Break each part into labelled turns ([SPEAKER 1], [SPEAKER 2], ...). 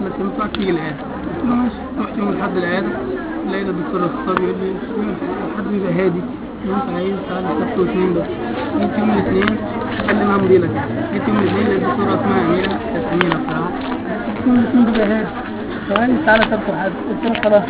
[SPEAKER 1] بس ينفع تيجي العيادة قلت له ماشي رحت يوم الأحد العيادة لقيت الدكتور الخطاب يقول لي الحد بيبقى هادي لو انت عايز تعالى سبت واثنين بس جيت يوم الاثنين قال لي انا همضي لك جيت يوم الاثنين لقيت الدكتورة اسمها أميرة كانت أميرة بصراحة قلت يوم الاثنين بيبقى هادي فقال لي تعالى سبت وحد قلت له خلاص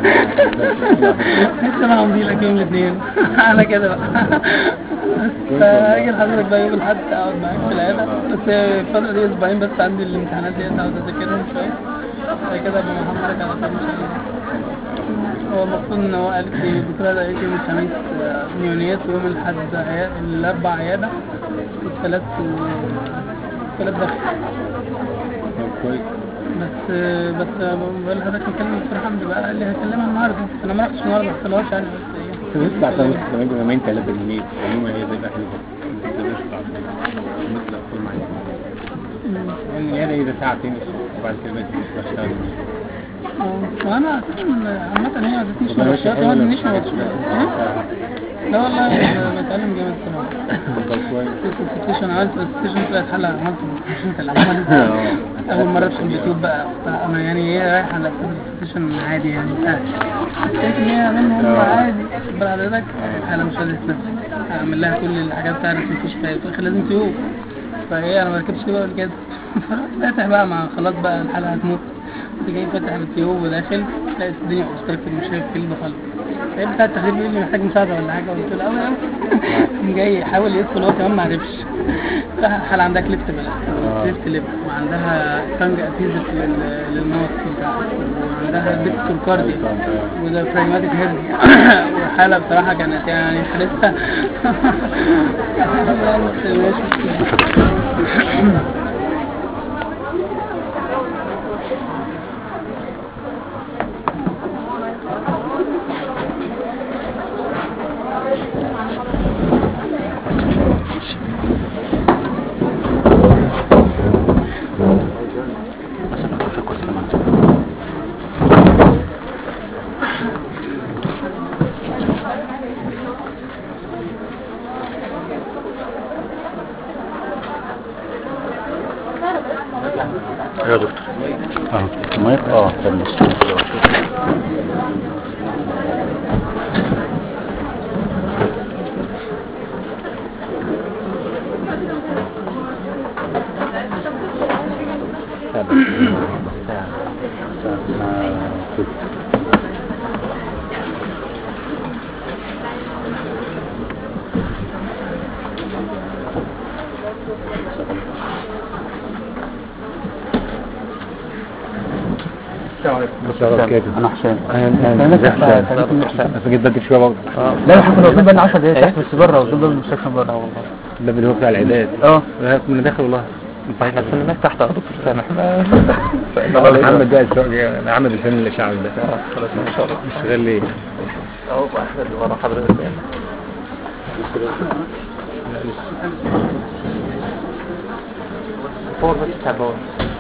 [SPEAKER 1] قلت انا همضي لك يوم الاثنين انا كده بقى بس اجي لحضرتك بقى يوم الاحد اقعد معاك في العيادة بس الفترة دي اسبوعين بس عندي الامتحانات دي اقعد اذاكرهم شوية بعد كده ابقى محمد على طول ان شاء الله هو المفروض ان هو قال لي الدكتورة قالت لي يوم الخميس آه، نيونيات ويوم الاحد عيادة الاربع عيادة والثلاث الثلاث دخل
[SPEAKER 2] كويس
[SPEAKER 1] بس بس بقول لحضرتك نكلم الدكتور حمدي بقى قال لي هكلمها النهارده انا ما رحتش النهارده ما حصلهاش يعني بس ايه
[SPEAKER 2] بس بعد ما يبقى يومين ثلاثة جنيه يوم هي زي الأهل بس ما تقدرش تعرف مثل أقول معايا يعني يعني إذا ساعتين وبعد كده بقيت بشتغل
[SPEAKER 1] اه وانا عامة هي ما ادتنيش
[SPEAKER 2] ربنا
[SPEAKER 1] مرشحات
[SPEAKER 2] يوفقك.
[SPEAKER 1] وما ادتنيش مرشحات لا والله أنا بتعلم جامد الصراحة
[SPEAKER 2] طب كويس
[SPEAKER 1] السيتويشن عملت السيتويشن طلعت حلقة عملت السيتويشن اللي عملت أول مرة في اليوتيوب بقى أنا يعني هي رايحة على السيتويشن عادي يعني سهل حسيت إن هي منهم
[SPEAKER 2] آه.
[SPEAKER 1] عادي خد حضرتك أنا مش قادر نفسي أعمل لها كل الحاجات بتاعت مفيش فايدة في الآخر لازم تيوب فهي أنا ما ركبتش تيوب قبل كده فاتح بقى مع خلاص بقى الحلقة هتموت كنت جاي فاتح بالتيوب وداخل لقيت الدنيا اوبستراكتد مش شايف كلمة خالص هي بتاع التخدير بيقول لي محتاج مساعدة ولا حاجة قلت له أوي أوي قام جاي يحاول يدخل هو كمان ما عرفش حالة عندها كليفت
[SPEAKER 2] آه.
[SPEAKER 1] كليفت ليب وعندها تانج اتيزف للماوس بتاعها وعندها ديكتور كاردي وده براجماتيك هيرد وحالة بصراحة كانت يعني حالتها
[SPEAKER 2] يا دكتور اه المايك اه تمام
[SPEAKER 3] انا حسين
[SPEAKER 2] انا بس جيت بدري شويه برضه
[SPEAKER 3] لا احنا كنا واقفين بقالنا 10 دقايق تحت بس بره قدام باب المستشفى بره والله
[SPEAKER 2] ده اللي هو بتاع العداد
[SPEAKER 3] اه
[SPEAKER 2] لا، كنا داخل والله
[SPEAKER 3] احنا كنا تحت يا دكتور سامح
[SPEAKER 2] محمد ده السعودي محمد الفن الشعبي ده
[SPEAKER 3] خلاص ان شاء الله
[SPEAKER 2] مش شغال ليه
[SPEAKER 3] اهو احنا اللي ورا حضرتك فور بس بتاع بور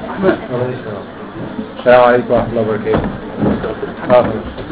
[SPEAKER 2] السلام عليكم ورحمه الله وبركاته اه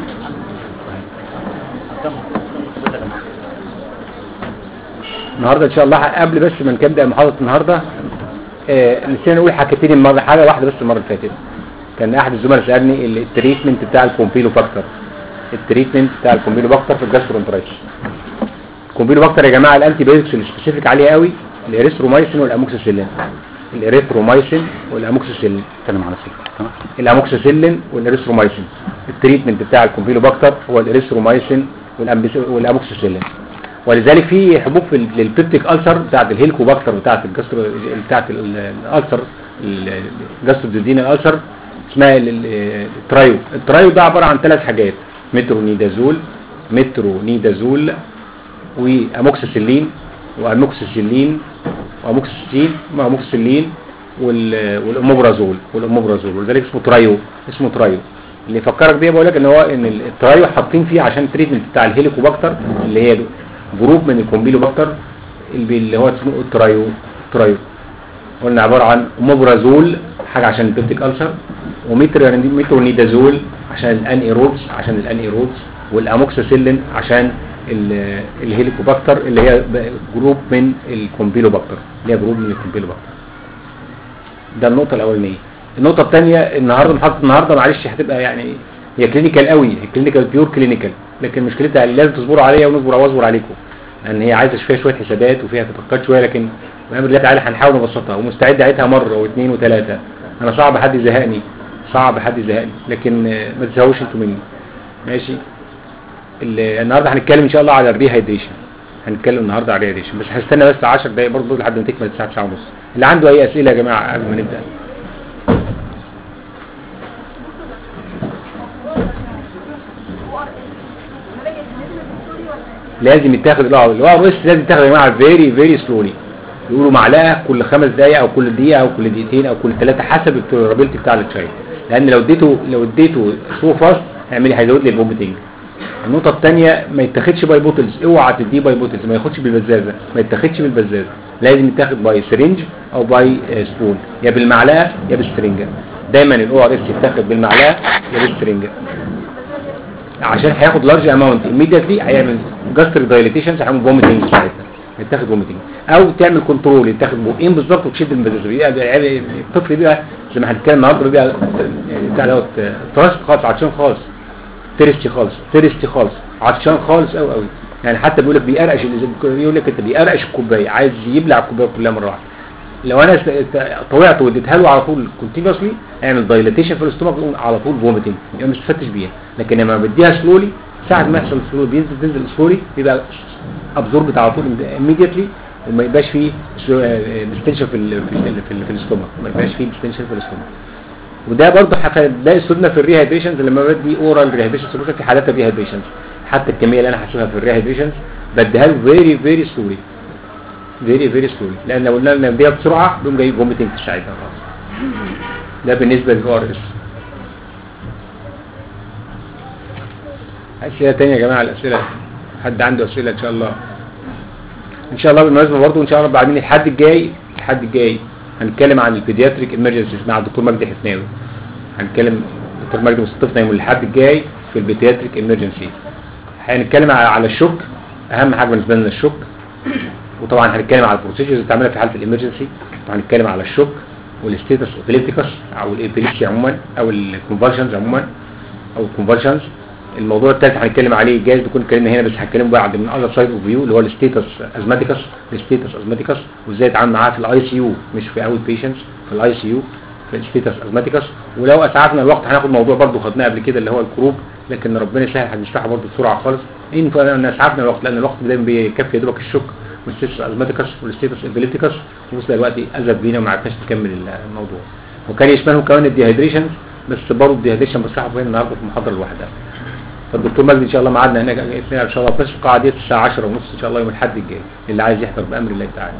[SPEAKER 2] النهارده ان شاء الله قبل بس ما نبدا محاضره النهارده آه، نسينا نقول حاجتين المره حاجه واحده بس المره اللي فاتت كان احد الزملاء سالني ال- التريتمنت بتاع الكومبيلو فاكتور التريتمنت بتاع الكومبيلو فاكتور في الجاسترونترايتس الكومبيلو فاكتور يا جماعه الانتي بايوتكس اللي سبيسيفيك عليها قوي الاريثرومايسين والاموكسيسيلين الاريثرومايسين والاموكسيسيلين
[SPEAKER 3] اتكلم على سيف تمام
[SPEAKER 2] الاموكسيسيلين والاريثرومايسين التريتمنت بتاع الكومبيلوباكتر هو الاريثرومايسين والأمبس- والاموكسيسيلين ولذلك في حبوب في ال- للبيبتيك ألسر بتاعت الهيلكوباكتر بتاعت الجسترو بتاعت ال- ال- الألسر الجستروديدين الألسر اسمها ال- ال- الترايو الترايو ده عبارة عن ثلاث حاجات مترونيدازول مترونيدازول واموكسيسيلين واموكسيسيلين واموكسيسين واموكسيسيلين وال- والاموبرازول والاموبرازول ولذلك اسمه ترايو اسمه ترايو اللي يفكرك بيه بقول لك ان هو ان ال- الترايو حاطين فيه عشان التريتمنت بتاع الهيليكوباكتر اللي هي جروب من الكومبيلوباكتر اللي اللي هو اسمه الترايو ترايو قلنا عبارة عن اوموبرازول حاجة عشان البيبتيك ألسر وميترونيدازول عشان الانيروبس عشان الانيروبس والاموكسيسيلين عشان ال- الهيليكوباكتر اللي هي ب- جروب من الكومبيلوباكتر اللي هي جروب من الكومبيلوباكتر ده النقطة الأولانية النقطه الثانيه النهارده محطه النهارده معلش هتبقى يعني هي كلينيكال قوي هي كلينيكال بيور كلينيكال لكن مشكلتها اللي لازم تصبروا عليها ونصبر واصبر عليكم لان هي عايزه شويه شويه حسابات وفيها تدقيقات شويه لكن بامر الله تعالى هنحاول نبسطها ومستعد اعيدها مره واثنين وثلاثه انا صعب حد يزهقني صعب حد يزهقني لكن آه، ما تزهقوش انتوا مني ماشي ال- النهارده هنتكلم ان شاء الله على الريهايدريشن هنتكلم النهارده على الريهايدريشن بس هستنى بس 10 دقايق برضه لحد ما تكمل الساعه 9 ونص اللي عنده اي اسئله يا جماعه قبل ما نبدا لازم يتاخد الاو الاو اس لازم يتاخد يا جماعه فيري فيري سلولي يقولوا معلقه كل خمس دقائق او كل دقيقه او كل دقيقتين او كل ثلاثه حسب التولرابيلتي بتاع الشاي لان لو اديته لو اديته سو فاست هيعمل هيزود لي الفوميتنج النقطه الثانيه ما يتاخدش باي بوتلز اوعى تديه باي بوتلز ما ياخدش بالبزازه ما يتاخدش بالبزازه لازم يتاخد باي سرنج او باي آه، سبون يا بالمعلقه يا بالسرنجه دايما الاو ار اس يتاخد بالمعلقه يا بالسرنجه عشان هياخد لارج اماونت immediately هيعمل جاستريك دايليتيشنز هيعمل فوميتنج ساعتها يتاخد فوميتنج او تعمل كنترول يتاخد بقين بالظبط وتشد المزازه بيبقى بيبقى- الطفل بيبقى زي ما هنتكلم النهارده بيبقى بتاع دوت تراست خالص عطشان خالص ترستي خالص ترستي خالص عطشان خالص قوي قوي يعني حتى بيقول لك بيقرقش يقول لك انت بيقرقش الكوبايه عايز يبلع الكوبايه كلها مره واحده لو انا است- طوعت واديتها له على طول كونتينوسلي اعمل دايليتيشن في الاستومك يقوم على طول فوميتنج يبقى ما استفدتش بيها لكن لما بديها سلولي ساعه ما يحصل سلولي بينزل تنزل سلولي بيبقى ابزوربت على طول immediately وما يبقاش فيه ديستنشن في ال في ال في, ال في الاستومك ما يبقاش فيه ديستنشن في الاستومك وده برضه ده اسلوبنا في الريهايدريشنز لما بدي اورال ريهايدريشن سولوشن في حالات الريهايدريشنز حتى الكميه اللي انا هحسبها في الريهايدريشنز بديها له فيري فيري سلولي فيري فيري سلولي لان لو قلنا لنا نديها بسرعه بيقوم جاي فوميتنج في ساعتها خلاص ده بالنسبه للاو ار اس اسئله ثانيه يا جماعه الاسئله حد عنده اسئله ان شاء الله ان شاء الله بالمناسبه برضه ان شاء الله بعدين الحد الجاي الحد الجاي هنتكلم عن البيدياتريك امرجنسيز مع الدكتور مجدي حسناوي هنتكلم دكتور مجدي مصطفى يوم الحد الجاي في البيدياتريك امرجنسي هنتكلم على على الشوك اهم حاجه بالنسبه لنا الشوك وطبعا هنتكلم على البروسيجرز اللي بتعملها في حاله الامرجنسي وهنتكلم على الشوك والستيتس اوبيليتيكس او الابيليبسي عموما او الكونفرجنز عموما او الكونفرجنز الموضوع الثالث هنتكلم عليه جايز نكون اتكلمنا هنا بس هنتكلم بعد من اذر سايد اوف فيو اللي هو الستيتس ازماتيكس الستيتس ازماتيكس وازاي اتعامل معاه في الاي سي يو مش في اوت بيشنتس في الاي سي يو في الستيتس ازماتيكس ولو اسعفنا الوقت هناخد موضوع برضه خدناه قبل كده اللي هو الكروب لكن ربنا يسهل هنشرحه برضه بسرعه خالص ان ان اسعفنا الوقت لان الوقت دايما بيكفي يا دوبك الشك والستيتس ازماتيكس والستيتس ابيليبتيكس وصل الوقت اذب بينا وما عرفناش نكمل الموضوع وكان يشمله كمان الديهيدريشن بس برضه الديهيدريشن بشرحه فين النهارده في المحاضره لوحدها فالدكتور مجدي ان شاء الله معادنا هناك اثنين ان شاء الله بس القاعه دي الساعه 10 ونص ان شاء الله يوم الاحد الجاي اللي عايز يحضر بامر الله تعالى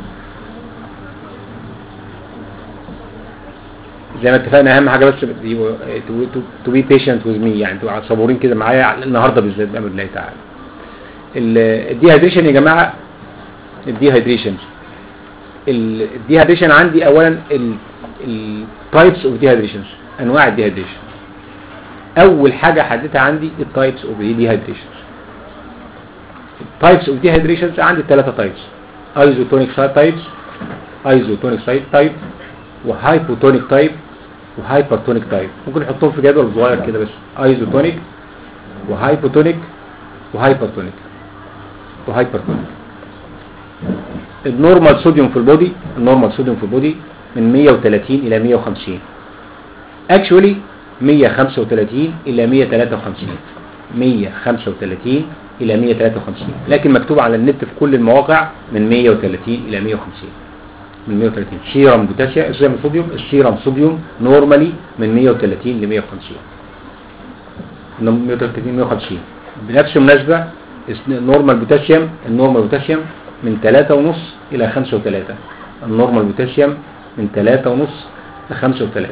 [SPEAKER 2] زي ما اتفقنا اهم حاجه بس تو بي بيشنت وذ مي يعني تبقوا صبورين كده معايا النهارده بالذات بامر الله تعالى الديهايدريشن يا جماعه الديهايدريشن الديهايدريشن عندي اولا التايبس اوف ديهايدريشنز انواع الديهايدريشن اول حاجه حددتها عندي التايبس اوف ديهايدريشن التايبس اوف ديهايدريشنز عندي ثلاثه تايبس ايزوتونيك تايبس ايزوتونيك تايب وهايبوتونيك تايب وهايبرتونيك تايب ممكن نحطهم في جدول صغير كده بس ايزوتونيك وهايبوتونيك وهايبرتونيك وهايبرتونيك النورمال صوديوم في البودي النورمال صوديوم في البودي من 130 الى 150 اكشولي 135 الى 153 135 الى 153 لكن مكتوب على النت في كل المواقع من 130 الى 150 من 130 سيرم بوتاسيوم سيرم صوديوم السيرم صوديوم نورمالي من 130 ل 150 من 130 ل 150 بنفس المناسبه النورمال بوتاسيوم النورمال بوتاسيوم من 3 ونص الى 5 و3 النورمال بوتاسيوم من 3 ونص ل 5 و3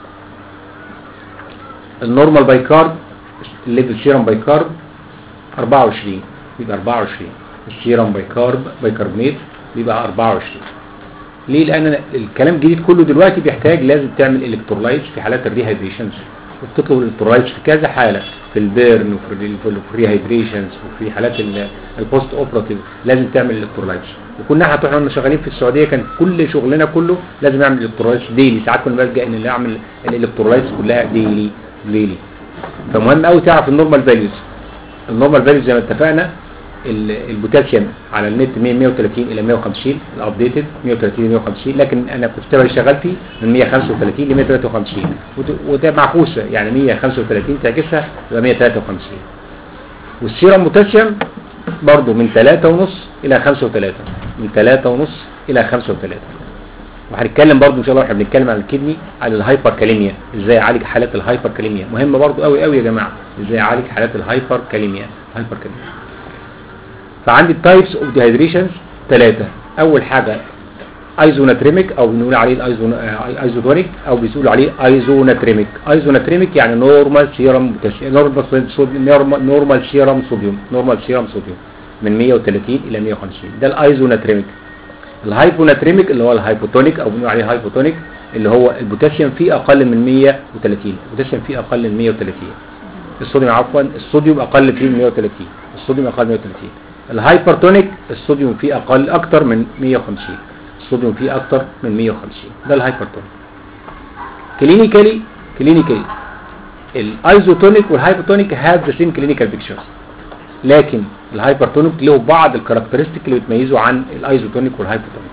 [SPEAKER 2] النورمال بايكارب الليفل سيرم بايكارب 24 يبقى 24 السيرم بايكارب بايكربونات بيبقى 24 ليه لان الكلام الجديد كله دلوقتي بيحتاج لازم تعمل الكترولايتس في حالات الريهايدريشنز وبتطلب الالكترولايتس في كذا حاله في البيرن وفي ال- في الفري هيدريشنز وفي حالات ال- البوست اوبراتيف لازم تعمل الالكترولايتس وكنا هتروح واحنا شغالين في السعوديه كان كل شغلنا كله لازم نعمل الالكترولايتس ديلي ساعات كنا بلجا ان نعمل الالكترولايتس كلها ديلي ديلي فمهم قوي تعرف النورمال فاليوز النورمال فاليوز زي ما اتفقنا ال- البوتاسيوم على النت 100 130 الى 150 الابديتد 130 ل 150 لكن انا كنت بقى شغال فيه من 135 ل 153 وت- وده معكوسه يعني 135 تعكسها يبقى 153 والسيرم بوتاسيوم برضه من 3.5 الى 5.3 من 3.5 الى 5.3 وهنتكلم برضه ان شاء الله واحنا بنتكلم عن الكدني على الهايبر كاليميا ازاي اعالج حالات الهايبر كاليميا مهمه برضه قوي قوي يا جماعه ازاي اعالج حالات الهايبر كاليميا هايبر كاليميا فعندي التايبس اوف ديهيدريشنز ثلاثه اول حاجه ايزوناتريميك او بنقول عليه الايزون آه، ايزوتونيك او بيقولوا عليه ايزوناتريميك ايزوناتريميك يعني نورمال سيرم نورمال صوديوم نورمال سيرم صوديوم نورمال سيرم صوديوم من 130 الى 150 ده الايزوناتريميك الهايبوناتريميك اللي هو الهايبوتونيك او بنقول عليه هايبوتونيك اللي هو البوتاسيوم فيه اقل من 130 البوتاسيوم فيه اقل من 130 الصوديوم عفوا الصوديوم اقل فيه من 130 الصوديوم اقل من 130 الهايبرتونيك الصوديوم فيه اقل اكتر من 150 الصوديوم فيه اكتر من 150 ده الهايبرتونيك كلينيكالي كلينيكالي الايزوتونيك والهايبوتونيك هاف ذا سيم كلينيكال بيكتشرز لكن الهايبرتونيك له بعض الكاركترستيك اللي بتميزه عن الايزوتونيك والهايبوتونيك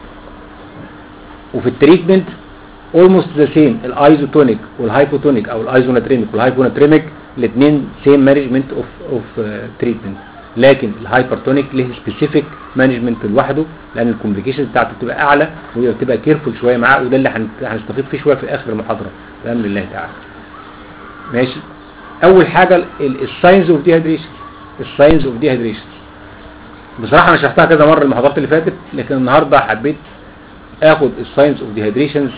[SPEAKER 2] وفي التريتمنت اولموست ذا سيم الايزوتونيك والهايبوتونيك او الايزوناتريميك والهايبوناتريميك الاثنين سيم مانجمنت اوف اوف تريتمنت لكن الهايبرتونيك له سبيسيفيك مانجمنت لوحده لان الكومبليكيشن بتاعته بتبقى اعلى وتبقى كيرفول شويه معاه وده اللي هن- هنستفيد فيه شويه في اخر المحاضره بامر الله تعالى ماشي اول حاجه الساينز اوف ديهيدريشن الساينز اوف ديهيدريشن بصراحه انا شرحتها كذا مره المحاضرات اللي فاتت لكن النهارده حبيت اخد الساينس اوف ديهيدريشنز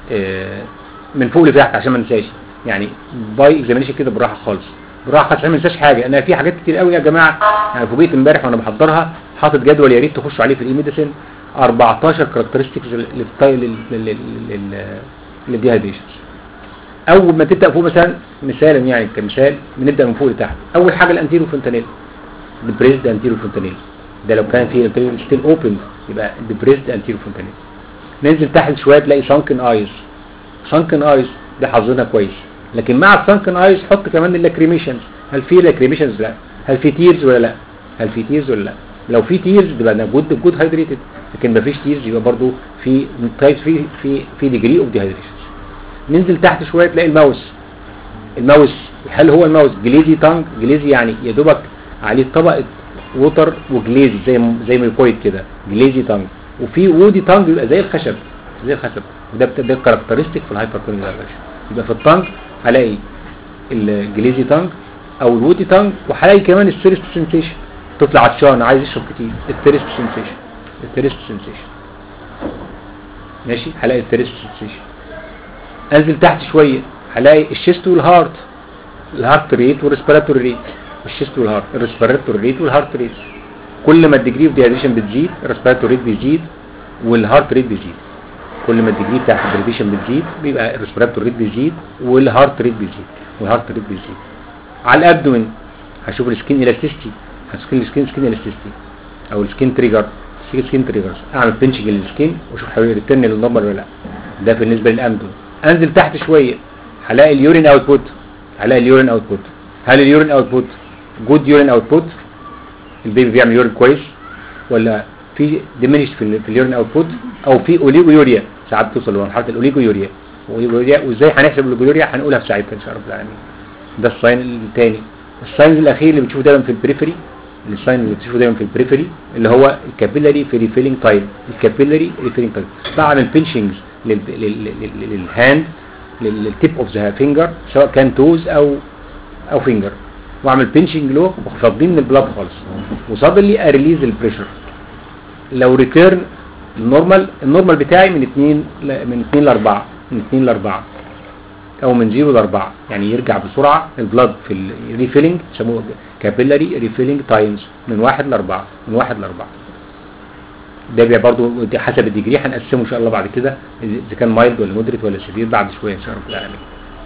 [SPEAKER 2] من فوق لتحت عشان ما انساش يعني باي اكزامينشن كده بالراحه خالص بالراحه خالص عشان ما انساش حاجه انا في حاجات كتير قوي يا جماعه يعني فوجئت امبارح وانا بحضرها حاطط جدول يا ريت تخشوا عليه في الاي ميديسن 14 كاركترستكس للديهيدريشنز اول ما تبدا فوق مثلا مثالا يعني كمثال بنبدا من فوق لتحت اول حاجه الانتيرو فونتانيل ديبريسد انتيرو فونتانيل ده لو كان في ستيل اوبن يبقى ديبريسد انتيرو فونتانيل ننزل تحت شويه تلاقي سانكن ايز سانكن ايز ده حظنا كويس لكن مع السانكن ايز حط كمان اللاكريميشنز هل في لاكريميشنز لا هل في تيرز ولا لا هل في تيرز ولا لا لو في تيرز يبقى ده جود جود هايدريتد لكن ما فيش تيرز يبقى برضو في تايب في في في ديجري اوف ديهايدريشن ننزل تحت شويه تلاقي الماوس الماوس هل هو الماوس جليزي تانج جليزي يعني يا دوبك عليه طبقه ووتر وجليزي زي زي ميكويد كده جليزي تانج وفي وودي تانج بيبقى زي الخشب زي الخشب وده بت- ده الكاركترستيك في الهايبرتونيك يبقى في التانج هلاقي الجليزي تانج او الوودي تانج وهلاقي كمان الثيرست سنسيشن طفل عطشان عايز يشرب كتير الثيرست سنسيشن الثيرست سنسيشن ماشي هلاقي الثيرست سنسيشن انزل تحت شويه هلاقي الشيست والهارت الهارت ريت والريسبيراتوري ريت الشيست والهارت الريسبيراتوري ريت والهارت ريت كل ما الديجري اوف ديهيدريشن بتزيد الريسبيراتوري ريت بيزيد والهارت ريت بيزيد كل ما الديجري بتاع الديهيدريشن بتزيد بيبقى الريسبيراتوري ريت بيزيد والهارت ريت بيزيد والهارت ريت بيزيد على الابدومين هشوف السكين الاستيستي هشوف السكين سكين الاستيستي او السكين تريجر سكين تريجرز اعمل بنشنج للسكين واشوف هيرتن للنمبر ولا لا ده بالنسبه للابدومين انزل تحت شويه هلاقي اليورين اوتبوت هلاقي اليورين اوتبوت هل اليورين اوتبوت جود يورين اوتبوت البيبي بيعمل يورين كويس ولا في ديمينش في, ال- في اليورين اوتبوت او في اوليجو يوريا ساعات توصل لمرحله الاوليجو يوريا ويوريا وازاي هنحسب الاوليجو يوريا هنقولها في ساعتها ان شاء الله رب العالمين ده الساين الثاني الساين الاخير اللي بتشوفه دايما في البريفري الساين اللي بتشوفه دايما في البريفري اللي هو الكابيلاري في ريفيلينج تايم الكابيلاري ريفيلينج تايم بعمل بنشنجز للهاند للتيب اوف ذا فينجر سواء كان توز او او فينجر واعمل بنشنج له وفضيه من البلاد خالص وصادلي اريليز البريشر لو ريتيرن النورمال النورمال بتاعي من 2 ل- من 2 ل 4 من 2 ل 4 او من 0 ل 4 يعني يرجع بسرعه البلاد في الريفيلنج يسموه كابيلاري ريفيلنج تايمز من 1 ل 4 من 1 ل 4 ده بيبقى برضه دي حسب الديجري هنقسمه ان شاء الله بعد كده اذا كان مايلد ولا مودريت ولا سيفير بعد شويه ان شاء الله رب العالمين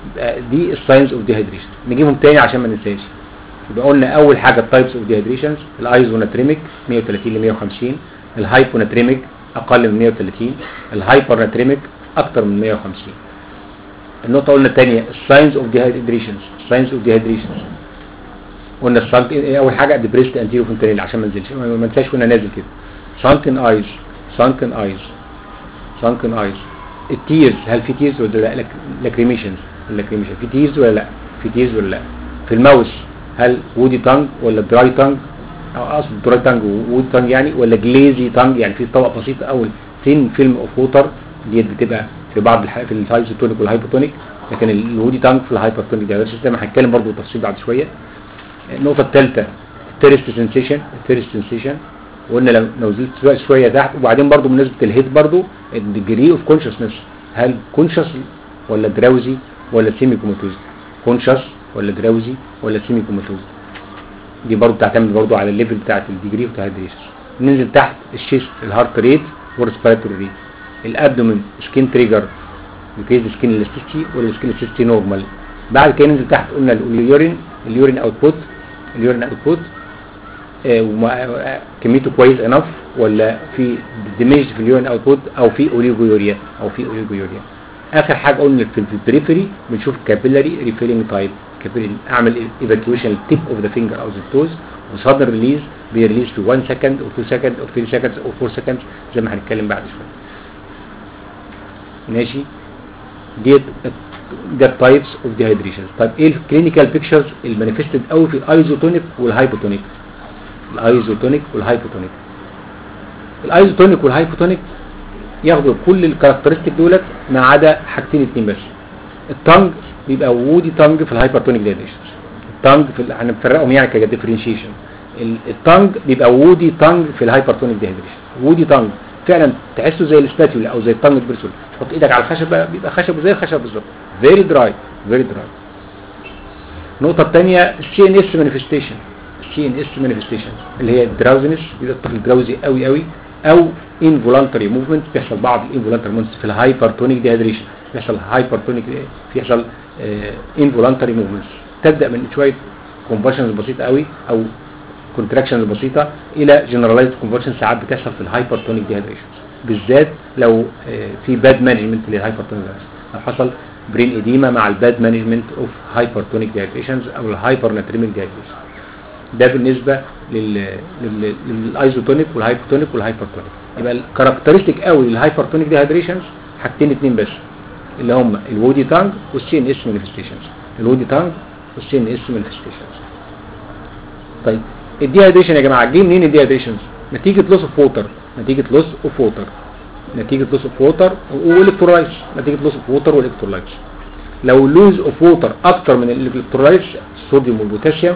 [SPEAKER 2] يبقى دي الساينز اوف ديهايدريشن نجيبهم تاني عشان ما ننساش يبقى قلنا اول حاجه التايبس اوف ديهايدريشنز الايزوناتريميك 130 ل 150 الهايبوناتريميك اقل من 130 الهايبرناتريميك اكتر من 150 النقطه قلنا الثانيه الساينز اوف ديهايدريشنز الساينز اوف ديهايدريشنز قلنا السانك اول حاجه ديبريست انتيرو فنتريل عشان ما ننزلش ما ما ننساش وانا نازل كده سانكن ايز سانكن ايز سانكن ايز التيرز هل في تيرز ولا لا لاكريميشنز اللاكريميشن في تيرز ولا لا في تيرز ولا لا في الماوس هل وودي تانج ولا دراي تانج او اقصد دراي تانج وودي تانج يعني ولا جليزي تانج يعني في طبقه بسيطه او ثين فيلم اوف ووتر ديت بتبقى في بعض الح... في الهايزوتونيك والهايبوتونيك لكن الودي تانج في الهايبرتونيك ده زي ما هنتكلم برضه بالتفصيل بعد شويه النقطه الثالثه الثيرست سنسيشن الثيرست سنسيشن وقلنا لو لو نزلت شويه شويه تحت وبعدين برضه بالنسبه للهيد برضه الديجري اوف كونشسنس هل كونشس ولا دراوزي ولا سيمي كوماتوز كونشس ولا دراوزي ولا سيمي كوماتوز دي برضه بتعتمد برضه على الليفل بتاعت الديجري اوف ديهايدريشن ننزل تحت الشيست الهارت ريت والريسبيراتوري ريت الابدومين سكين تريجر بكيز سكين الاستيستي ولا سكين الاستيستي نورمال بعد كده ننزل تحت قلنا اليورين اليورين اوتبوت اليورين اوتبوت كميته كويس انف ولا في ديميج في اليورين اوتبوت او في اوليجويوريا او في اوليجويوريا اخر حاجه قلنا في البريفري بنشوف كابيلاري ريفيلنج تايب كابيلاري اعمل ايفاكيويشن تيب اوف ذا فينجر او ذا توز وصدر ريليز بيريليز في 1 سكند او 2 سكند او 3 سكند او 4 سكند زي ما هنتكلم بعد شويه ماشي ديت ده تايبس اوف ديهايدريشن طيب ايه الكلينيكال بيكتشرز المانيفستد قوي في الايزوتونيك والهايبوتونيك الايزوتونيك والهايبوتونيك الايزوتونيك والهايبوتونيك ياخدوا كل الكاركترستيك دولت ما عدا حاجتين اتنين بس التانج بيبقى وودي تانج في الهايبرتونيك ديهايدريشن التانج في ال- هنفرقهم يعني كديفرنشيشن التانج بيبقى وودي تانج في الهايبرتونيك ديهايدريشن وودي تانج فعلا تحسه زي السباتيولا او زي التانج البرسول تحط ايدك على الخشب بقى بيبقى خشب زي الخشب بالظبط فيري دراي فيري دراي النقطة الثانية السي ان اس مانيفستيشن السي ان اس مانيفستيشن اللي هي الدراوزنس بيبقى الطفل دراوزي قوي قوي او انفولانتري موفمنت بيحصل بعض الانفولانتري موفمنتس في الهايبرتونيك ديهايدريشن بيحصل هايبرتونيك بيحصل انفولانتري موفمنتس تبدا من شويه كونفرشنز بسيطه قوي او كونتراكشنز بسيطه الى جنرالايزد كونفرشن ساعات بتحصل في الهايبرتونيك ديهايدريشن بالذات لو آه، في باد مانجمنت للهايبرتونيك لو حصل برين اديما مع الباد مانجمنت اوف هايبرتونيك ديهايدريشنز او الهايبرناتريميك ديهايدريشن ده بالنسبه لل لل- للايزوتونيك والهايبوتونيك والهايبرتونيك يبقى الكاركترستيك قوي للهايبرتونيك ديهايدريشنز حاجتين اتنين بس اللي هم الودي تانج والسي ان اس مانيفستيشنز الودي تانج والسي ان اس مانيفستيشنز طيب الديهايدريشن يا جماعه جه منين الديهايدريشنز نتيجه لوس اوف ووتر نتيجه لوس اوف ووتر نتيجه لوس اوف ووتر والكترولايتس نتيجه لوس اوف ووتر والكترولايتس لو لوز اوف ووتر اكتر من الالكترولايتس الصوديوم والبوتاسيوم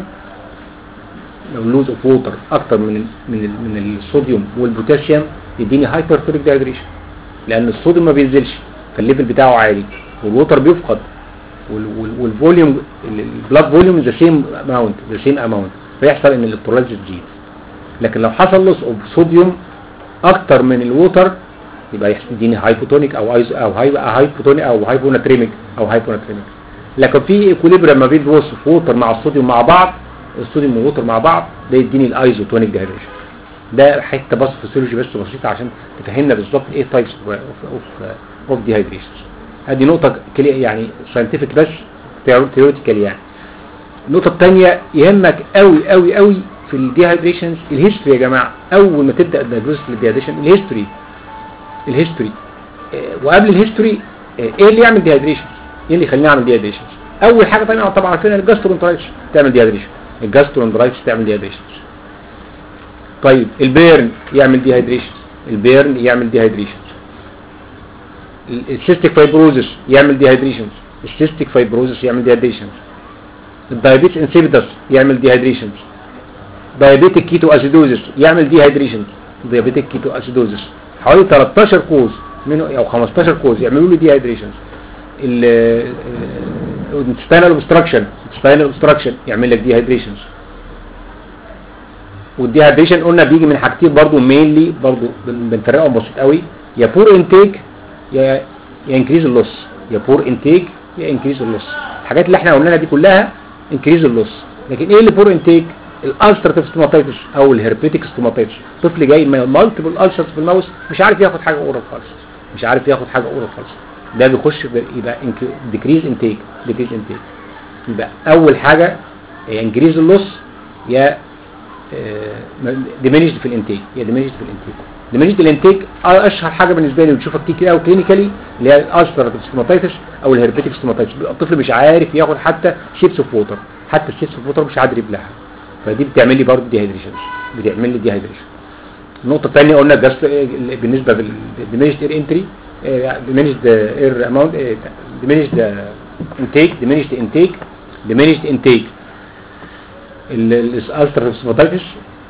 [SPEAKER 2] لو لوز اوف ووتر اكتر من ال من ال من الصوديوم والبوتاسيوم يديني هايبرتونيك ديهايدريشن لان الصوديوم ما بينزلش فالليفل بتاعه عالي والووتر بيفقد وال- وال- والفوليوم البلاد فوليوم ذا سيم اماونت ذا سيم اماونت فيحصل ان الالكترولايتس تزيد لكن لو حصل لوس اوف صوديوم اكتر من الووتر يبقى يحس- يديني هايبوتونيك او ايز او هاي هايبوتونيك او هايبوناتريميك او هايبوناتريميك لكن في ايكوليبريم ما بين لوس اوف ووتر مع الصوديوم مع بعض الصوديوم والووتر مع بعض ده يديني الايزوتونيك ديهايدريشن ده حته بس فيسيولوجي بس بسيطه عشان تفهمنا بالظبط ايه تايبس اوف اوف اوف ديهايدريشن هذه نقطه كلي- يعني ساينتفك بس ثيوريتيكال يعني النقطه الثانيه يهمك قوي قوي قوي في الديهايدريشنز الهيستوري يا جماعه اول ما تبدا الدايجنوستس للديهايدريشن الهيستوري الهيستوري آه، وقبل الهيستوري آه، ايه اللي يعمل ديهايدريشن ايه اللي يخليني اعمل ديهايدريشن اول حاجه طبعا طبعا عارفين الجاسترونترايتس تعمل ديهايدريشن الجاسترونترايتس تعمل ديهايدريشن طيب البيرن يعمل ديهايدريشن البيرن يعمل ديهايدريشن السيستيك فايبروزس يعمل ديهايدريشن السيستيك فايبروزس يعمل ديهايدريشن الدايابيتس انسيبيتس يعمل ديهايدريشن دايابيتيك كيتو اسيدوزس يعمل ديهايدريشن دايابيتيك كيتو اسيدوزس حوالي 13 كوز منه او 15 كوز يعملوا لي ديهايدريشن الانتستينال اوبستراكشن الانتستينال اوبستراكشن يعمل لك ديهايدريشنز والديهايدريشن قلنا بيجي من حاجتين برضو مينلي برضو بن- بنفرقهم بسيط قوي يا بور انتيك يا يا انكريز اللوس يا بور انتيك يا انكريز اللوس الحاجات اللي احنا قلناها دي كلها انكريز اللوس لكن ايه اللي بور انتيك الالستراتيف ستوماتيتس او الهربيتيك ستوماتيتس طفل جاي مالتيبل السرز في الماوس مش عارف ياخد حاجه اورال خالص مش عارف ياخد حاجه اورال خالص ده بيخش ب- يبقى ديكريز انتيك ديكريز انتيك يبقى اول حاجه يا انكريز اللوس يا ديمينيشد في الانتيك يا ديمينيشد في الانتيك ديمينيشد الانتيك اشهر حاجه بالنسبه لي بنشوفها كتير قوي كلينيكالي اللي هي الالستراتيف ستوماتيتس او الهربيتيك ستوماتيتس بيبقى الطفل مش عارف ياخد حتى شيبس اوف ووتر حتى الشيبس اوف ووتر مش قادر يبلعها فدي بتعمل لي برضه ديهايدريشن بتعمل لي ديهايدريشن النقطه الثانيه قلنا جاست بالنسبه بالديمينيشد اير انتري ديمينيشد اير اماونت ديمينيشد انتيك ديمينيشد انتيك ديمينيشد انتيك الالستراتيف ستوماتيتس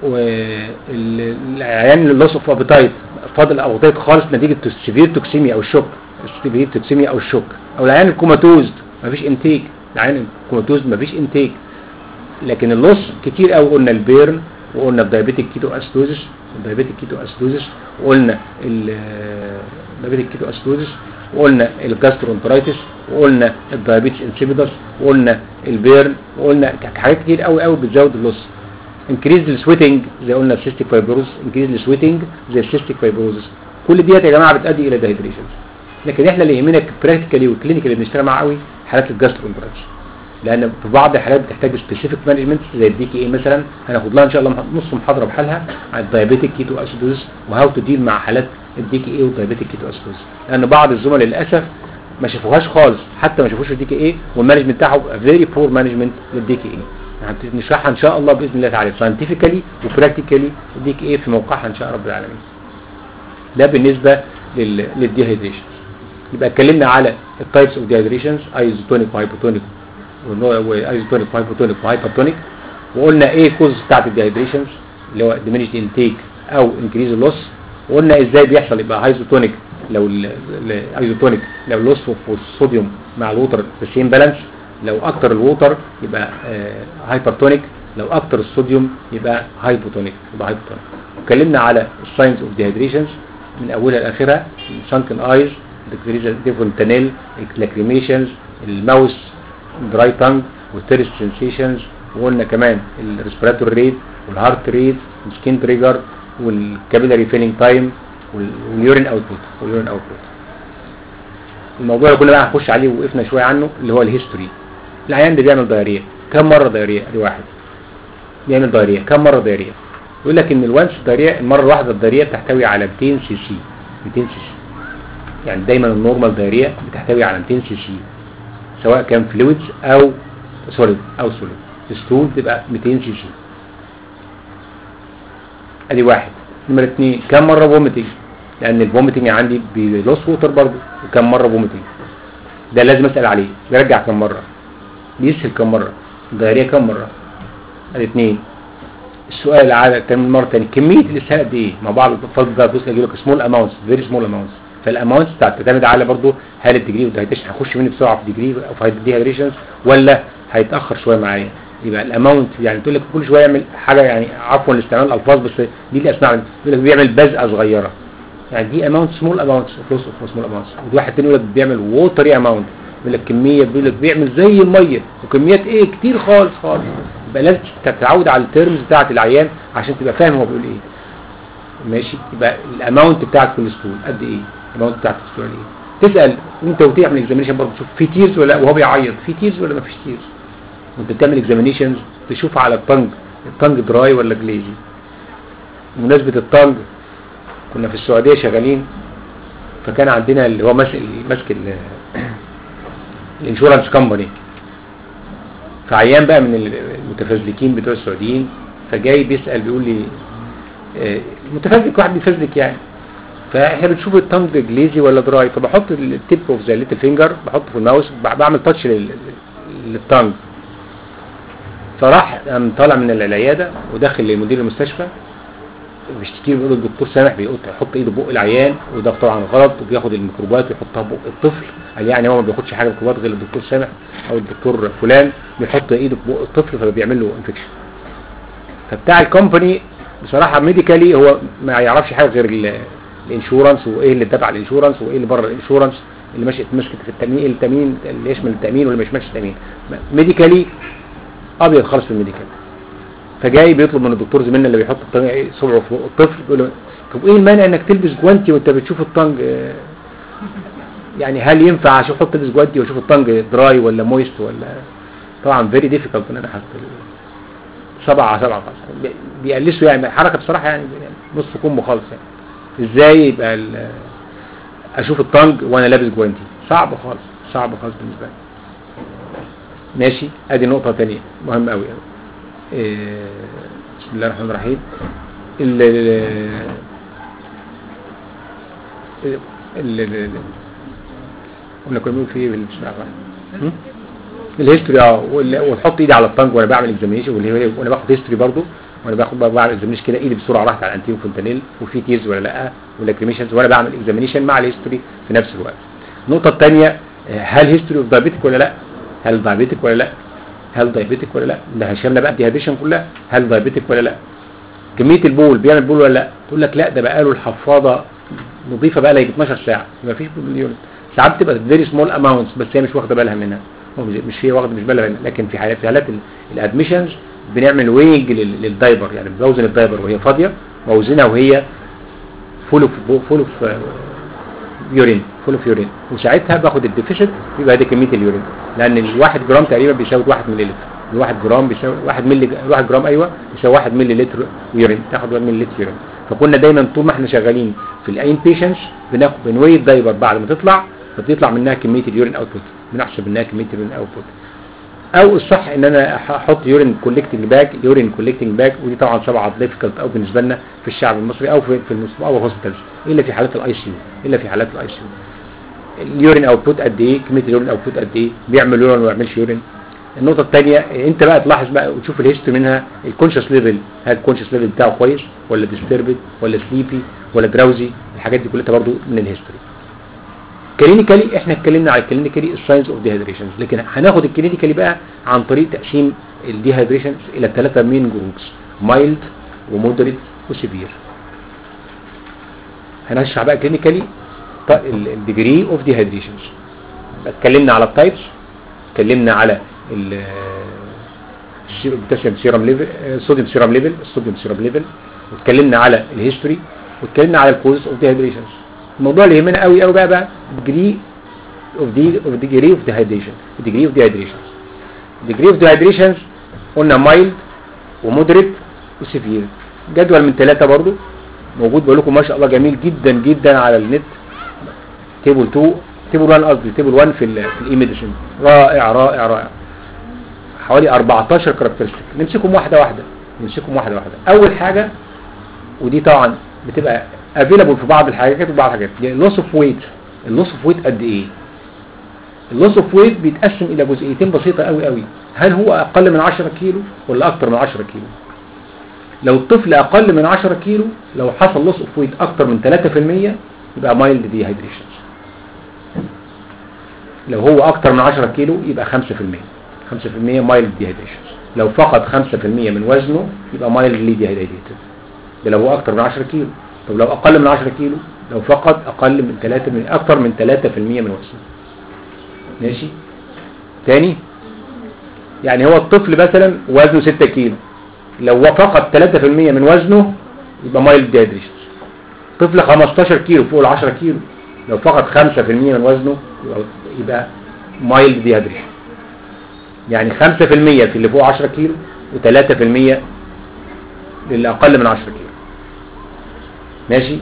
[SPEAKER 2] والعيان اللوس اوف ابيتايت فاضل ابيتايت خالص نتيجه سيفير توكسيميا او الشوك سيفير توكسيميا او الشوك او العيان الكوماتوز مفيش انتيك العيان الكوماتوز مفيش انتيك لكن اللوس كتير قوي قلنا البيرن وقلنا الدايابيتيك كيتو اسيدوزس الدايابيتيك كيتو اسيدوزس وقلنا الدايابيتيك كيتو اسيدوزس وقلنا الجاسترونترايتس وقلنا الدايابيتس انسيبيدس وقلنا البيرن وقلنا حاجات كتير قوي قوي بتزود اللوس انكريز السويتنج زي قلنا السيستيك فايبروز انكريز السويتنج زي السيستيك فايبروزس كل ديت يا جماعه بتؤدي الى دايهيدريشن لكن احنا اللي يهمنا براكتيكالي والكلينيكالي اللي بنشتغل معاه قوي حالات الجاسترونترايتس لان في بعض الحالات بتحتاج سبيسيفيك مانجمنت زي الدي كي اي مثلا هناخد لها ان شاء الله نص محاضره بحالها عن الدايابيتيك كيتو اسيدوز وهاو تو ديل مع حالات الدي كي اي والدايابيتيك كيتو اسيدوز لان بعض الزملاء للاسف ما شافوهاش خالص حتى ما شافوش الدي كي اي والمانجمنت بتاعه فيري بور مانجمنت للدي كي اي هنشرحها ان شاء الله باذن الله تعالى ساينتفيكالي وبراكتيكالي الدي كي اي في موقعها ان شاء رب العالمين ده بالنسبه لل للديهيدريشن يبقى اتكلمنا على التايبس اوف ديهيدريشنز ايزوتونيك وهايبوتونيك وايزوتونيك وهايبوتونيك وهايبرتونيك وقلنا ايه كوز بتاعت الديهيدريشنز اللي هو ديمينيشد انتيك او انكريز اللوس وقلنا ازاي بيحصل يبقى هايزوتونيك لو الايزوتونيك لو اللوس في الصوديوم مع الووتر في سيم بالانس لو اكتر الووتر يبقى هايبرتونيك لو اكتر الصوديوم يبقى هايبوتونيك يبقى هايبوتونيك اتكلمنا على الساينز اوف ديهيدريشنز من اولها لاخرها السانكن ايز ديفونتانيل اللاكريميشنز الماوس دراي تانج والثيرست سنسيشنز وقلنا كمان الريسبيراتوري ريت والهارت ريت والسكين تريجر والكابيلاري فيلينج تايم واليورين اوتبوت واليورين اوتبوت الموضوع اللي كنا بقى هنخش عليه ووقفنا شويه عنه اللي هو الهيستوري العيان ده بيعمل دايريه كم مره دايريه دي واحد بيعمل دايريه كم مره دايريه يقول لك ان الوانس دايريه المره الواحده الدايريه بتحتوي على 200 سي سي 200 سي سي يعني دايما النورمال دايريه بتحتوي على 200 سي سي سواء كان فلويدز او سوليد او سوليد الستول تبقى 200 سي سي ادي واحد نمرة اتنين كم مرة فوميتنج لان الفوميتنج عندي بلوس ووتر برضه وكم مرة فوميتنج ده لازم اسأل عليه بيرجع كم مرة بيسهل كم مرة الدايرية كم مرة ادي اتنين السؤال على كم مرة تاني كمية الاسهال قد ايه مع بعض الفرد ده بص يجي لك سمول اماونتس فيري سمول اماونتس فالاماونتس بتعتمد على برضه هل الديجري والدايتيشن هيخش مني بسرعه في ديجري او في ديهايدريشنز ولا هيتاخر شويه معايا يبقى الاماونت يعني تقول لك كل شويه يعمل حاجه يعني عفوا لاستعمال الالفاظ بس دي اللي اسمعها يقول لك بيعمل بزقه صغيره يعني دي اماونت سمول اماونتس فلوس اوف سمول اماونتس وواحد تاني يقول لك بيعمل ووتري اماونت يقول لك كميه بيقول لك بيعمل زي الميه وكميات ايه كتير خالص خالص يبقى لازم تتعود على الترمز بتاعه العيان عشان تبقى فاهم هو بيقول ايه ماشي يبقى الاماونت بتاع الكوليسترول قد ايه الاماونت بتاع الكوليسترول ايه تسال انت وتعمل اكزامينشن برضه تشوف في تيرز ولا وهو بيعيط في تيرز ولا ما فيش تيرز وانت بتعمل اكزامينشنز تشوف على التنج التنج دراي ولا جليزي بمناسبه التنج كنا في السعوديه شغالين فكان عندنا اللي هو ماسك ماسك الانشورنس كومباني فعيان بقى من المتفزلكين بتوع السعوديين فجاي بيسال بيقول لي متفزلك واحد بيفزلك يعني فاحنا بنشوف التنج جليزي ولا دراي فبحط التيب اوف ذا ليتل فينجر بحطه في الماوس بعمل تاتش للتنج فراح قام طالع من العياده وداخل لمدير المستشفى بيشتكي بيقول الدكتور سامح بيقول يحط ايده بق العيان وده طبعا غلط وبياخد الميكروبات ويحطها بق الطفل قال يعني هو ما بياخدش حاجه ميكروبات غير الدكتور سامح او الدكتور فلان بيحط ايده في بق الطفل فبيعمل له انفكشن فبتاع الكومباني بصراحه ميديكالي هو ما يعرفش حاجه غير الانشورنس وايه اللي تبع الانشورنس وايه اللي بره الانشورنس اللي ماشي ماسك في التامين التامين اللي يشمل التامين واللي مش ماشي التامين ميديكالي ابيض خالص في الميديكال فجاي بيطلب من الدكتور زميلنا اللي بيحط الطنج إيه صبعه فوق الطفل بيقول له طب ايه المانع انك تلبس جوانتي وانت بتشوف الطنج آه، يعني هل ينفع اشوف احط تلبس جوانتي واشوف الطنج دراي ولا مويست ولا طبعا فيري ديفيكالت ان انا احط سبعة على سبعة خالص بي- بيقلسوا يعني حركة بصراحة يعني نص كم خالص يعني ازاي يبقى ال- اشوف الطنج وانا لابس جوانتي صعب خالص صعب خالص بالنسبة لي ماشي ادي نقطة تانية مهمة قوي قوي إيه، بسم الله الرحمن الرحيم ال ال ال ال قلنا كنا بنقول في ايه بسم الله الرحمن الرحيم؟ هم؟ الهيستوري اه وال- وتحط ايدي على الطنج وانا بعمل اكزامينيشن وانا باخد هيستوري برضو وانا باخد بعمل اكزامينيشن كده ايدي بسرعه راحت على الانتيو فونتانيل وفي تيرز ولا لا والاكريميشنز وانا بعمل اكزامينيشن مع الهيستوري في نفس الوقت النقطه الثانيه هل هيستوري اوف دايابيتك ولا لا هل دايابيتك ولا لا هل دايابيتك ولا لا ده شامله بقى الديهايدريشن كلها هل دايابيتك ولا لا كميه البول بيعمل بول ولا لا تقول لك لا ده بقى له الحفاضه نظيفه بقى لها 12 ساعه ما فيش بول باليوم ساعات بتبقى فيري سمول اماونتس بس هي مش واخده بالها منها هو مش مش هي واخده مش بالها منها لكن في حالات في حالات الادميشنز بنعمل وينج للدايبر يعني بوزن الدايبر وهي فاضيه واوزنها وهي فول اوف فول اوف يورين فول اوف يورين وساعتها باخد الديفيسيت يبقى دي كميه اليورين لان الواحد جرام تقريبا بيساوي 1 مللي لتر الواحد جرام بيساوي 1 مللي 1 جرام ايوه بيساوي 1 مللي لتر يورين تاخد 1 مللي لتر يورين فكنا دايما طول ما احنا شغالين في الاين بيشنتس بناخد بنوي الدايبر بعد ما تطلع فبيطلع منها كميه اليورين اوتبوت بنحسب منها كميه اليورين اوتبوت او الصح ان انا احط يورين كولكتنج باج يورين كولكتنج باج ودي طبعا طبعا ديفيكالت او بالنسبه لنا في الشعب المصري او في في المستشفى او الهوسبيتالز الا في حالات الاي سي يو الا في حالات الاي سي يو اليورين اوتبوت قد ايه كميه اليورين اوتبوت قد ايه بيعمل يورين ولا ما بيعملش يورين النقطه الثانيه انت بقى تلاحظ بقى وتشوف الهيستوري منها الكونشس ليفل هل الكونشس ليفل بتاعه كويس ولا ديستربد ولا سليبي ولا دراوزي الحاجات دي كلها برضو من الهيستوري كلينيكالي احنا اتكلمنا على الكلينيكالي الساينس اوف ديهايدريشنز لكن هناخد الكلينيكالي بقى عن طريق تقسيم الديهايدريشنز الى ثلاثه مين جروبس مايلد ومودريت وسيفير هنشرح بقى كلينيكالي الديجري اوف ديهايدريشنز اتكلمنا على التايبس اتكلمنا على ال البوتاسيوم سيرم ليفل الصوديوم سيرم ليفل الصوديوم سيرم ليفل واتكلمنا على الهيستوري واتكلمنا على الكوز اوف ديهايدريشنز الموضوع اللي يهمنا قوي قوي بقى بقى degree of the of degree of dehydration degree of dehydration degree of dehydration قلنا mild ومودريت وسيفير جدول من ثلاثة برضو موجود بقول لكم ما شاء الله جميل جدا جدا على النت تيبل 2 تيبل 1 قصدي تيبل 1 في ال في الاي ميديسن رائع رائع رائع حوالي 14 كاركترستيك نمسكهم واحده واحده نمسكهم واحده واحده اول حاجه ودي طبعا بتبقى افيلابل في بعض الحاجات وبعض الحاجات اللوس اوف ويت اللوس اوف ويت قد ايه اللوس اوف ويت بيتقسم الى جزئيتين بسيطه قوي قوي هل هو اقل من 10 كيلو ولا اكتر من 10 كيلو لو الطفل اقل من 10 كيلو لو حصل لوس اوف ويت اكتر من 3% يبقى مايلد ديهايدريشن لو هو اكتر من 10 كيلو يبقى 5% 5% مايلد ديهايدريشن لو فقد 5% من وزنه يبقى مايلدلي ديهايدريتد ده لو هو اكتر من 10 كيلو طب لو اقل من 10 كيلو لو فقد اقل من 3 من اكتر من 3% من وزنه ماشي تاني يعني هو الطفل مثلا وزنه 6 كيلو لو هو فقد 3% من وزنه يبقى مايلد ديهايدريشن طفل 15 كيلو فوق ال 10 كيلو لو فقد 5% من وزنه يبقى مايلد ديهايدريشن يعني 5% في اللي فوق 10 كيلو و3% للي اقل من 10 كيلو ماشي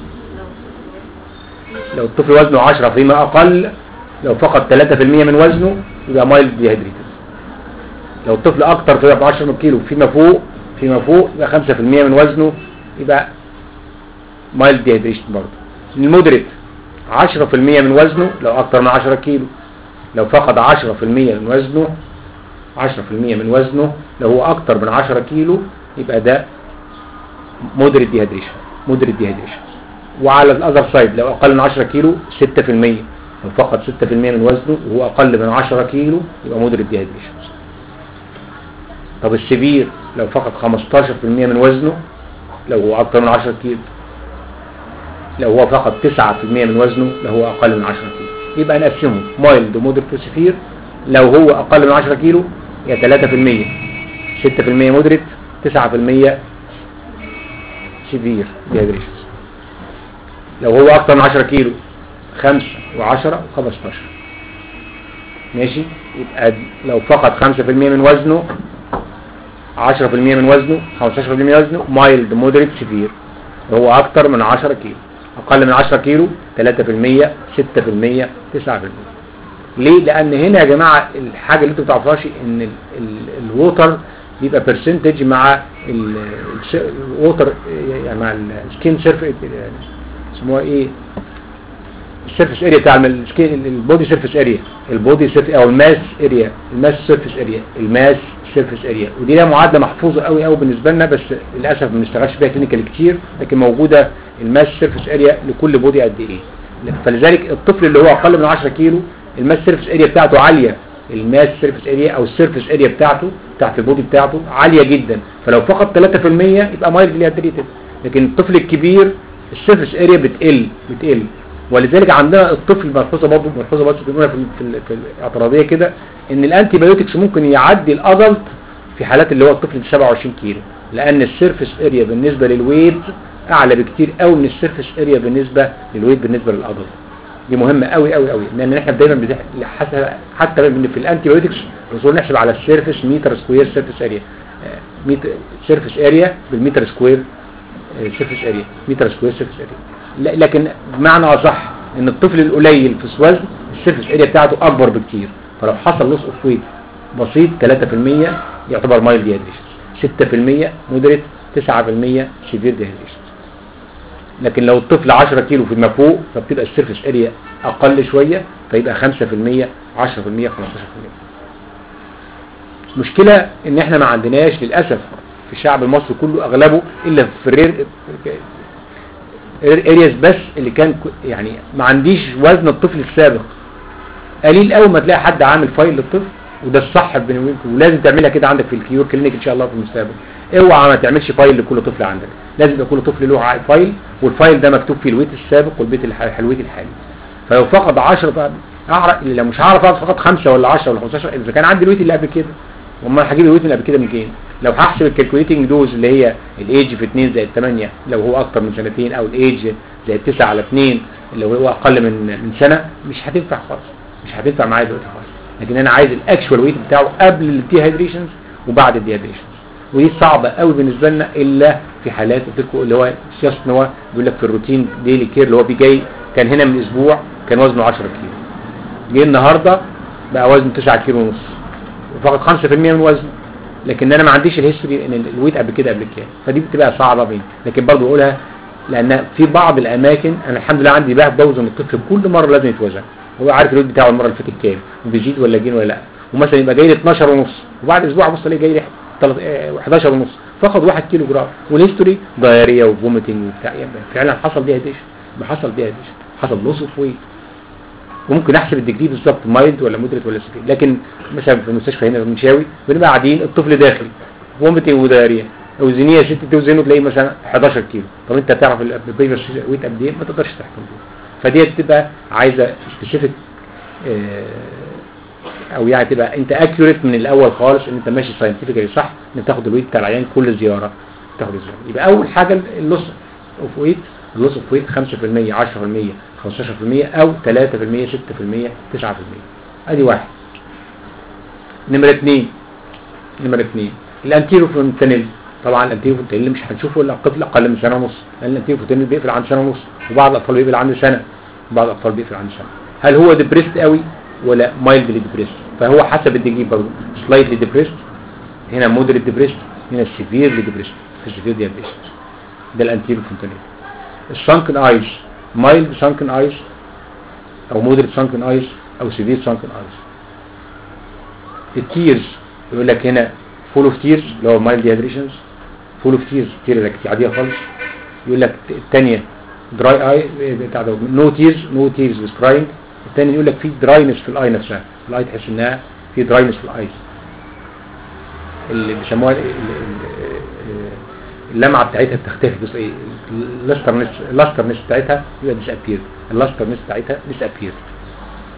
[SPEAKER 2] لو الطفل وزنه 10 فيما اقل لو فقد 3% من وزنه يبقى مايلد ديهايدريتد لو الطفل اكتر في 10 كيلو فيما فوق فيما فوق يبقى 5% من وزنه يبقى مايلد ديهايدريشن برضه المودريت 10% من وزنه لو اكتر من 10 كيلو لو فقد 10% من وزنه 10% من وزنه لو هو اكتر من 10 كيلو يبقى ده مودريت ديهايدريشن مودريت ديهايدريشن وعلى الاذر سايد لو اقل من 10 كيلو 6% لو فقد 6% من وزنه وهو اقل من 10 كيلو يبقى مودريت ديهايدريشن طب السبير لو فقد 15% من وزنه لو هو اكتر من 10 كيلو لو هو فقد 9% من وزنه لو هو اقل من 10 كيلو يبقى نقسمه مايلد ومودريت وسفير لو هو اقل من 10 كيلو يا 3% 6% مودريت 9% سيفير ديهيدريشن لو هو اكتر من 10 كيلو 5 و10 و15 ماشي يبقى لو فقد 5% من وزنه 10% من وزنه 15% من وزنه مايلد مودريت سيفير هو اكتر من 10 كيلو اقل من 10 كيلو 3% 6% 9% ليه لان هنا يا جماعه الحاجه اللي انتوا ما تعرفوهاش ان ال- ال- الووتر بيبقى برسنتج مع الووتر يعني مع السكين سيرفيس اسمها ايه السيرفيس اريا بتاع الم- السكين البودي سيرفيس اريا البودي سيرفيس او الماس اريا الماس سيرفيس اريا الماس سيرفيس اريا ودي لها معادله محفوظه قوي قوي بالنسبه لنا بس للاسف ما بنشتغلش فيها كلينيكال كتير لكن موجوده الماس سيرفيس اريا لكل بودي قد ايه فلذلك الطفل اللي هو اقل من 10 كيلو الماس سيرفيس اريا بتاعته عاليه الماس سيرفيس اريا او السيرفيس اريا بتاعته بتاعت البودي بتاعته عاليه جدا فلو فقد 3% يبقى مايلد ديهيدريتد لكن الطفل الكبير السيرفيس اريا بتقل بتقل ولذلك عندنا الطفل ملحوظه برضه ملحوظه برضه بنقولها في ال- في ال- في الاعتراضيه كده ان الانتي بايوتكس ممكن يعدي الادلت في حالات اللي هو الطفل اللي 27 كيلو لان السيرفيس اريا بالنسبه للويت اعلى بكتير قوي من السيرفيس اريا بالنسبه للويت بالنسبه للادلت دي مهمه قوي قوي قوي لان احنا دايما بنح- حسب حتى من- في الانتي بايوتكس بنقول نحسب على السيرفيس متر سكوير سيرفيس اريا متر سيرفيس اريا بالمتر سكوير سيرفيس اريا متر سكوير سيرفيس اريا لا- لكن بمعنى اصح ان الطفل القليل في الوزن السيرفيس اريا بتاعته اكبر بكتير فلو حصل لوس اوف ويت بسيط 3% يعتبر مايل ديهيدريشن 6% مودريت 9% سيفير ديهيدريشن لكن لو الطفل 10 كيلو فيما فوق فبتبقى السيرفيس اريا اقل شويه فيبقى 5% 10% 15% مشكلة ان احنا ما عندناش للأسف في الشعب المصري كله اغلبه الا في الرير ارياز بس اللي كان ك- يعني ما عنديش وزن الطفل السابق قليل قوي ما تلاقي حد عامل فايل للطفل وده الصح بيني وبينكم ولازم تعملها كده عندك في الكيور كلينيك ان شاء الله في المستقبل اوعى ما تعملش فايل لكل طفل عندك لازم يبقى كل طفل له ع- فايل والفايل ده مكتوب فيه الويت السابق والبيت الح- الويت الحالي فلو فقد 10 بقى اعرف لو مش هعرف اعرف فقط 5 ولا 10 ولا 15 اذا كان عندي الويت اللي قبل كده امال هجيب الويت اللي قبل كده من فين لو هحسب الكالكوليتنج دوز اللي هي الايدج في 2 زائد 8 لو هو اكتر من سنتين او الايدج زائد 9 على 2 لو هو اقل من من سنه مش هتنفع خالص مش هتنفع معايا دلوقتي خالص لكن انا عايز الاكشوال ويت بتاعه قبل الديهايدريشنز وبعد الديهايدريشنز ودي صعبه قوي بالنسبه لنا الا في حالات قلت لكم اللي هو سياسه ان هو بيقول لك في الروتين ديلي كير اللي هو بيجي جاي كان هنا من اسبوع كان وزنه 10 كيلو جه النهارده بقى وزنه 9 كيلو ونص فقط 5% من وزنه لكن انا ما عنديش الهيستوري ان ال- الويت قبل كده قبل كده فدي بتبقى صعبه بين لكن برضه بقولها لان في بعض الاماكن انا الحمد لله عندي بقى بوزن الطفل كل مره لازم يتوزن هو عارف الويت بتاعه المره اللي فاتت كام وبيزيد ولا جين ولا لا ومثلا يبقى جاي لي 12 ونص وبعد اسبوع ابص الاقيه جاي لي تلت- آه، 11 ونص فقد 1 كيلو جرام والهيستوري دايريا وفوميتنج وبتاع يعني فعلا حصل دي هديشن حصل دي هديشن حصل لوس اوف ويت وممكن احسب الديجري بالظبط مايلد ولا مودريت ولا سيفير لكن مثلا في المستشفى هنا في المنشاوي بنبقى قاعدين الطفل داخل فوميتنج وداريا اوزنيه ست توزنه تلاقيه مثلا 11 كيلو طب انت تعرف البيبر ويت قد ايه ما تقدرش تحكم فيه فدي بتبقى عايزه سبيسيفيك او يعني تبقى انت اكيوريت من الاول خالص ان انت ماشي ساينتفيكالي صح ان تاخد الويت بتاع العيان كل زياره تاخد الزياره يبقى اول حاجه اللوس اوف ويت اللوس اوف ويت 5% 10% 15% او 3% 6% 9% ادي واحد نمرة اثنين نمرة اثنين الانتيرو فونتانيل طبعا الانتيرو فونتانيل مش هنشوفه الا الطفل اقل من سنه ونص لان الانتيرو فونتانيل بيقفل عند سنه ونص وبعض الاطفال بيقفل عند سنه وبعض الاطفال بيقفل عند سنه هل هو ديبريست قوي ولا مايلدلي ديبريست فهو حسب الديجري برضه سلايتلي ديبريست هنا مودريت ديبريست هنا سيفيرلي ديبريست في سيفير ديبريست ده الانتيرو فونتانيل السانكن ايز مايلد سانكن ايز او مودريت سانكن ايز او سيفير سانكن ايز التيرز يقول لك هنا فول اوف تيرز اللي هو مايلد ديهيدريشنز فول اوف تيرز تيرز عاديه خالص يقول لك الثانيه دراي اي بتاع ده نو تيرز نو تيرز ويز كراينج الثاني يقول لك في دراينس في الاي نفسها الاي تحس انها في دراينس في الاي اللي بيسموها ال- ال- ال- اللمعه بتاعتها بتختفي بس ايه اللاسترنس اللاسترنس بتاعتها يبقى ديسابير اللاسترنس بتاعتها ديسابير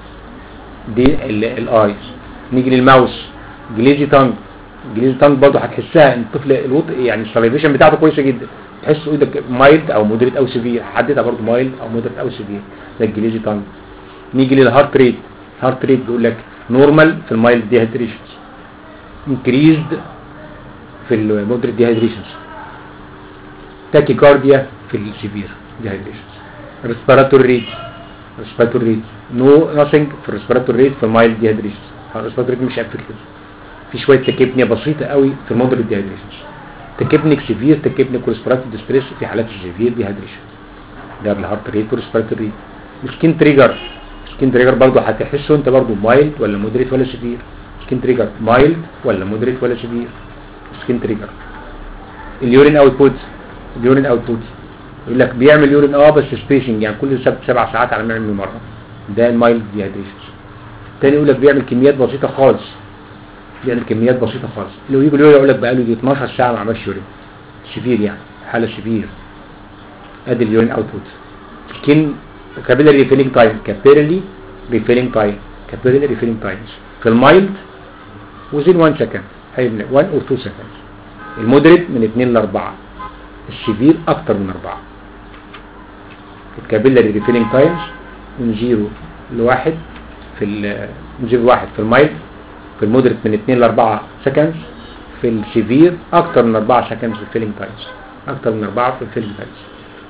[SPEAKER 2] دي ال- الايز نيجي للماوس جليزي تانج جليزي تانج برضه هتحسها ان الطفل الوط يعني السليفيشن بتاعته كويسه جدا تحس ايدك مايلد او مودريت او سيفير حددها برضه مايلد او مودريت او سيفير ده الجليزي تانج نيجي للهارت ريت هارت ريت بيقول لك نورمال في المايلد ديهيدريشنز انكريزد في المودريت ديهيدريشنز تاكيكارديا في السيفير ديهيدريشنز ريسبيراتوري ريت ريسبيراتوري ريت نو نوثينج في الريسبيراتوري ريت في المايلد ديهيدريشنز الريسبيراتوري ريت مش افكتيف في شويه تكيبنيا بسيطه قوي في المودريت ديهيدريشنز تكيبنيك سيفير تكيبنيك وريسبيراتوري ديستريس في حالات السيفير ديهيدريشن ده الهارت ريت والريسبيراتوري ريت السكين تريجر السكين تريجر برضه هتحسه انت برضه مايلد ولا مودريت ولا سيفير سكين تريجر مايلد ولا مودريت ولا سيفير سكين تريجر اليورين اوتبوت اليورين اوتبوت يقول لك بيعمل يورين اه بس سبيشنج يعني كل سب سبع ساعات على ما يعمل مره ده المايلد ديهيدريشن تاني يقول لك بيعمل كميات بسيطه خالص بيعمل كميات بسيطه خالص لو يجي اليورين يقول لك بقى له دي 12 ساعه ما عملش يورين سيفير يعني حاله سيفير ادي اليورين اوتبوت سكين كابيلاري ريفيلينج تايم كابيلاري ريفيلينج تايم كابيلاري ريفيلينج تايمز في المايلد within 1 second هيبنى 1 or 2 seconds المودريت من 2 ل 4 السيفير اكتر من 4 الكابيلاري ريفيلينج تايمز من 0 ل 1 في ال من 0 ل 1 في المايلد في المودريت من 2 ل 4 سكندز في السيفير اكتر من 4 سكندز في الفيلينج تايمز اكتر من 4 في الفيلينج تايمز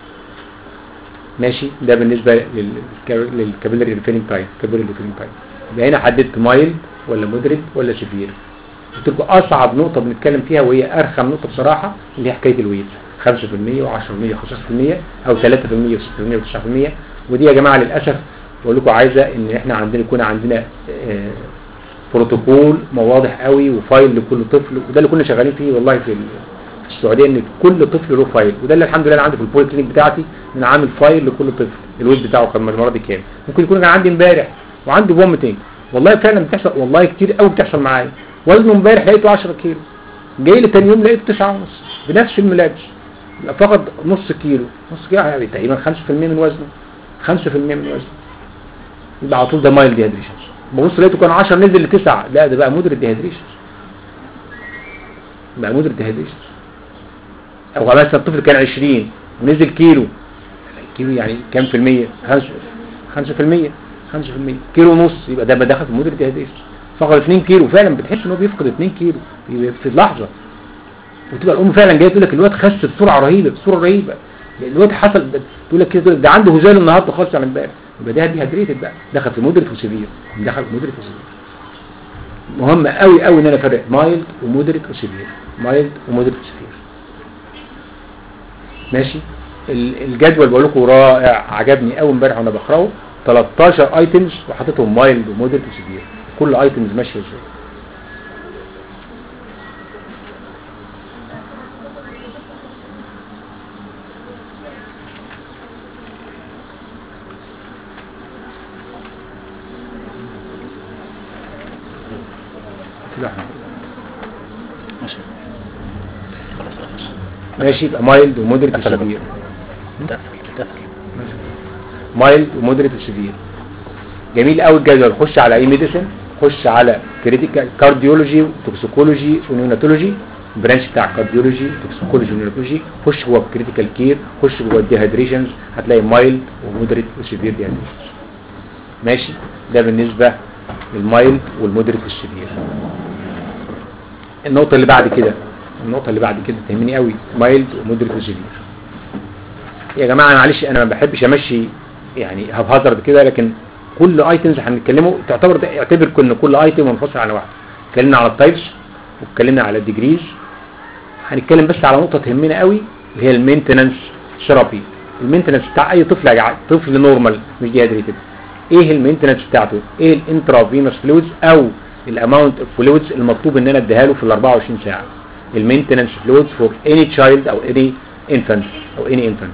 [SPEAKER 2] ماشي ده بالنسبه للكابيلاري ريفيلينج تايم كابيلاري ريفيلينج تايم يبقى هنا حددت مايلد ولا مودريت ولا سيفير قلت لكم اصعب نقطه بنتكلم فيها وهي ارخم نقطه بصراحه اللي هي حكايه الويت 5% و10% 15% او 3% و6% و9% ودي يا جماعه للاسف بقول لكم عايزه ان احنا عندنا يكون عندنا آه، بروتوكول واضح قوي وفايل لكل طفل وده اللي كنا شغالين فيه والله في ال- في السعوديه ان كل طفل له فايل وده اللي الحمد لله انا عندي في البولي كلينيك بتاعتي ان أنا عامل فايل لكل طفل الويت بتاعه كان المره دي كام ممكن يكون كان عندي امبارح وعندي فوميتنج والله فعلا بتحصل والله كتير قوي بتحصل معايا وزنه امبارح لقيته 10 كيلو جاي لي تاني يوم لقيته 9 ونص بنفس الملابس يبقى فقد نص كيلو نص كيلو يعني تقريبا 5% من وزنه 5% من وزنه يبقى على طول ده مايل ديهيدريشنز ببص لقيته كان 10 نزل ل 9 لا ده بقى مودريت ديهيدريشنز بقى مودريت ديهيدريشنز او مثلا الطفل كان 20 ونزل كيلو كيلو يعني كام في المية 5 5% 5% كيلو ونص يبقى ده بقى داخل في مودريت ديهيدريشن فقد 2 كيلو فعلا بتحس ان هو بيفقد 2 كيلو في لحظه وتبقى الام فعلا جايه تقول لك الواد خس بسرعه رهيبه بسرعه رهيبه الواد حصل تقول لك كده تقول لك ده عنده هزال النهارده خالص عن امبارح يبقى ده ديهيدريتد بقى دخل في مودريت وسيفير دخل في مودريت وسيفير مهم قوي قوي ان انا افرق مايلد ومودريت وسيفير مايلد ومودريت وسيفير ماشي ال- الجدول بقول لكم رائع عجبني قوي امبارح وانا بقراه 13 ايتمز وحطيتهم مايلد ومودريت وسيفير كل ايتمز ماشيه ازاي كده احنا
[SPEAKER 3] ماشي خلاص خلاص
[SPEAKER 2] ماشي يبقى مايلد ومودريت
[SPEAKER 3] قفل يا
[SPEAKER 2] وسيفير
[SPEAKER 3] تقفل تقفل
[SPEAKER 2] مايلد ومودريت وسيفير جميل قوي الجدول خش على اي ميديسن خش على كريتيكال كارديولوجي وتوكسيكولوجي ونيوناتولوجي برانش بتاع كارديولوجي توكسيكولوجي ونيوناتولوجي خش جوه كريتيكال كير خش جوه الديهيدريشنز هتلاقي مايلد ومودريت وسيفير ديهيدريشنز ماشي ده بالنسبه للمايلد والمودريت والسيفير النقطه اللي بعد كده النقطه اللي بعد كده تهمني قوي مايلد ومودريت وسيفير يا جماعه معلش انا ما بحبش امشي يعني هبهزر كده لكن كل ايتمز هنتكلمه تعتبر ده اعتبر كل كل ايتم منفصل عن واحد اتكلمنا على التايبس واتكلمنا على الديجريز هنتكلم بس على نقطه تهمنا قوي اللي هي المينتننس ثيرابي المينتننس بتاع اي طفل يا جماعه طفل نورمال مش ديهيدريتد ايه المينتننس بتاعته ايه الانترافينوس فلويدز او الاماونت اوف فلويدز المطلوب ان انا اديها له في ال 24 ساعه المينتننس فلويدز فور اني تشايلد او اني انفانت او اني انفانت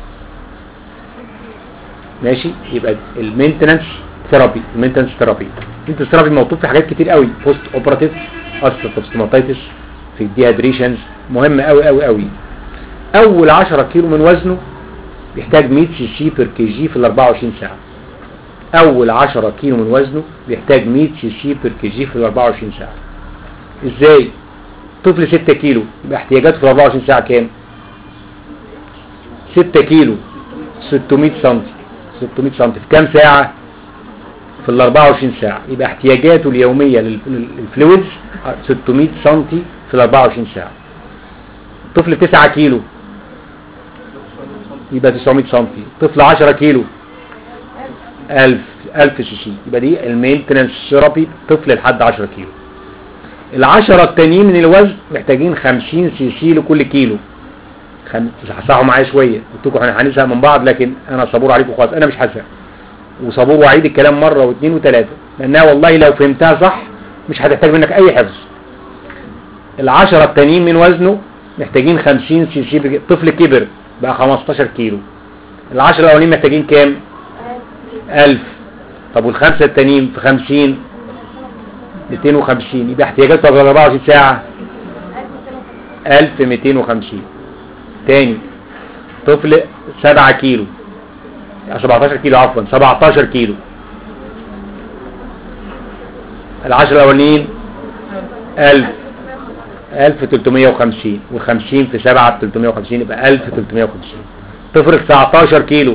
[SPEAKER 2] ماشي يبقى المينتننس ثيرابي المينتننس ثيرابي المينتننس ثيرابي موجود في حاجات كتير قوي بوست اوبراتيف استروبستوماتيتس في الديهيدريشنز مهم قوي قوي قوي اول 10 كيلو من وزنه بيحتاج 100 سي سي بير كي جي في ال 24 ساعه اول 10 كيلو من وزنه بيحتاج 100 سي سي بير كي جي في ال 24 ساعه ازاي طفل 6 كيلو يبقى احتياجاته في ال 24 ساعه كام 6 كيلو 600 سم 600 سم في كام ساعه في ال 24 ساعه يبقى احتياجاته اليوميه لل- لل- للفلويدز 600 سم في ال 24 ساعه طفل 9 كيلو يبقى 900 سم طفل 10 كيلو 1000 1000 سي سي يبقى دي المينتنس ثيرابي طفل لحد 10 كيلو العشرة التانيين من الوزن محتاجين 50 سي سي لكل كيلو خم... صحصحوا معايا شويه قلت لكم احنا هنزهق من بعض لكن انا صبور عليكم خالص انا مش هزهق وصبور واعيد الكلام مره واثنين وثلاثه لانها والله لو فهمتها صح مش هتحتاج منك اي حفظ العشرة التانيين من وزنه محتاجين 50 سي سي بج- طفل كبر بقى 15 كيلو العشرة الاولين محتاجين كام 1000 طب والخمسة التانيين في 50 250 يبقى احتياجاته في 24 ساعة 1250 تاني طفل 7 كيلو 17 كيلو عفوا 17 كيلو العشر الاولين 1000 1350 و50 في 7 ب 350 يبقى 1350 طفل 19 كيلو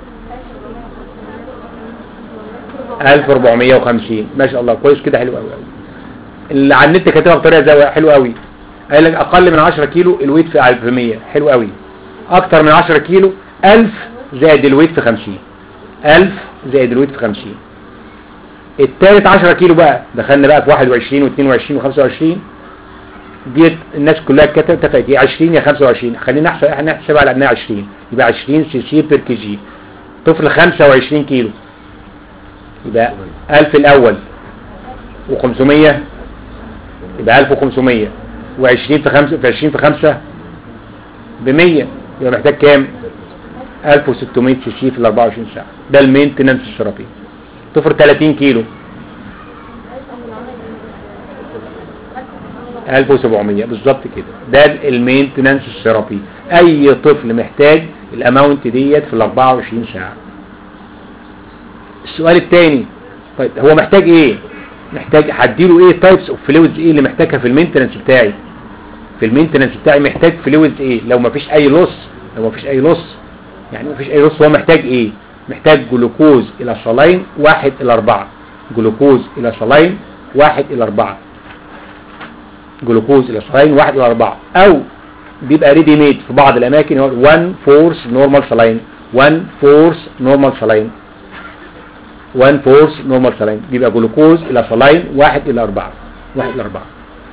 [SPEAKER 2] 1450 ما شاء الله كويس كده حلو قوي قوي اللي على النت كاتبها بطريقه زي حلوه قوي قال لك اقل من 10 كيلو الويت في 1100 حلو قوي اكتر من 10 كيلو 1000 زائد الويت في 50 1000 زائد الويت في 50 التالت 10 كيلو بقى دخلنا بقى في 21 و22 و25 ديت الناس كلها كانت اتفقت يا 20 يا 25 خلينا نحسب احنا نحسبها على انها 20 يبقى 20 سي سي بير كي جي طفل 25 كيلو يبقى 1000 الاول و500 يبقى 1500 و20 في 5 في 20 في 5 ب 100 يبقى محتاج كام 1600 سي سي في ال 24 ساعه ده المينتنس الثيرابي طفل 30 كيلو 1700 بالظبط كده ده المينتنس الثيرابي اي طفل محتاج الاماونت ديت في ال 24 ساعه السؤال الثاني طيب هو محتاج ايه محتاج هديله ايه تايبس اوف فلويدز ايه اللي محتاجها في المينتنس بتاعي في المينتنس بتاعي محتاج فلويدز ايه لو مفيش اي لوس لو مفيش اي لوس يعني مفيش اي لوس هو محتاج ايه محتاج جلوكوز الى صلاين واحد الى اربعة جلوكوز الى صلاين واحد الى اربعة جلوكوز الى صلاين واحد الى اربعة او بيبقى ريدي ميد في بعض الاماكن هو 1 فورس نورمال صلاين 1 فورس نورمال صلاين 1 فورس نورمال صلاين بيبقى جلوكوز الى صلاين واحد الى اربعة واحد الى اربعة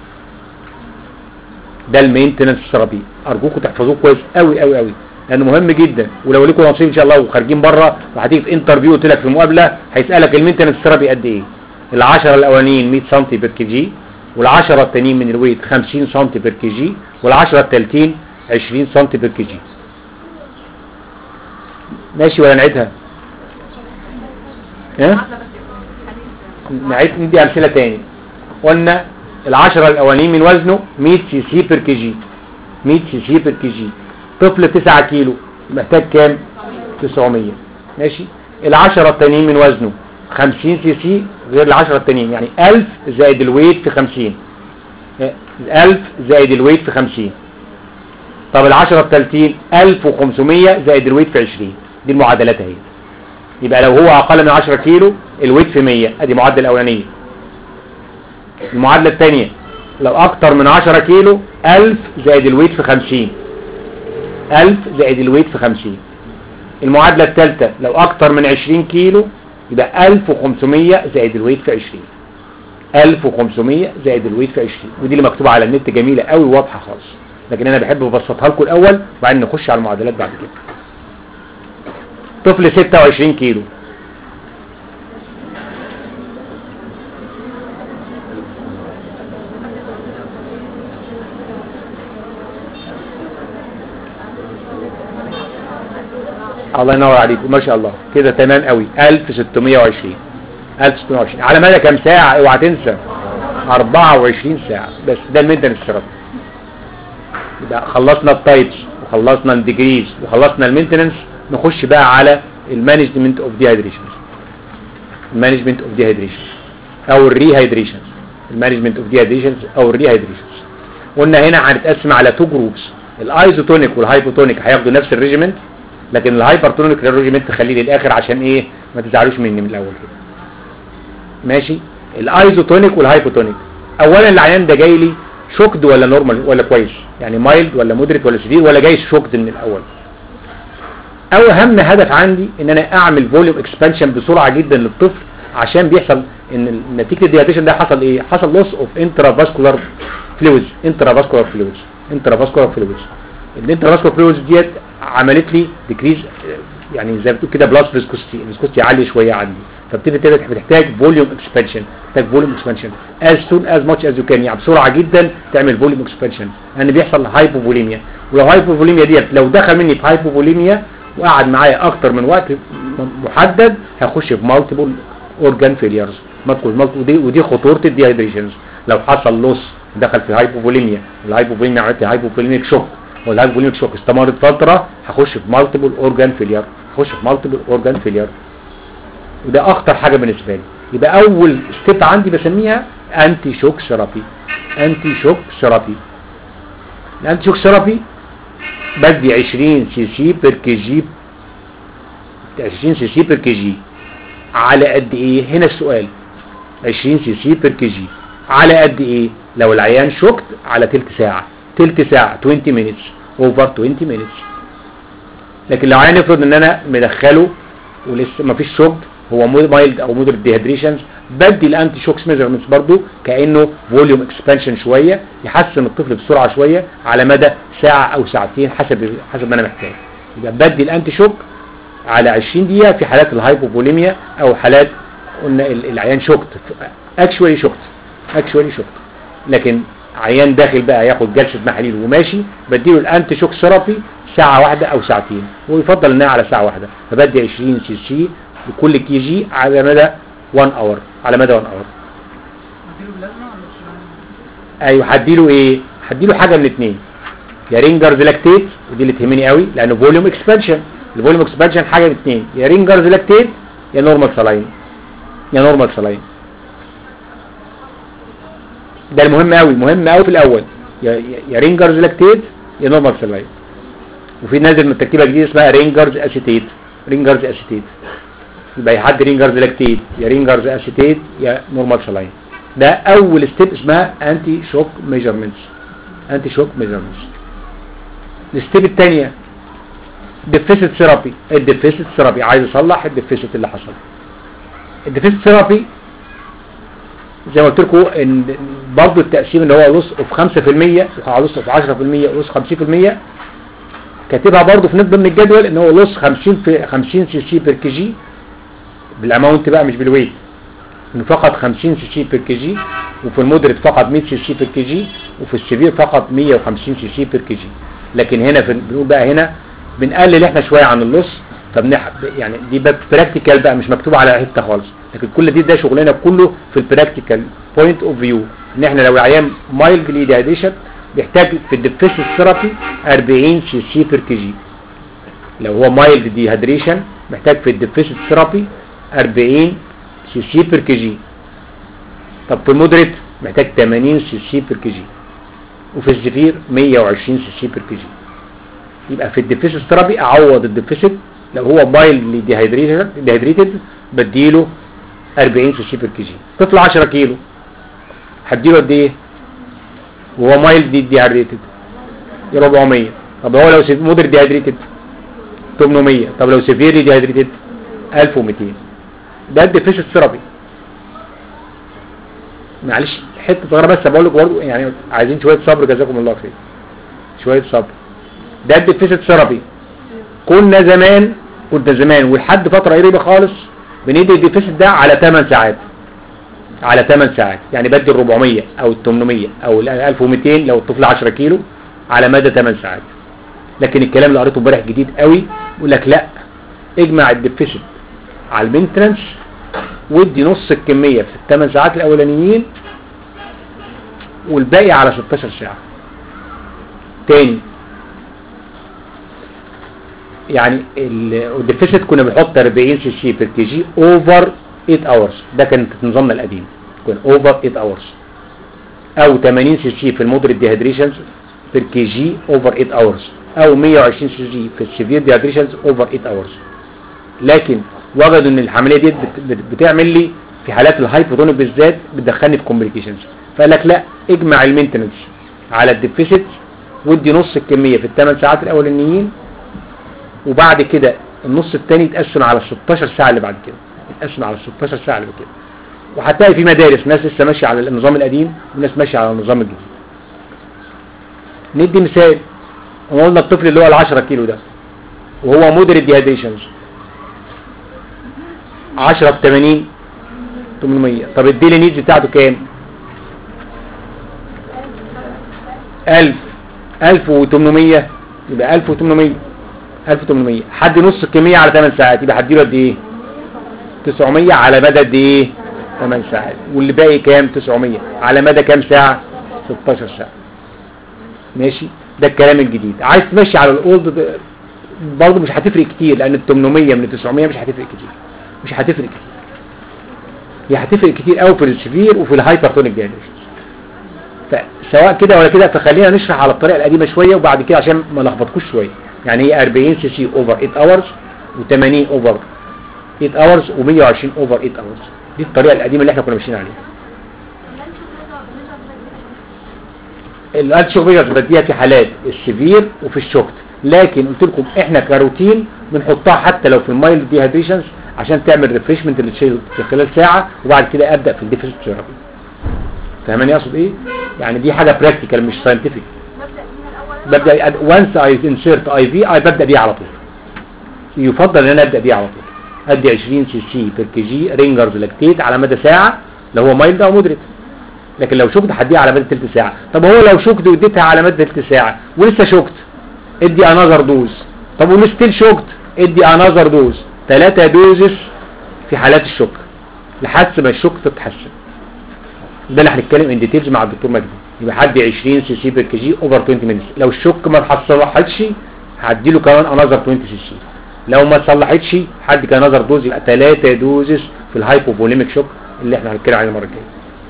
[SPEAKER 2] ده المينتنس ثيرابي ارجوكم تحفظوه كويس قوي قوي قوي لانه مهم جدا ولو لكم نصيب ان شاء الله وخارجين بره وهتيجي في انترفيو قلت لك في المقابله هيسالك المينتنس ثيرابي قد ايه ال10 الاولانيين 100 سم بير كي جي وال10 التانيين من الويت 50 سم بير كي جي وال10 التالتين 20 سم بير كي جي ماشي ولا نعيدها ها نعيد ندي امثله تاني قلنا العشرة الاولانيين من وزنه 100 سي سي بير كي جي 100 سي سي بير كي جي طفل 9 كيلو محتاج كام 900 ماشي العشرة التانيين من وزنه 50 سي سي غير العشرة التانيين يعني 1000 زائد الويت في 50 1000 زائد الويت في 50 طب العشرة التالتين 1500 زائد الويت في 20 دي المعادلات اهي يبقى لو هو اقل من 10 كيلو الويت في 100 ادي المعادله الاولانيه المعادله الثانيه لو اكتر من 10 كيلو 1000 زائد الويت في 50 1000 زائد الويت في 50 المعادله الثالثه لو اكتر من 20 كيلو يبقى 1500 زائد الويت في 20 1500 زائد الويت في 20 ودي اللي مكتوبه على النت جميله قوي وواضحه خالص لكن انا بحب ابسطها لكم الاول وبعدين نخش على المعادلات بعد كده طفل 26 كيلو الله ينور عليك ما شاء الله كده تمام قوي 1620 1620 على مدى كام ساعة اوعى تنسى 24 ساعة بس ده المينتنس ثيرابي يبقى خلصنا التايبس وخلصنا الديجريز وخلصنا المينتنس نخش بقى على المانجمنت اوف ديهايدريشن المانجمنت اوف ديهايدريشن او الريهايدريشن المانجمنت اوف ديهايدريشن او الريهايدريشن قلنا هنا هنتقسم على تو جروبس الايزوتونيك والهايبوتونيك هياخدوا نفس الريجيمنت لكن الهايبرتونيك ريجيمنت خليه للاخر عشان ايه ما تزعلوش مني من الاول كده ماشي الايزوتونيك والهايبوتونيك اولا العيان ده جاي لي شوكد ولا نورمال ولا كويس يعني مايلد ولا مودريت ولا شديد ولا جاي شوكد من الاول او اهم هدف عندي ان انا اعمل فوليوم اكسبانشن بسرعه جدا للطفل عشان بيحصل ان نتيجه الديهاتيشن ده حصل ايه حصل لوس اوف انترافاسكولار فلويدز انترافاسكولار فلويدز انترافاسكولار فلويدز الانترافاسكولار فلويدز ديت عملت لي ديكريز يعني زي ما بتقول كده بلس فيسكوستي الفيسكوستي عاليه شويه عندي فبتبتدي تبقى بتحتاج فوليوم اكسبانشن تحتاج فوليوم اكسبانشن از سون از ماتش از يو كان يعني بسرعه جدا تعمل فوليوم اكسبانشن لان بيحصل هايبوفوليميا ولو هايبوفوليميا ديت لو دخل مني في هايبوفوليميا وقعد معايا اكتر من وقت محدد هخش في مالتيبل اورجان فيليرز ودي ودي خطوره الديهايدريشنز لو حصل لوس دخل في هايبوفوليميا الهايبوفوليميا عملت هايبوفوليميك شوك والهايبوفوليميك شوك استمرت فتره هخش في مالتيبل اورجان فيلير هخش في مالتيبل اورجان فيلير وده اخطر حاجه بالنسبه لي يبقى اول ستيب عندي بسميها انتي شوك ثيرابي انتي شوك ثيرابي الانتي شوك ثيرابي بدي 20 سي سي بير كي جي 20 سي سي بير كي جي على قد ايه هنا السؤال 20 سي سي بير كي جي على قد ايه لو العيان شوكت على تلت ساعة تلت ساعة 20 minutes over 20 minutes لكن لو عيان يفرض ان انا مدخله ولسه ما فيش شوك هو مايلد او مودريت ديهيدريشنز بدي الانتي شوكس ميجرمنتس برضو كانه فوليوم اكسبانشن شويه يحسن الطفل بسرعه شويه على مدى ساعه او ساعتين حسب حسب ما انا محتاج يبقى بدي الانتي شوك على 20 دقيقه في حالات الهايبوفوليميا او حالات قلنا العيان شوكت اكشوالي شوكت اكشوالي شوكت لكن عيان داخل بقى ياخد جلسه محاليل وماشي بديله الانتي شوك ثيرابي ساعه واحده او ساعتين ويفضل انها على ساعه واحده فبدي 20 سي سي لكل كي جي على مدى 1 اور على مدى 1 اور ايوه هديله ايه هديله حاجه من اثنين يا رينجرز لاكتيت ودي اللي تهمني قوي لانه فوليوم اكسبانشن الفوليوم اكسبانشن حاجه من اثنين يا رينجرز لاكتيت يا نورمال سلاين يا نورمال سلاين ده المهم قوي مهم قوي في الاول يا يا رينجرز لاكتيت يا نورمال سلاين وفي نازل من تركيبه جديده اسمها رينجرز اسيتيت رينجرز اسيتيت يبقى يحد رينجرز لاكتيت يا رينجرز اسيتيت يا نورمال سلاين ده اول ستيب اسمها انتي شوك ميجرمنتس انتي شوك ميجرمنتس الستيب الثانيه ديفيسيت ثيرابي الديفيسيت ثيرابي عايز اصلح الديفيسيت اللي حصل الديفيسيت ثيرابي زي ما قلت لكم ان برضه التقسيم اللي هو لص اوف 5% وعلى لص اوف 10% ولص 50% كاتبها برضه في ضمن الجدول ان هو لص 50 في 50 سي سي بير كي جي بالاماونت بقى مش بالويت انه فقط 50 سي سي بير كي جي وفي المودريت فقط 100 سي سي بير كي جي وفي السيفير فقط 150 سي سي بير كي جي لكن هنا في بنقول بقى هنا بنقلل احنا شويه عن اللص فبنح يعني دي براكتيكال بقى مش مكتوب على حته خالص لكن كل دي ده شغلنا كله في البراكتيكال بوينت اوف فيو ان احنا لو العيان مايلد ديهايدريشن بيحتاج في الديفيسيت ثيرابي 40 سي سي بير كي جي لو هو مايلد ديهايدريشن محتاج في الديفيسيت ثيرابي 40 سي سي بير كي جي طب في المودريت محتاج 80 سي سي بير كي جي وفي الزفير 120 سي سي بير كي جي يبقى في الديفيسيت ثيرابي اعوض الديفيسيت لو هو مايلد ديهايدريتد بديله 40 سي سي بير كي جي طفل 10 كيلو هديله قد ايه وهو مايلد ديهايدريتد 400 طب هو لو مودر ديهايدريتد 800 طب لو سيفيرلي ديهايدريتد 1200 ده الديفيسيت ثيرابي معلش حته صغيره بس بقول لكم برضه يعني عايزين شويه صبر جزاكم الله خير شويه صبر ده الديفيسيت ثيرابي كنا زمان كنت زمان ولحد فتره قريبه خالص بندي الديفيسيت ده على 8 ساعات على 8 ساعات يعني بدي ال 400 او ال 800 او ال 1200 لو الطفل 10 كيلو على مدى 8 ساعات لكن الكلام اللي قريته امبارح جديد قوي يقول لك لا اجمع الديفيسيت على المينترنس وادي نص الكميه في الثمان ساعات الاولانيين والباقي على 16 ساعه تاني يعني الديفيسيت كنا بنحط 40 سي سي بير كي جي اوفر 8 اورز ده كان في نظامنا القديم كان اوفر 8 اورز او 80 سي سي في المودريت ديهيدريشنز بير كي جي اوفر 8 اورز او 120 سي جي في السيفير ديهيدريشنز اوفر 8 اورز لكن وجدوا ان العمليه دي بت- بت- بتعمل لي في حالات الهايبوتونيك بالذات بتدخلني في كومبليكيشنز فقال لك لا اجمع المينتنس على الديفيسيت وادي نص الكميه في الثمان ساعات الاولانيين وبعد كده النص الثاني يتقسم على ال 16 ساعه اللي بعد كده يتقسم على ال 16 ساعه اللي بعد كده وهتلاقي في مدارس ناس لسه ماشيه على النظام القديم وناس ماشيه على النظام الجديد ندي مثال هو قلنا الطفل اللي هو ال 10 كيلو ده وهو مودريت ديهيدريشنز 10 ب 80 800 طب الديلي نيدز بتاعته كام 1000 1800 يبقى 1800 1800 حد نص الكمية على 8 ساعات يبقى هديله قد ايه 900 على مدى قد ايه 8 ساعات واللي باقي كام 900 على مدى كام ساعة 16 ساعة ماشي ده الكلام الجديد عايز تمشي على الاولد برضه مش هتفرق كتير لان ال 800 من ال 900 مش هتفرق كتير مش هتفرق كتير هي هتفرق كتير قوي في السيفير وفي الهايبرتونيك جانريشن فسواء كده ولا كده فخلينا نشرح على الطريقه القديمه شويه وبعد كده عشان ما نلخبطكوش شويه يعني هي 40 سي سي اوفر 8 اورز و80 اوفر 8 اورز و120 اوفر 8 اورز دي الطريقه القديمه اللي احنا كنا ماشيين عليها الانتي اوميجاز بديها في حالات السيفير وفي الشوكت لكن قلت لكم احنا كروتين بنحطها حتى لو في المايلد ديهيدريشنز عشان تعمل ريفريشمنت للشيل في خلال ساعه وبعد كده ابدا في الديفيسيت ثيرابي فاهماني اقصد ايه يعني دي حاجه براكتيكال مش ساينتفك ببدا وانس اي انسيرت اي في اي ببدا بيه على طول يفضل ان انا ابدا بيه على طول ادي 20 سي سي بير كي جي رينجرز لاكتيت على مدى ساعه لو هو مايلد او مودريت لكن لو شكت هديها على مدى تلت ساعه طب هو لو شكت واديتها على مدى تلت ساعه ولسه شكت ادي انذر دوز طب ولستيل شكت ادي انذر دوز ثلاثه دوزز في حالات الشك لحد ما الشك تتحسن ده اللي هنتكلم ان ديتيلز مع الدكتور مجدي يبقى حد 20 سي سي بير كي جي اوفر 20 مينتس لو الشك ما اتحصلحتش هدي له كمان انذر 20 سي سي لو ما اتصلحتش حد كان انذر دوز يبقى 3 دوزز في الهايبوفوليميك شوك اللي احنا هنتكلم عليه المره الجايه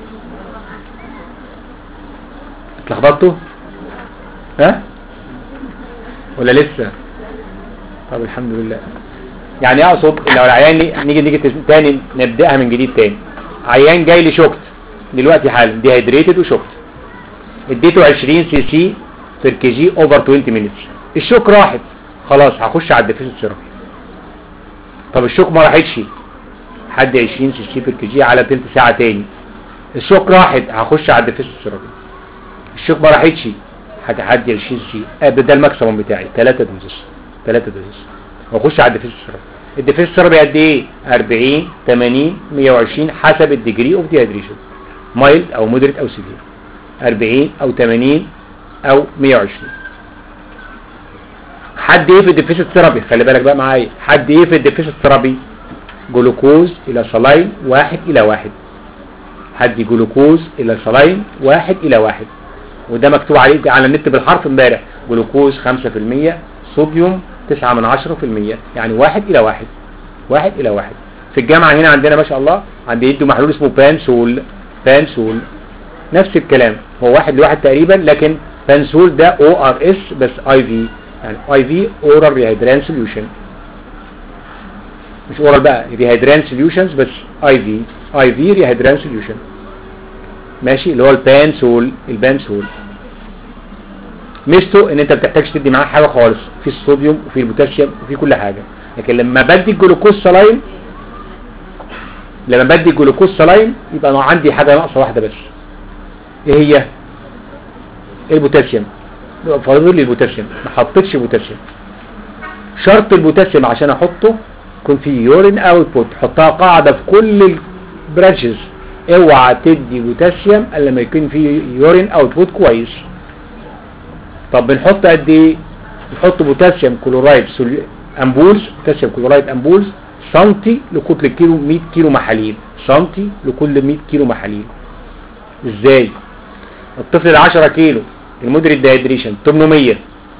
[SPEAKER 2] اتلخبطتوا ها ولا لسه طب الحمد لله يعني اقصد لو العيان نيجي نيجي تاني نبداها من جديد تاني عيان جاي لي شوكت دلوقتي حالا ديهيدريتد وشوكت اديته 20 سي سي بير كي جي اوفر 20 مينتس الشوك راحت خلاص هخش على الديفيسيت ثيرابي طب الشوك ما راحتش حد 20 سي سي بير كي جي على تلت ساعه تاني الشوك راحت هخش على الديفيسيت ثيرابي الشوك ما راحتش هتعدي 20 سي آه ده الماكسيموم بتاعي 3 دوزز 3 دوزز واخش على الديفيسيت ثيرابي الديفيسيت ثيرابي قد ايه 40 80 120 حسب الديجري اوف ديهيدريشن مايلد او مودريت او سيفير 40 او 80 او 120 حد ايه في الديفيسيت ثيرابي خلي بالك بقى معايا حد ايه في الديفيسيت ثيرابي جلوكوز الى صلاين واحد الى واحد حد جلوكوز الى صلاين واحد الى واحد وده مكتوب عليه على النت بالحرف امبارح جلوكوز 5% صوديوم 9 من 10% يعني واحد الى واحد واحد الى واحد في الجامعة هنا عندنا ما شاء الله عندي يدوا محلول اسمه بانسول بانسول نفس الكلام هو واحد لواحد تقريبا لكن بانسول ده او ار اس بس اي في يعني اي في اورال ريهيدران سوليوشن مش اورال بقى ريهيدران سوليوشنز بس اي في اي في ريهيدران سوليوشن ماشي اللي هو البانسول البانسول ميزته ان انت ما بتحتاجش تدي معاه حاجه خالص في الصوديوم وفي البوتاسيوم وفي كل حاجه لكن لما بدي الجلوكوز سلاين لما بدي الجلوكوز سلاين يبقى انا عندي حاجه ناقصه واحده بس ايه هي البوتاسيوم يبقى فاضل لي البوتاسيوم ما حطيتش بوتاسيوم شرط البوتاسيوم عشان احطه يكون في يورين اوتبوت حطها قاعده في كل البرانشز اوعى تدي بوتاسيوم الا لما يكون في يورين اوتبوت كويس طب بنحط قد ايه نحط بوتاسيوم كلورايد امبولز بوتاسيوم كلورايد امبولز سنتي لكل كيلو 100 كيلو محاليل سنتي لكل 100 كيلو محاليل ازاي الطفل ال 10 كيلو المودريت دايدريشن 800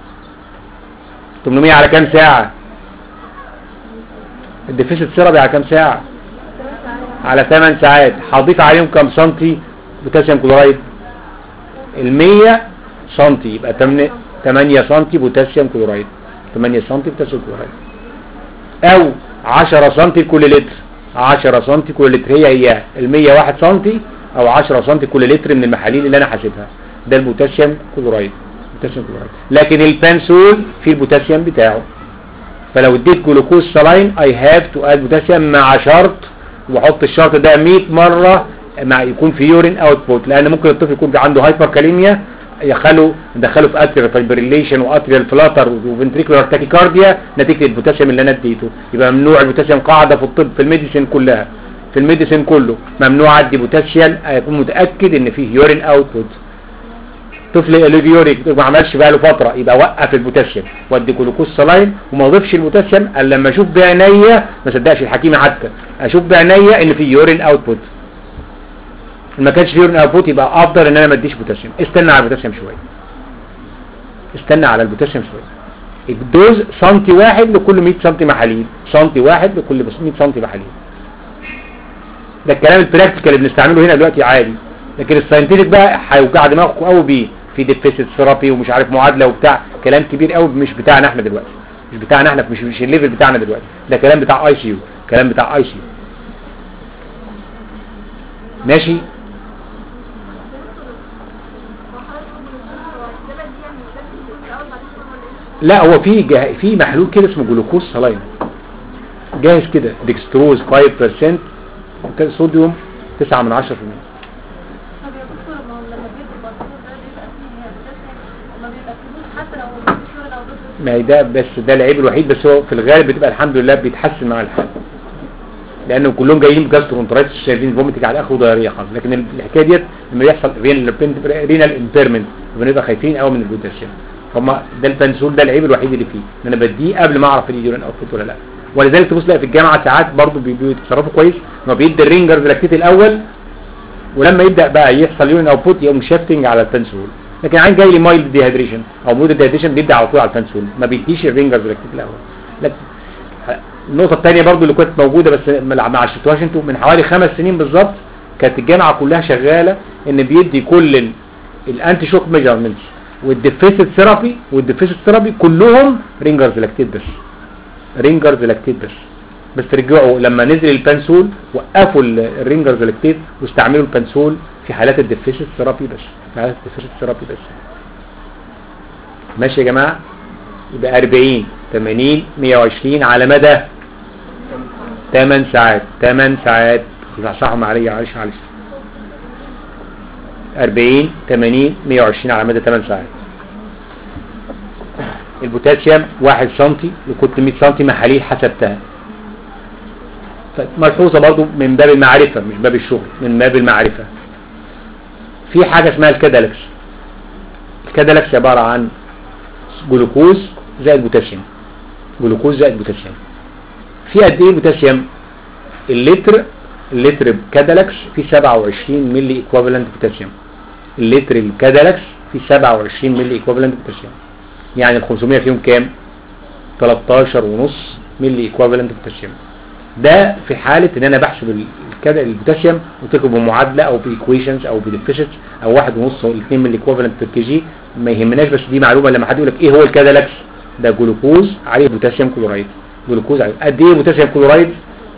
[SPEAKER 2] 800 على كام ساعة الديفيسيت سيرابي على كام ساعة على 8 ساعات هضيف عليهم كام سنتي بوتاسيوم كلورايد ال 100 سنتي يبقى 8 8 سنتي بوتاسيوم كلورايد 8 سنتي بوتاسيوم كلورايد او 10 سنتي كل لتر 10 سنتي كل لتر هي هي ال 101 سنتي او 10 سنتي كل لتر من المحاليل اللي انا حاسبها ده البوتاسيوم كلورايد بوتاسيوم كلورايد لكن البنسول فيه البوتاسيوم بتاعه فلو اديت جلوكوز سلاين اي هاف تو اد بوتاسيوم مع شرط واحط الشرط ده 100 مره مع يكون في يورين اوتبوت لان ممكن الطفل يكون في عنده هايبر كاليميا يخلوا ندخله في اتريال فايبريليشن واتريال فلاتر وفنتريكولار تاكيكارديا نتيجه البوتاسيوم اللي انا اديته يبقى ممنوع البوتاسيوم قاعده في الطب في الميديسين كلها في الميديسين كله ممنوع ادي بوتاسيوم اكون متاكد ان فيه يورين اوتبوت طفل اليوريك ما عملش بقى له فتره يبقى وقف البوتاسيوم وادي جلوكوز سلاين وما اضيفش البوتاسيوم الا لما اشوف بعينيا ما صدقش الحكيمه حتى اشوف بعينيا ان في يورين اوتبوت ما كانش في يورين اوتبوت يبقى افضل ان انا ما اديش بوتاسيوم استنى على البوتاسيوم شويه استنى على البوتاسيوم شويه الدوز سنتي واحد لكل 100 سنتي محاليل سنتي واحد لكل 100 سنتي محاليل ده الكلام البراكتيكال اللي بنستعمله هنا دلوقتي عادي لكن الساينتفك بقى هيوجع دماغكم قوي بيه في ديفيسيت ثيرابي ومش عارف معادله وبتاع كلام كبير قوي مش بتاعنا احنا دلوقتي مش بتاعنا احنا مش مش الليفل بتاعنا دلوقتي ده كلام بتاع اي سي يو كلام بتاع اي سي يو ماشي لا هو في جه... في محلول كده اسمه جلوكوز سلاين جاهز كده ديكستروز 5% وكان صوديوم 9 من 10%
[SPEAKER 4] طب يا دكتور ما هو لما بيدي بطلون ده بيبقى فيه بوتاسيوم وما بيبقى فيهوش حتى لو ما فيش شغل او ضد
[SPEAKER 2] ما هي ده بس ده العيب الوحيد بس هو في الغالب بتبقى الحمد لله بيتحسن مع الحال لانه كلهم جايين بجاسترونترايتس شايفين فوميتنج على الاخر وضياريه خالص لكن الحكايه ديت لما يحصل رينال امبيرمنت بنبقى خايفين قوي من البوتاسيوم فما ده البنسول ده العيب الوحيد اللي فيه ان انا بديه قبل ما اعرف اليورين اوتبوت ولا لا ولذلك تبص لا في الجامعه ساعات برضه بي- بيتصرفوا كويس ما بيدي الرينجرز لاكتيت الاول ولما يبدا بقى يحصل يورين اوتبوت يقوم شيفتنج على البنسول لكن عين جاي لي مايلد ديهيدريشن او مود ديهيدريشن بيبدا على طول على البنسول ما بيديش الرينجرز لاكتيت الاول لكن النقطة الثانية برضو اللي كانت موجودة بس ما ما عشتوهاش انتوا من حوالي خمس سنين بالظبط كانت الجامعة كلها شغالة ان بيدي كل ال- الانتي شوك ميجرمنتس والديفيسيت ثيرابي والديفيسيت ثيرابي كلهم رينجرز لاكتيت بس رينجرز لاكتيت بس بس رجعوا لما نزل البنسول وقفوا ال- الرينجرز لاكتيت واستعملوا البنسول في حالات الديفيسيت ثيرابي بس في حالات الديفيسيت ثيرابي بس ماشي يا جماعة يبقى 40 80 120 على مدى 8 ساعات 8 ساعات صحصحهم عليا معلش معلش 40 80 120 على مدى 8 ساعات البوتاسيوم 1 سنتي لكل 100 سنتي محاليل حسبتها ملحوظة برضو من باب المعرفة مش باب الشغل من باب المعرفة في حاجة اسمها الكادالكس الكادالكس عبارة عن جلوكوز زائد بوتاسيوم جلوكوز زائد بوتاسيوم في قد ايه بوتاسيوم اللتر اللتر بكادالكس فيه 27 ملي ايكوفالنت بوتاسيوم اللتر الكادالكس فيه 27 ملي ايكوفالنت بوتاسيوم يعني ال 500 فيهم كام 13 ونص ملي ايكوفالنت بوتاسيوم ده في حالة ان انا بحسب ال- الكاد- البوتاسيوم وتكتب بمعادلة او بايكويشنز او بديفيشنز او واحد ونص او 2 ملي ايكوفالنت بير كي جي ما يهمناش بس دي معلومة لما حد يقول لك ايه هو الكادالكس ده جلوكوز عليه بوتاسيوم كلورايد جلوكوز عليه قد ايه بوتاسيوم كلورايد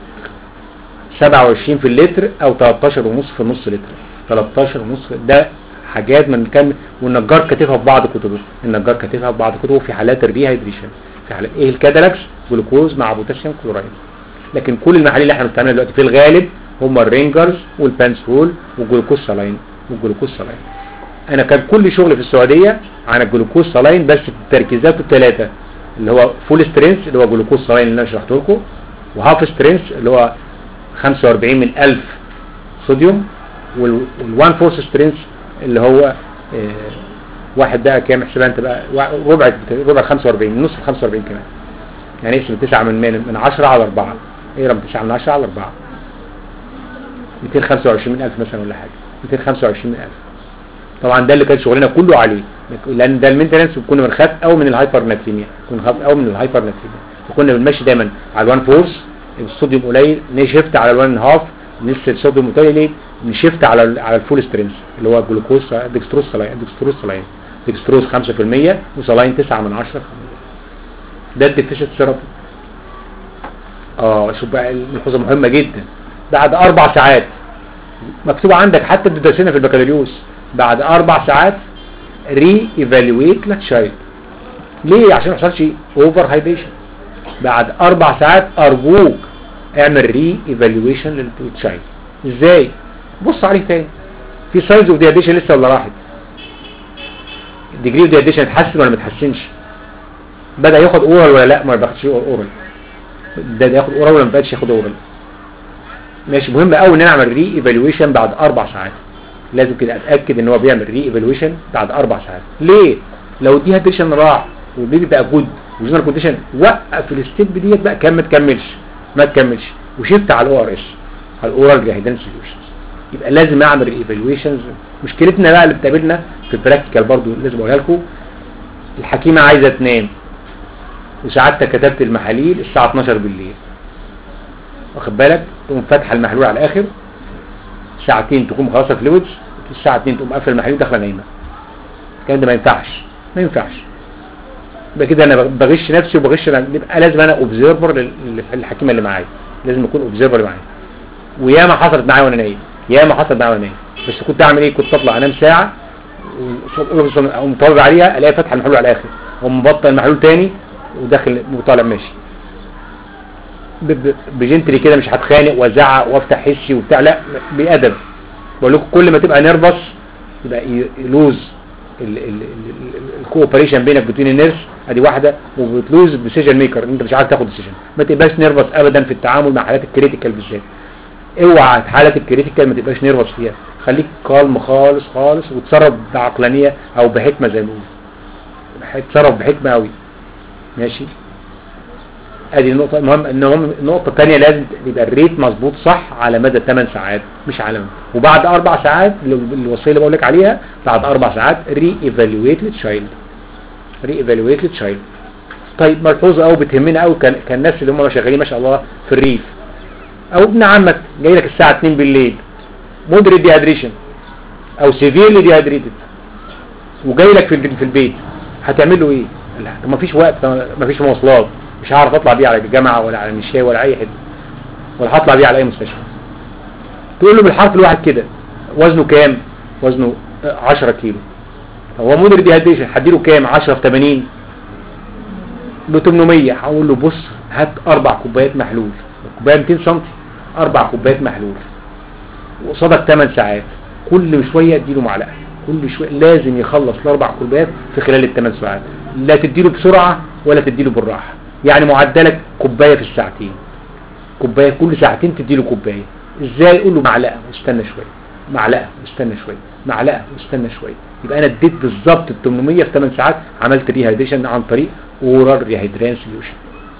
[SPEAKER 2] 27 في اللتر او 13 ونص في النص لتر 13 ونص ده حاجات من كان والنجار كاتبها في بعض كتبه النجار كاتبها في بعض كتبه في حالات الريهايدريشن في حالات ايه الكادالكس جلوكوز مع بوتاسيوم كلورايد لكن كل المحاليل اللي احنا بنستعملها دلوقتي في الغالب هم الرينجرز والبانسول والجلوكوز سلاين والجلوكوز سلاين انا كان كل شغل في السعودية عن الجلوكوز سلاين بس في تركيزاته الثلاثة اللي هو فول سترينث اللي هو جلوكوز سلاين اللي انا شرحته لكم وهاف سترينث اللي هو 45 من 1000 صوديوم والوان فورس سترينث اللي هو آه، واحد بقى كام احسبها انت بقى وا- ربع ربع 45 نص ال 45 كمان يعني اقسم 9 من من من 10 على 4 ايه رقم 9 من 10 على 4 225 من 1000 مثلا ولا حاجه 225 من 1000 طبعا ده اللي كان شغلنا كله عليه لان ده المينتنس كنا بنخاف قوي من الهايبر ناتريميا كنا بنخاف قوي من الهايبر ناتريميا فكنا بنمشي دايما على الوان فورس الصوديوم قليل نشفت على الوان هاف نسل صوديوم موتيليت نشفت على ال على الفول سترينث اللي هو جلوكوز ديكستروز سلاين ديكستروز سلاين ديكستروز 5% وسلاين 9 من 10 ده الديفيشنت ثيرابي اه شوف بقى الملحوظه مهمه جدا بعد اربع ساعات مكتوب عندك حتى الدرسنا في البكالوريوس بعد اربع ساعات ري ايفالويت للتشايلد ليه عشان ما يحصلش اوفر هايدريشن بعد اربع ساعات ارجوك اعمل ري ايفالويشن للتشايلد ازاي بص عليه تاني في ساينز اوف ديهيدريشن لسه ولا راحت الديجري اوف ديهيدريشن اتحسن ولا ما اتحسنش بدا ياخد اورال ولا لا ما بياخدش اورال ده ده ياخد اورال ولا ما بقاش ياخد اورال ماشي مهم قوي ان انا اعمل ري ايفالويشن بعد اربع ساعات لازم كده اتاكد ان هو بيعمل ري ايفالويشن بعد اربع ساعات ليه لو دي هيدريشن راح والبيبي بقى جود وجنرال كونديشن وقف الستيب ديت بقى كم ما تكملش ما تكملش وشفت على الاو ار اس على الاورال جاهدان سوليوشنز يبقى لازم اعمل ايفالويشنز مشكلتنا بقى اللي بتقابلنا في البراكتيكال برضو لازم اقولها لكم الحكيمه عايزه تنام وساعتها كتبت المحاليل الساعه 12 بالليل واخد بالك تقوم فاتحه المحلول على الاخر ساعتين تكون مخلصه فلويدز الساعه 2 تقوم قافله المحلول وداخله نايمه الكلام ده ما ينفعش ما ينفعش يبقى كده انا بغش نفسي وبغش أنا- يبقى لازم انا اوبزرفر للحكيمه اللي معايا لازم اكون اوبزرفر معايا وياما حصلت معايا وانا نايم ياما حصلت معايا وانا نايم بس كنت اعمل ايه كنت اطلع انام ساعه اقوم متوضع عليها الاقي فاتحه المحلول على الاخر اقوم مبطل المحلول تاني وداخل وطالع ماشي ب- ب- بجنتري كده مش هتخانق وازعق وافتح حسي وبتاع لا بادب بقول لكم كل ما تبقى نيرفس يبقى ي- يلوز الكوبريشن بينك وبين النيرس ادي واحده وبتلوز ديسيجن ميكر انت مش عارف تاخد ديسيجن ما تبقاش نيرفس ابدا في التعامل مع حالات الكريتيكال بالذات اوعى حالات الكريتيكال ما تبقاش نيرفس فيها خليك كالم خالص خالص وتصرف بعقلانيه او بحكمه زي ما بنقول تصرف بحكمه قوي ماشي ادي النقطة المهم ان هم النقطة الثانية لازم يبقى الريت مظبوط صح على مدى 8 ساعات مش على وبعد اربع ساعات اللي- الوصية اللي بقول لك عليها بعد اربع ساعات ري ايفالويت للتشايلد ري ايفالويت للتشايلد طيب ملحوظة قوي بتهمنا قوي كان كان الناس اللي هم شغالين ما شاء الله في الريف او ابن عمك جاي لك الساعة 2 بالليل مودريت ديهيدريشن او سيفيرلي ديهيدريتد وجاي لك في البيت- في البيت هتعمل له ايه؟ لا ما فيش وقت ما فيش مواصلات مش هعرف اطلع بيه على الجامعه ولا على المشاية ولا اي حته ولا هطلع بيه على اي مستشفى تقول له بالحرف الواحد كده وزنه كام وزنه آه، 10 كيلو هو مودر ديهيدريشن هديله كام 10 في 80 ب 800 هقول له بص هات اربع كوبايات محلول كوبايه 200 سم اربع كوبايات محلول وقصادك 8 ساعات كل شويه اديله معلقه كل شويه لازم يخلص الاربع كوبايات في خلال الثمان ساعات لا تديله بسرعه ولا تديله بالراحه يعني معدلك كوبايه في الساعتين كوبايه كل ساعتين تديله كوبايه ازاي قول له معلقه واستنى شويه معلقه واستنى شويه معلقه واستنى شويه يبقى انا اديت بالظبط ال 800 في 8 ساعات عملت ريهايدريشن عن طريق اورال ريهايدران سوليوشن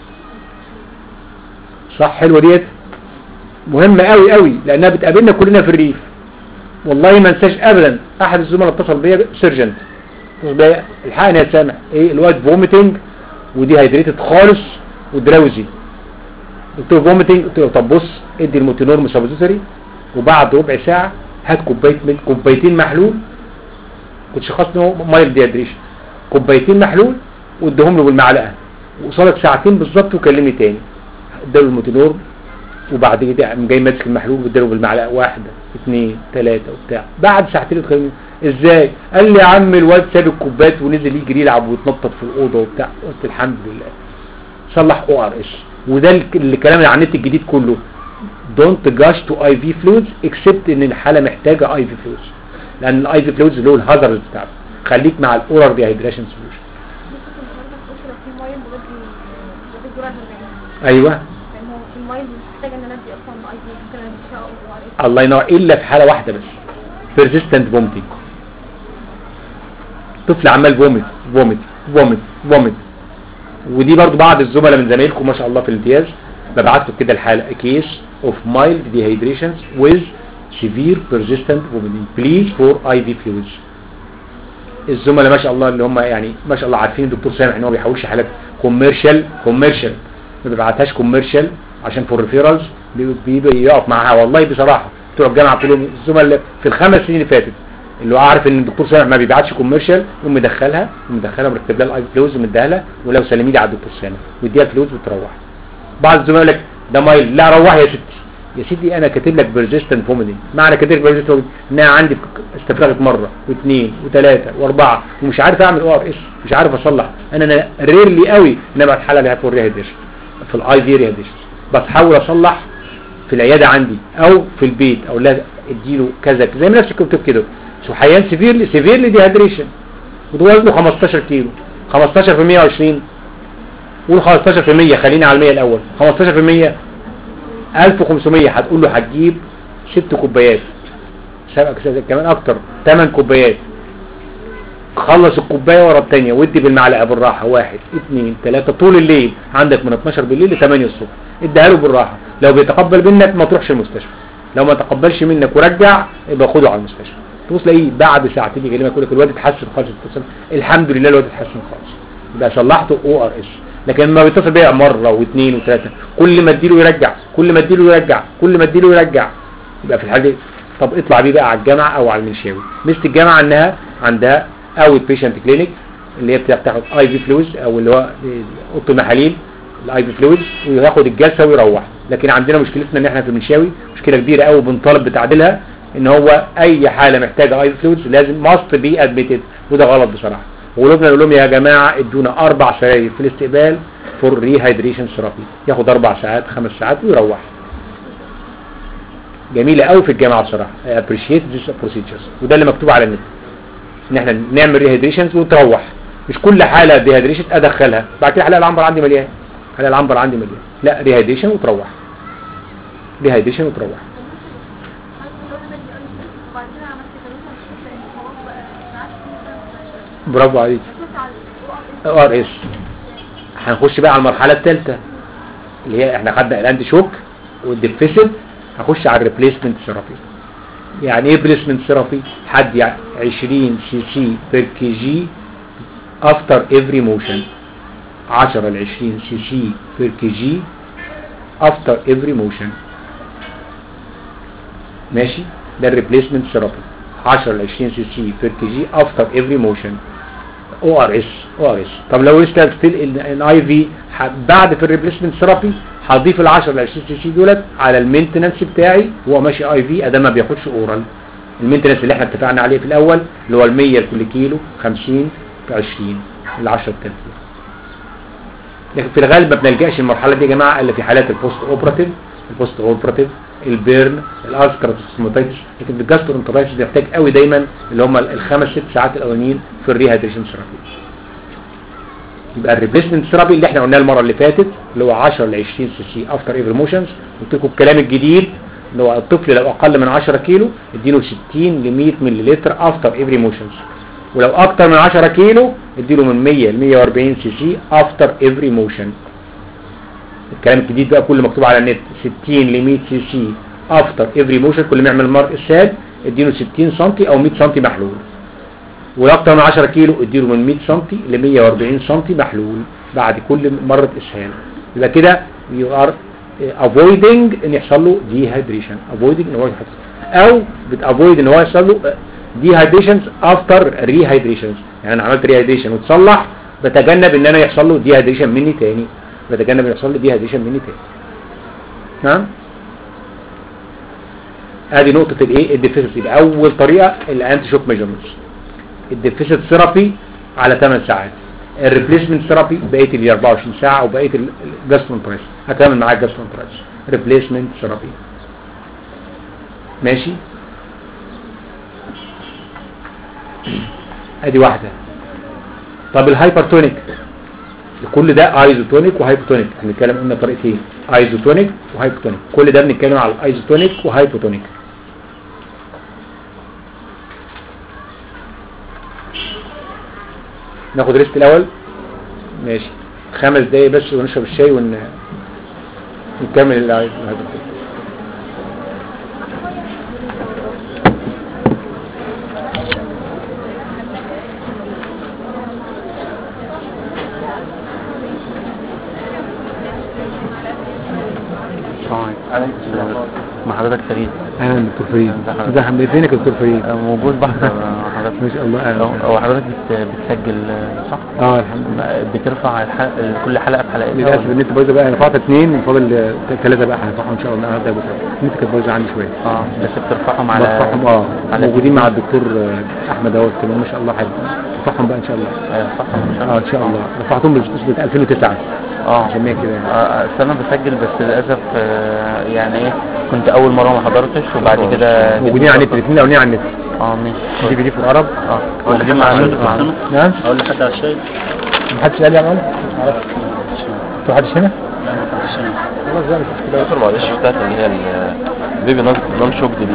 [SPEAKER 2] صح حلوه ديت مهمه قوي قوي لانها بتقابلنا كلنا في الريف والله ما انساش ابدا احد الزملاء اتصل بيا سيرجنت اتصل بيا الحقني يا سامح ايه الواد فوميتنج ودي هيدريتد خالص ودراوزي قلت له فوميتنج قلت له طب بص ادي الموتينورم سبوزيتوري وبعد ربع ساعه هات كوبايه ميل- كوبايتين محلول كنت شخصت ان هو مايل ديهيدريشن كوبايتين محلول واديهم له بالمعلقه وصلك ساعتين بالظبط وكلمني تاني اداله الموتينورم وبعد كده قام جاي ماسك المحلول واداله بالمعلقه واحده اثنين ثلاثه وبتاع بعد ساعتين اتكلم ازاي قال لي يا عم الواد ساب الكوبايات ونزل يجري يلعب ويتنطط في الاوضه وبتاع قلت الحمد لله صلح او ار اس وده الك- الكلام اللي على النت الجديد كله دونت جاش تو اي في فلويدز اكسبت ان الحاله محتاجه اي في فلويدز لان الاي في فلويدز له الهازارد بتاعته خليك مع الاورال ديهيدريشن سوليوشن
[SPEAKER 4] لو في مايل بدي بدي جرعه 40
[SPEAKER 2] ايوه
[SPEAKER 4] لان هو في مايل مش محتاجه ان انا ادي اصلا اي دي ممكن انا مش هقول
[SPEAKER 2] الله ينور الا في حاله واحده بس persistent vomiting طفل عمال فومت فومت فومت فومت ودي برضو بعض الزملاء من زمايلكم ما شاء الله في الامتياز ببعت له كده الحاله case of mild dehydrations with severe persistent vomiting please for IV fluids الزملاء ما شاء الله اللي هم يعني ما شاء الله عارفين الدكتور سامح ان هو بيحولش حالات كوميرشال كوميرشال ما بيبعتهاش كوميرشال عشان فور ريفيرالز بيبقى يقف معاها والله بصراحه بتوع الجامعه كلهم الزملاء في الخمس سنين اللي فاتت اللي هو عارف ان الدكتور سامح ما بيبعتش كوميرشال يقوم مدخلها ومدخلها مرتب لها الاي فلوز ومديها لها ولو سلمي لي على الدكتور سامح ويديها الفلوس وتروح بعض الزملاء يقول لك ده مايل لا روح يا ستي يا سيدي انا كاتب لك بيرزيستنت فوميدين معنى كاتب لك بيرزيستنت فوميدين ان انا عندي استفرغت مره واثنين وثلاثه واربعه ومش عارف اعمل او ار اس مش عارف اصلح انا انا ريرلي قوي ان انا بتحلل لها فور ريهيدريشن في الاي في ريهيدريشن بحاول اصلح في العياده عندي او في البيت او لا اديله كذا زي ما نفس الكتب كده سحيان سيفيرلي سيفيرلي ديهيدريشن وده وزنه 15 كيلو 15 في 120 قول 15% خلينا على المية الاول 15% 1500 هتقول له هتجيب ست كوبايات سبق كمان اكتر 8 كوبايات خلص الكوبايه ورا الثانيه ودي بالمعلقه بالراحه واحد اثنين ثلاثه طول الليل عندك من 12 بالليل ل 8 الصبح اديها له بالراحه لو بيتقبل منك ما تروحش المستشفى لو ما تقبلش منك ورجع يبقى خده على المستشفى تبص تلاقيه بعد ساعتين يجي يقول لك الواد اتحسن خالص اتصل الحمد لله الواد اتحسن خالص يبقى صلحته او ار اس لكن لما بيتصل بيا مره واثنين وثلاثه كل ما اديله يرجع كل ما اديله يرجع كل ما اديله يرجع يبقى في الحاله دي طب اطلع بيه بقى على الجامعه او على المنشاوي ميزه الجامعه انها عندها اوت بيشنت كلينيك اللي هي بتاخد اي في فلويدز او اللي هو اوضه المحاليل الاي في فلويدز وياخد الجلسه ويروح لكن عندنا مشكلتنا ان احنا في المنشاوي مشكله كبيره قوي بنطالب بتعديلها ان هو اي حاله محتاجه اي في فلويدز لازم ماست بي ادميتد وده غلط بصراحه وقلوبنا نقول لهم يا جماعه ادونا اربع سراير في الاستقبال فور ريهايدريشن ثيرابي ياخد اربع ساعات خمس ساعات ويروح جميله قوي في الجامعه بصراحه ابريشيت ذيس بروسيجرز وده اللي مكتوب على النت ان احنا نعمل ريهايدريشنز وتروح مش كل حاله ديهايدريشن ادخلها بعد كده هلاقي العنبر عندي مليان هلاقي العنبر عندي مليان لا ريهايدريشن وتروح ريهايدريشن وتروح برافو عليك ار اس هنخش بقى على المرحله الثالثه اللي هي احنا خدنا الاند شوك والديفيسيت هخش على الريبليسمنت ثيرابي يعني ايه ريبليسمنت ثيرابي حد يعني 20 سي سي بير كي جي افتر افري موشن 10 ل 20 سي سي بير كي جي افتر افري موشن ماشي ده الريبليسمنت ثيرابي 10 ل 20 سي سي بير كي جي افتر افري موشن او ار اس او ار اس طب لو لسه ستيل ان اي في بعد في الريبليسمنت ثيرابي هضيف ال 10 ل 20 سي سي دولت على المينتننس بتاعي هو ماشي اي في ادام ما بياخدش اورال المينتننس اللي احنا اتفقنا عليه في الاول اللي هو ال 100 لكل كيلو 50 في 20 ال 10 التنفيذ لكن في الغالب ما بنلجاش المرحله دي يا جماعه الا في حالات البوست اوبراتيف البوست اوبراتيف البيرن الالسكراتوسماتيتس لكن الجاسترونترايتس بيحتاج قوي دايما اللي هم الخمس ست ساعات الاولانيين في الريهايدريشن ثيرابي يبقى الريبليسمنت ثيرابي اللي احنا قلناه المره اللي فاتت اللي هو 10 ل 20 سي سي افتر ايفر موشنز قلت لكم الكلام الجديد اللي هو الطفل لو اقل من 10 كيلو اديله 60 ل 100 ملل افتر ايفري موشنز ولو اكتر من 10 كيلو اديله من 100 ل 140 سي سي افتر افري موشن الكلام الجديد بقى كله مكتوب على النت 60 ل 100 سي سي افتر افري موشن كل ما يعمل المرء الساد اديله 60 سم او 100 سم محلول ولو اكتر من 10 كيلو اديله من 100 سم ل 140 سم محلول بعد كل مره اسهال يبقى كده يو ار افويدنج ان يحصل له ديهايدريشن افويدنج ان هو يحصل او بتافويد ان هو يحصل له ديهايدريشنز افتر ريهايدريشنز يعني انا عملت ريهايدريشن وتصلح بتجنب ان انا يحصل له ديهايدريشن مني تاني بتجنب ان يحصل له ديهايدريشن مني تاني نعم ادي نقطة الايه الديفيسيت يبقى اول طريقة الانتي شوك ميجرمنتس الديفيسيت ثيرابي على 8 ساعات الريبليسمنت ثيرابي بقيه ال 24 ساعه وبقيه الجاسترونترايتس هكمل معاك الجاسترونترايتس ريبليسمنت ثيرابي ماشي ادي واحده طب الهايبرتونيك كل ده ايزوتونيك وهايبوتونيك هنتكلم قلنا طريقتين ايزوتونيك وهايبوتونيك كل ده بنتكلم على الايزوتونيك وهايبوتونيك ناخد ريست الاول ماشي خمس دقايق بس ونشرب الشاي ون نكمل اللي عايز
[SPEAKER 5] مع حضرتك فريد
[SPEAKER 2] انا دكتور فريد ده حمد فينك يا دكتور فريد
[SPEAKER 5] آه، موجود بحث مع حضرتك
[SPEAKER 2] ما شاء الله
[SPEAKER 5] أو-
[SPEAKER 2] آه.
[SPEAKER 5] هو حضرتك بت- بتسجل آه، صح؟
[SPEAKER 2] اه الحمد لله
[SPEAKER 5] بترفع الحلقة كل حلقة بحلقتها
[SPEAKER 2] للاسف
[SPEAKER 5] ولا-
[SPEAKER 2] النت بايظه بقى انا رفعت اثنين فاضل ثلاثه بقى هنرفعهم ان شاء الله هبدا بكره النت كانت بايظه عندي شويه
[SPEAKER 5] اه بس بترفعهم على
[SPEAKER 2] برفعهم اه
[SPEAKER 5] على
[SPEAKER 2] موجودين مع الدكتور آه، احمد اهوت كمان ما شاء الله هرفعهم بقى ان شاء الله
[SPEAKER 5] ايوه صح إن شاء الله.
[SPEAKER 2] اه ان شاء الله رفعتهم بنسبه 2009
[SPEAKER 5] اه
[SPEAKER 2] نسميها كده يعني
[SPEAKER 5] آه، أصل انا بسجل بس للاسف آه، يعني ايه كنت اول مره ما حضرتش وبعد كده
[SPEAKER 2] موجودين على النت الاثنين الاولانيين على النت
[SPEAKER 5] اه ماشي
[SPEAKER 2] دي في دي في العرب
[SPEAKER 5] اه موجودين مع
[SPEAKER 2] نعم نعم
[SPEAKER 5] اقول لحد على الشاي
[SPEAKER 2] محدش قال لي يا عمال معرفش في حدش هنا خلاص بقى مش مشكله
[SPEAKER 6] دكتور معلش بتاعت اللي هي البيبي نون نون شوك دي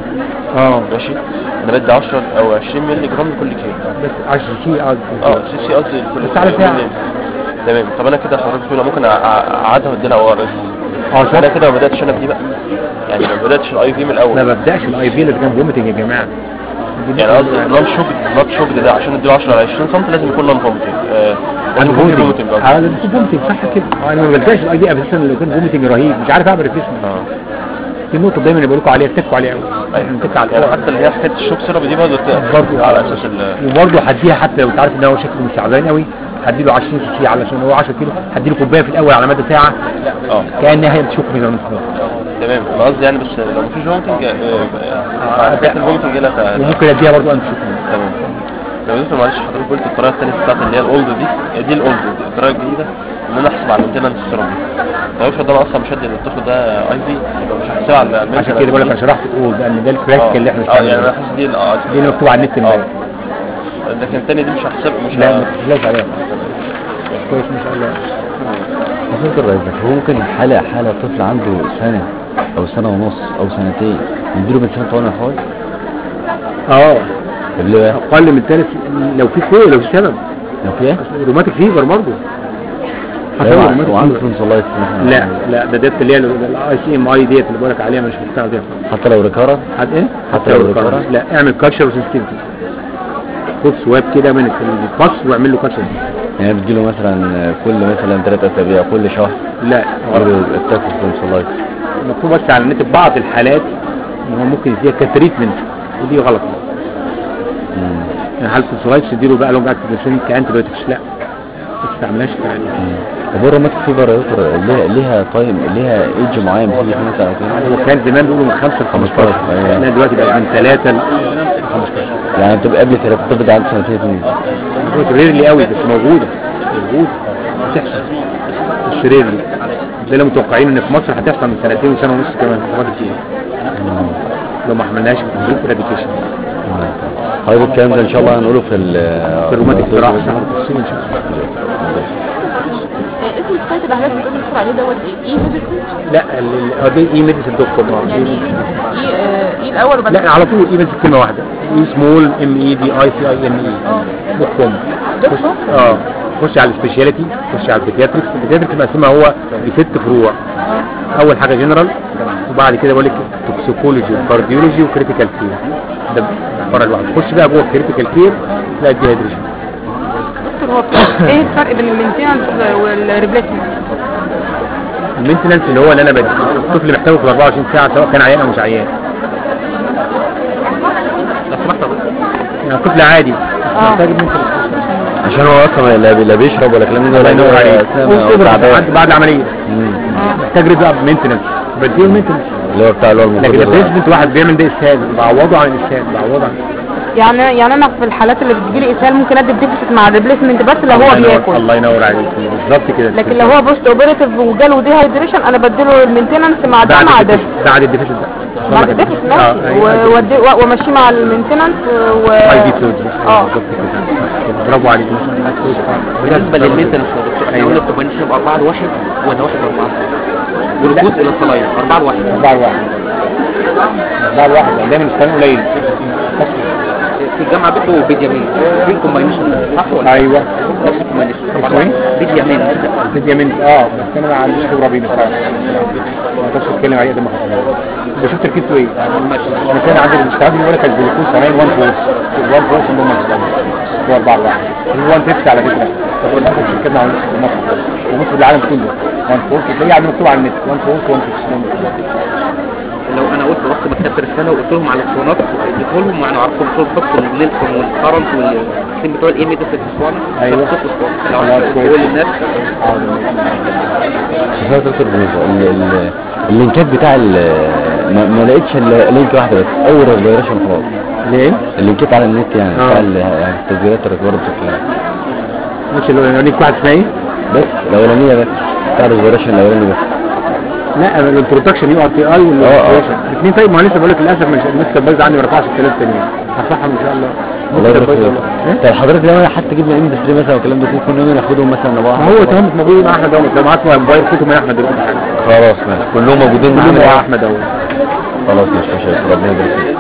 [SPEAKER 2] اه
[SPEAKER 6] ماشي انا بدي 10 او 20 مللي جرام لكل كيلو
[SPEAKER 2] بس 10 سي اه
[SPEAKER 6] اه سي سي قصدي لكل
[SPEAKER 2] بس على ساعة.
[SPEAKER 6] مللي. تمام طب انا كده حضرتك بتقول ممكن أع- أع- اقعدها وادي لها او ار اس
[SPEAKER 2] اه صح
[SPEAKER 6] انا كده ما بداتش انا بدي بقى يعني ما بداتش الاي في من الاول
[SPEAKER 2] ما ببداش الاي في اللي كان فوميتنج يا جماعه
[SPEAKER 6] يعني قصدي نون شوك نون شوك ده عشان اديله 10 على 20 سم لازم يكون نون فوميتنج آه لازم يكون في فوميتنج قصدي
[SPEAKER 2] اه لازم يكون فوميتنج صح كده اه انا ما ببداش الاي في اساسا لو كان فوميتنج رهيب مش عارف اعمل ريفليشمنت
[SPEAKER 6] اه
[SPEAKER 2] دي النقطه دايما اللي بقول لكم عليها اتكوا عليها قوي
[SPEAKER 6] ايوه
[SPEAKER 2] اتكوا على
[SPEAKER 6] يعني
[SPEAKER 2] الأول.
[SPEAKER 6] حتى اللي هي حكايه الشوك سيرب دي برضه
[SPEAKER 2] برضه
[SPEAKER 6] على اساس ال
[SPEAKER 2] وبرضه هديها حتى لو انت عارف ان هو شكله مش تعبان قوي هديله 20 سي سي علشان هو 10 كيلو هديله كوبايه في الاول على مدى ساعه
[SPEAKER 6] اه
[SPEAKER 2] كانها هي بتشوف من المصدر
[SPEAKER 6] تمام انا قصدي يعني بس لو مفيش فوميتنج حكايه الفوميتنج لا ت-
[SPEAKER 2] وممكن اديها برضه انت شوف
[SPEAKER 6] تمام لو دكتور معلش حضرتك قلت الطريقه الثانيه بتاعت اللي هي الاولد دي دي الاولد دي الطريقه الجديده ان انا احسب على المينتنس السيرم دي طب افرض انا اصلا مش هدي للطفل ده اي في يبقى مش هحسبها على
[SPEAKER 2] عشان
[SPEAKER 6] المينتنس
[SPEAKER 2] كده بقول لك انا شرحت الاول ده ان ده الكراك اللي احنا
[SPEAKER 6] اه يعني انا
[SPEAKER 2] بنستعمله
[SPEAKER 6] حاسس دي اه
[SPEAKER 2] دي اللي مكتوب على النت امبارح
[SPEAKER 6] لكن الثانيه دي مش هحسب مش
[SPEAKER 2] لا
[SPEAKER 6] ه-
[SPEAKER 2] ما تخلاش عليها كويس ما شاء الله
[SPEAKER 7] دكتور رئيسك هو ممكن حالة حالة طفل عنده سنة أو سنة ونص أو سنتين نديله من سنة طوال الحوالي
[SPEAKER 2] اه
[SPEAKER 7] اللي هو
[SPEAKER 2] اقل من ثالث لو في كوي لو في سبب
[SPEAKER 7] لو في ايه؟
[SPEAKER 2] روماتيك فيبر برضه حصل
[SPEAKER 7] لا،
[SPEAKER 2] روماتيك
[SPEAKER 7] وعنده
[SPEAKER 2] فيبر.
[SPEAKER 7] تونسلايتس مثلا
[SPEAKER 2] لا لا ده ده اللي هي الاي سي ام اي ديت اللي بقول لك عليها مش مستخدمه
[SPEAKER 7] حتى لو ريكارة
[SPEAKER 2] حد ايه
[SPEAKER 7] حتى لو ريكارة؟
[SPEAKER 2] لا اعمل كاتشر وسنسيتيفيتي خد سواب كده من الباص واعمل له كاتشر
[SPEAKER 7] يعني بتجيله مثلا كل مثلا ثلاث أسابيع كل شهر
[SPEAKER 2] لا
[SPEAKER 7] برضه اتاك تونسلايتس
[SPEAKER 2] مكتوب بس على النت بعض الحالات ان هو ممكن يديها كتريتمنت ودي غلط يعني حاله السولايتس تديله بقى لونج اكتيف كانتي بايوتكس لا ما تستعملهاش يعني
[SPEAKER 7] طب الروماتيك فيبر يا دكتور ليها ليها تايم ليها ايدج معين بتيجي فيه مثلا أو كده؟
[SPEAKER 2] هو كان زمان بيقولوا من 5 ل 15
[SPEAKER 7] أيوة.
[SPEAKER 2] لا دلوقتي بقى من 3 ل 15
[SPEAKER 7] يعني بتبقى قبل ثلاثة الطفل ده عنده سنتين اتنين
[SPEAKER 2] هو ريرلي قوي بس موجوده موجوده بتحصل مش ريرلي ده اللي متوقعين ان في مصر هتحصل من سنتين وسنه ونص كمان مرات كتير لو ما عملناش كومبليت اراديكيشن
[SPEAKER 7] طيب الكلام ده ان شاء الله هنقوله في ال
[SPEAKER 2] في الروماتيك جراحه شهر تفصيل ان شاء الله
[SPEAKER 4] اسم السايت اللي حضرتك بتقول دكتور عليه دوت ايه؟ ايه ميديسن؟
[SPEAKER 2] لا ال- ال- هو دي اي ميديسن دكتور
[SPEAKER 4] يعني ايه آه، ايه الاول وبعد
[SPEAKER 2] لا على طول اي ميديسن كلمه واحده اي سمول ام اي دي اي سي اي ام اي دوت كوم
[SPEAKER 4] دكتور؟
[SPEAKER 2] اه خش على السبيشاليتي خش على البيدياتريكس البيدياتريكس مقسمها هو لست فروع اول حاجه جنرال وبعد كده بقول لك توكسيكولوجي وكارديولوجي وكريتيكال كير ده فرع لوحده خش بقى جوه الكريتيكال كير تلاقي الديهيدريشن
[SPEAKER 4] دكتور هو ايه الفرق بين المينتيننس والريبليسمنت؟
[SPEAKER 2] المينتنس اللي هو اللي انا بدي الطفل محتاجه في 24 ساعه سواء كان عيان او مش عيان يعني طفل عادي بس محتاج المينتنس
[SPEAKER 7] عشان هو اصلا لا لا بيشرب ولا كلام من ده
[SPEAKER 2] الله
[SPEAKER 7] ولا
[SPEAKER 2] ينور عليك
[SPEAKER 7] سامع أو
[SPEAKER 2] وصبر
[SPEAKER 7] تعبان.
[SPEAKER 2] بعد بعد العمليه
[SPEAKER 7] مم.
[SPEAKER 2] محتاج ريز اب مينتنس بديه المينتنس
[SPEAKER 7] اللي هو بتاع اللي هو المفروض
[SPEAKER 2] لكن
[SPEAKER 7] يبقى-
[SPEAKER 2] البيزمنت واحد بيعمل ده اسهال بعوضه عن الاسهال بعوضه عن
[SPEAKER 8] يعني يعني انا في الحالات اللي بتجيلي اسهال ممكن ادي الديفيسيت مع الريبليسمنت بس لو
[SPEAKER 2] الله
[SPEAKER 8] هو
[SPEAKER 2] ينور-
[SPEAKER 8] بياكل
[SPEAKER 2] الله ينور عليك بالظبط كده
[SPEAKER 8] لكن لو هو بوست اوبريتيف وجاله دي هايدريشن انا بديله المينتيننس مع ده
[SPEAKER 2] بعد
[SPEAKER 8] مع ده
[SPEAKER 2] الديفيسيت- بعد الديفيسيت ده
[SPEAKER 8] مع الديفيسيت ماشي و- وأدي- و- وامشيه مع المينتيننس و
[SPEAKER 2] اي دي فلويد
[SPEAKER 8] اه
[SPEAKER 2] بالظبط كده برافو عليك ما شاء الله كويس خالص.
[SPEAKER 6] بالنسبه للميتنس يا دكتور احنا
[SPEAKER 2] أيوة.
[SPEAKER 6] قلنا بتبقى نسبة 4 لواحد ولا 1 4 والجزء الى الصلاية 4 لواحد
[SPEAKER 2] أربعة لواحد أربعة لواحد يعني دايما الإسلام قليل
[SPEAKER 9] في الجامعه بيته بيديامين في كومباينيشن صح ولا
[SPEAKER 2] ايوه
[SPEAKER 9] نفس الكومباينيشن
[SPEAKER 2] اسمه ايه؟
[SPEAKER 9] بيديامين
[SPEAKER 2] فيديا من اه بس انا ما عنديش خبره بيه بصراحه ما اقدرش اتكلم عليه قد ما خبره انت شفت ركبته ايه؟ انا كان عندي الاستعداد بيقول لك الجلوكوز كمان 1 فورس 1 فورس اللي هم هو 4 1 هو 1 فيفت على فكره هو اللي احنا شركتنا على في مصر ومصر العالم كله 1 فورس تلاقيه عندي مكتوب على النت 1 فورس 1 فيفت
[SPEAKER 9] لو انا قلت رحت مكتبه الرساله وقلت لهم على الصونات اديته لهم وانا عرفتهم قلت لهم حطوا النيلسون والكرنت والسيم بتوع الاي ميديا في الاسوان
[SPEAKER 2] أيوة.
[SPEAKER 9] لو
[SPEAKER 2] خلاص
[SPEAKER 9] عرفت
[SPEAKER 2] كويس.
[SPEAKER 9] تقول للناس
[SPEAKER 7] بس هو دكتور بالنسبة ال- ال- اللينكات بتاع ال- ما, ما لقيتش الا لينك واحدة بس اول ريفيريشن خلاص
[SPEAKER 2] ليه؟
[SPEAKER 7] اللينكات على النت يعني
[SPEAKER 2] آه.
[SPEAKER 7] بتاع ال- يعني التسجيلات الريكورد بشكل عام
[SPEAKER 2] مش اللي ليك واحد اسمها ايه؟
[SPEAKER 7] بس الاولانية بس بتاع الريفيريشن الاولاني بس
[SPEAKER 2] لا الانترودكشن يو ار تي اي
[SPEAKER 7] آه، آه.
[SPEAKER 2] والانترودكشن الاثنين طيب ما أنا لسه بقول لك للاسف مش المستر بايظ عندي ما رفعش الثلاث تانيين هصحهم ان شاء الله
[SPEAKER 7] الله
[SPEAKER 2] مستر
[SPEAKER 7] يبارك
[SPEAKER 2] بايظ
[SPEAKER 7] فيك
[SPEAKER 2] والله. إيه؟
[SPEAKER 7] طيب حضرتك لو انا حتى جبنا ام بي 3 مثلا والكلام ده كله كنا ناخدهم مثلا نبقى
[SPEAKER 2] ما هو تمام موجود مع احمد اهوت لو معاك موبايل خده من احمد دلوقتي حالا
[SPEAKER 7] خلاص ماشي كلهم موجودين
[SPEAKER 2] كلهم
[SPEAKER 7] معانا
[SPEAKER 2] مع
[SPEAKER 7] يعني؟
[SPEAKER 2] احمد اهوت
[SPEAKER 7] خلاص مش مشاكل ربنا يبارك فيك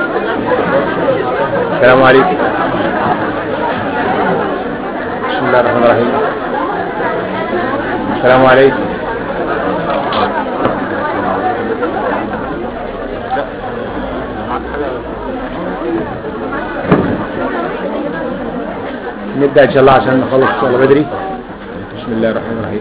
[SPEAKER 2] السلام عليكم بسم الله الرحمن الرحيم السلام عليكم نبدأ إن شاء الله عشان نخلص الشغل بدري بسم الله الرحمن الرحيم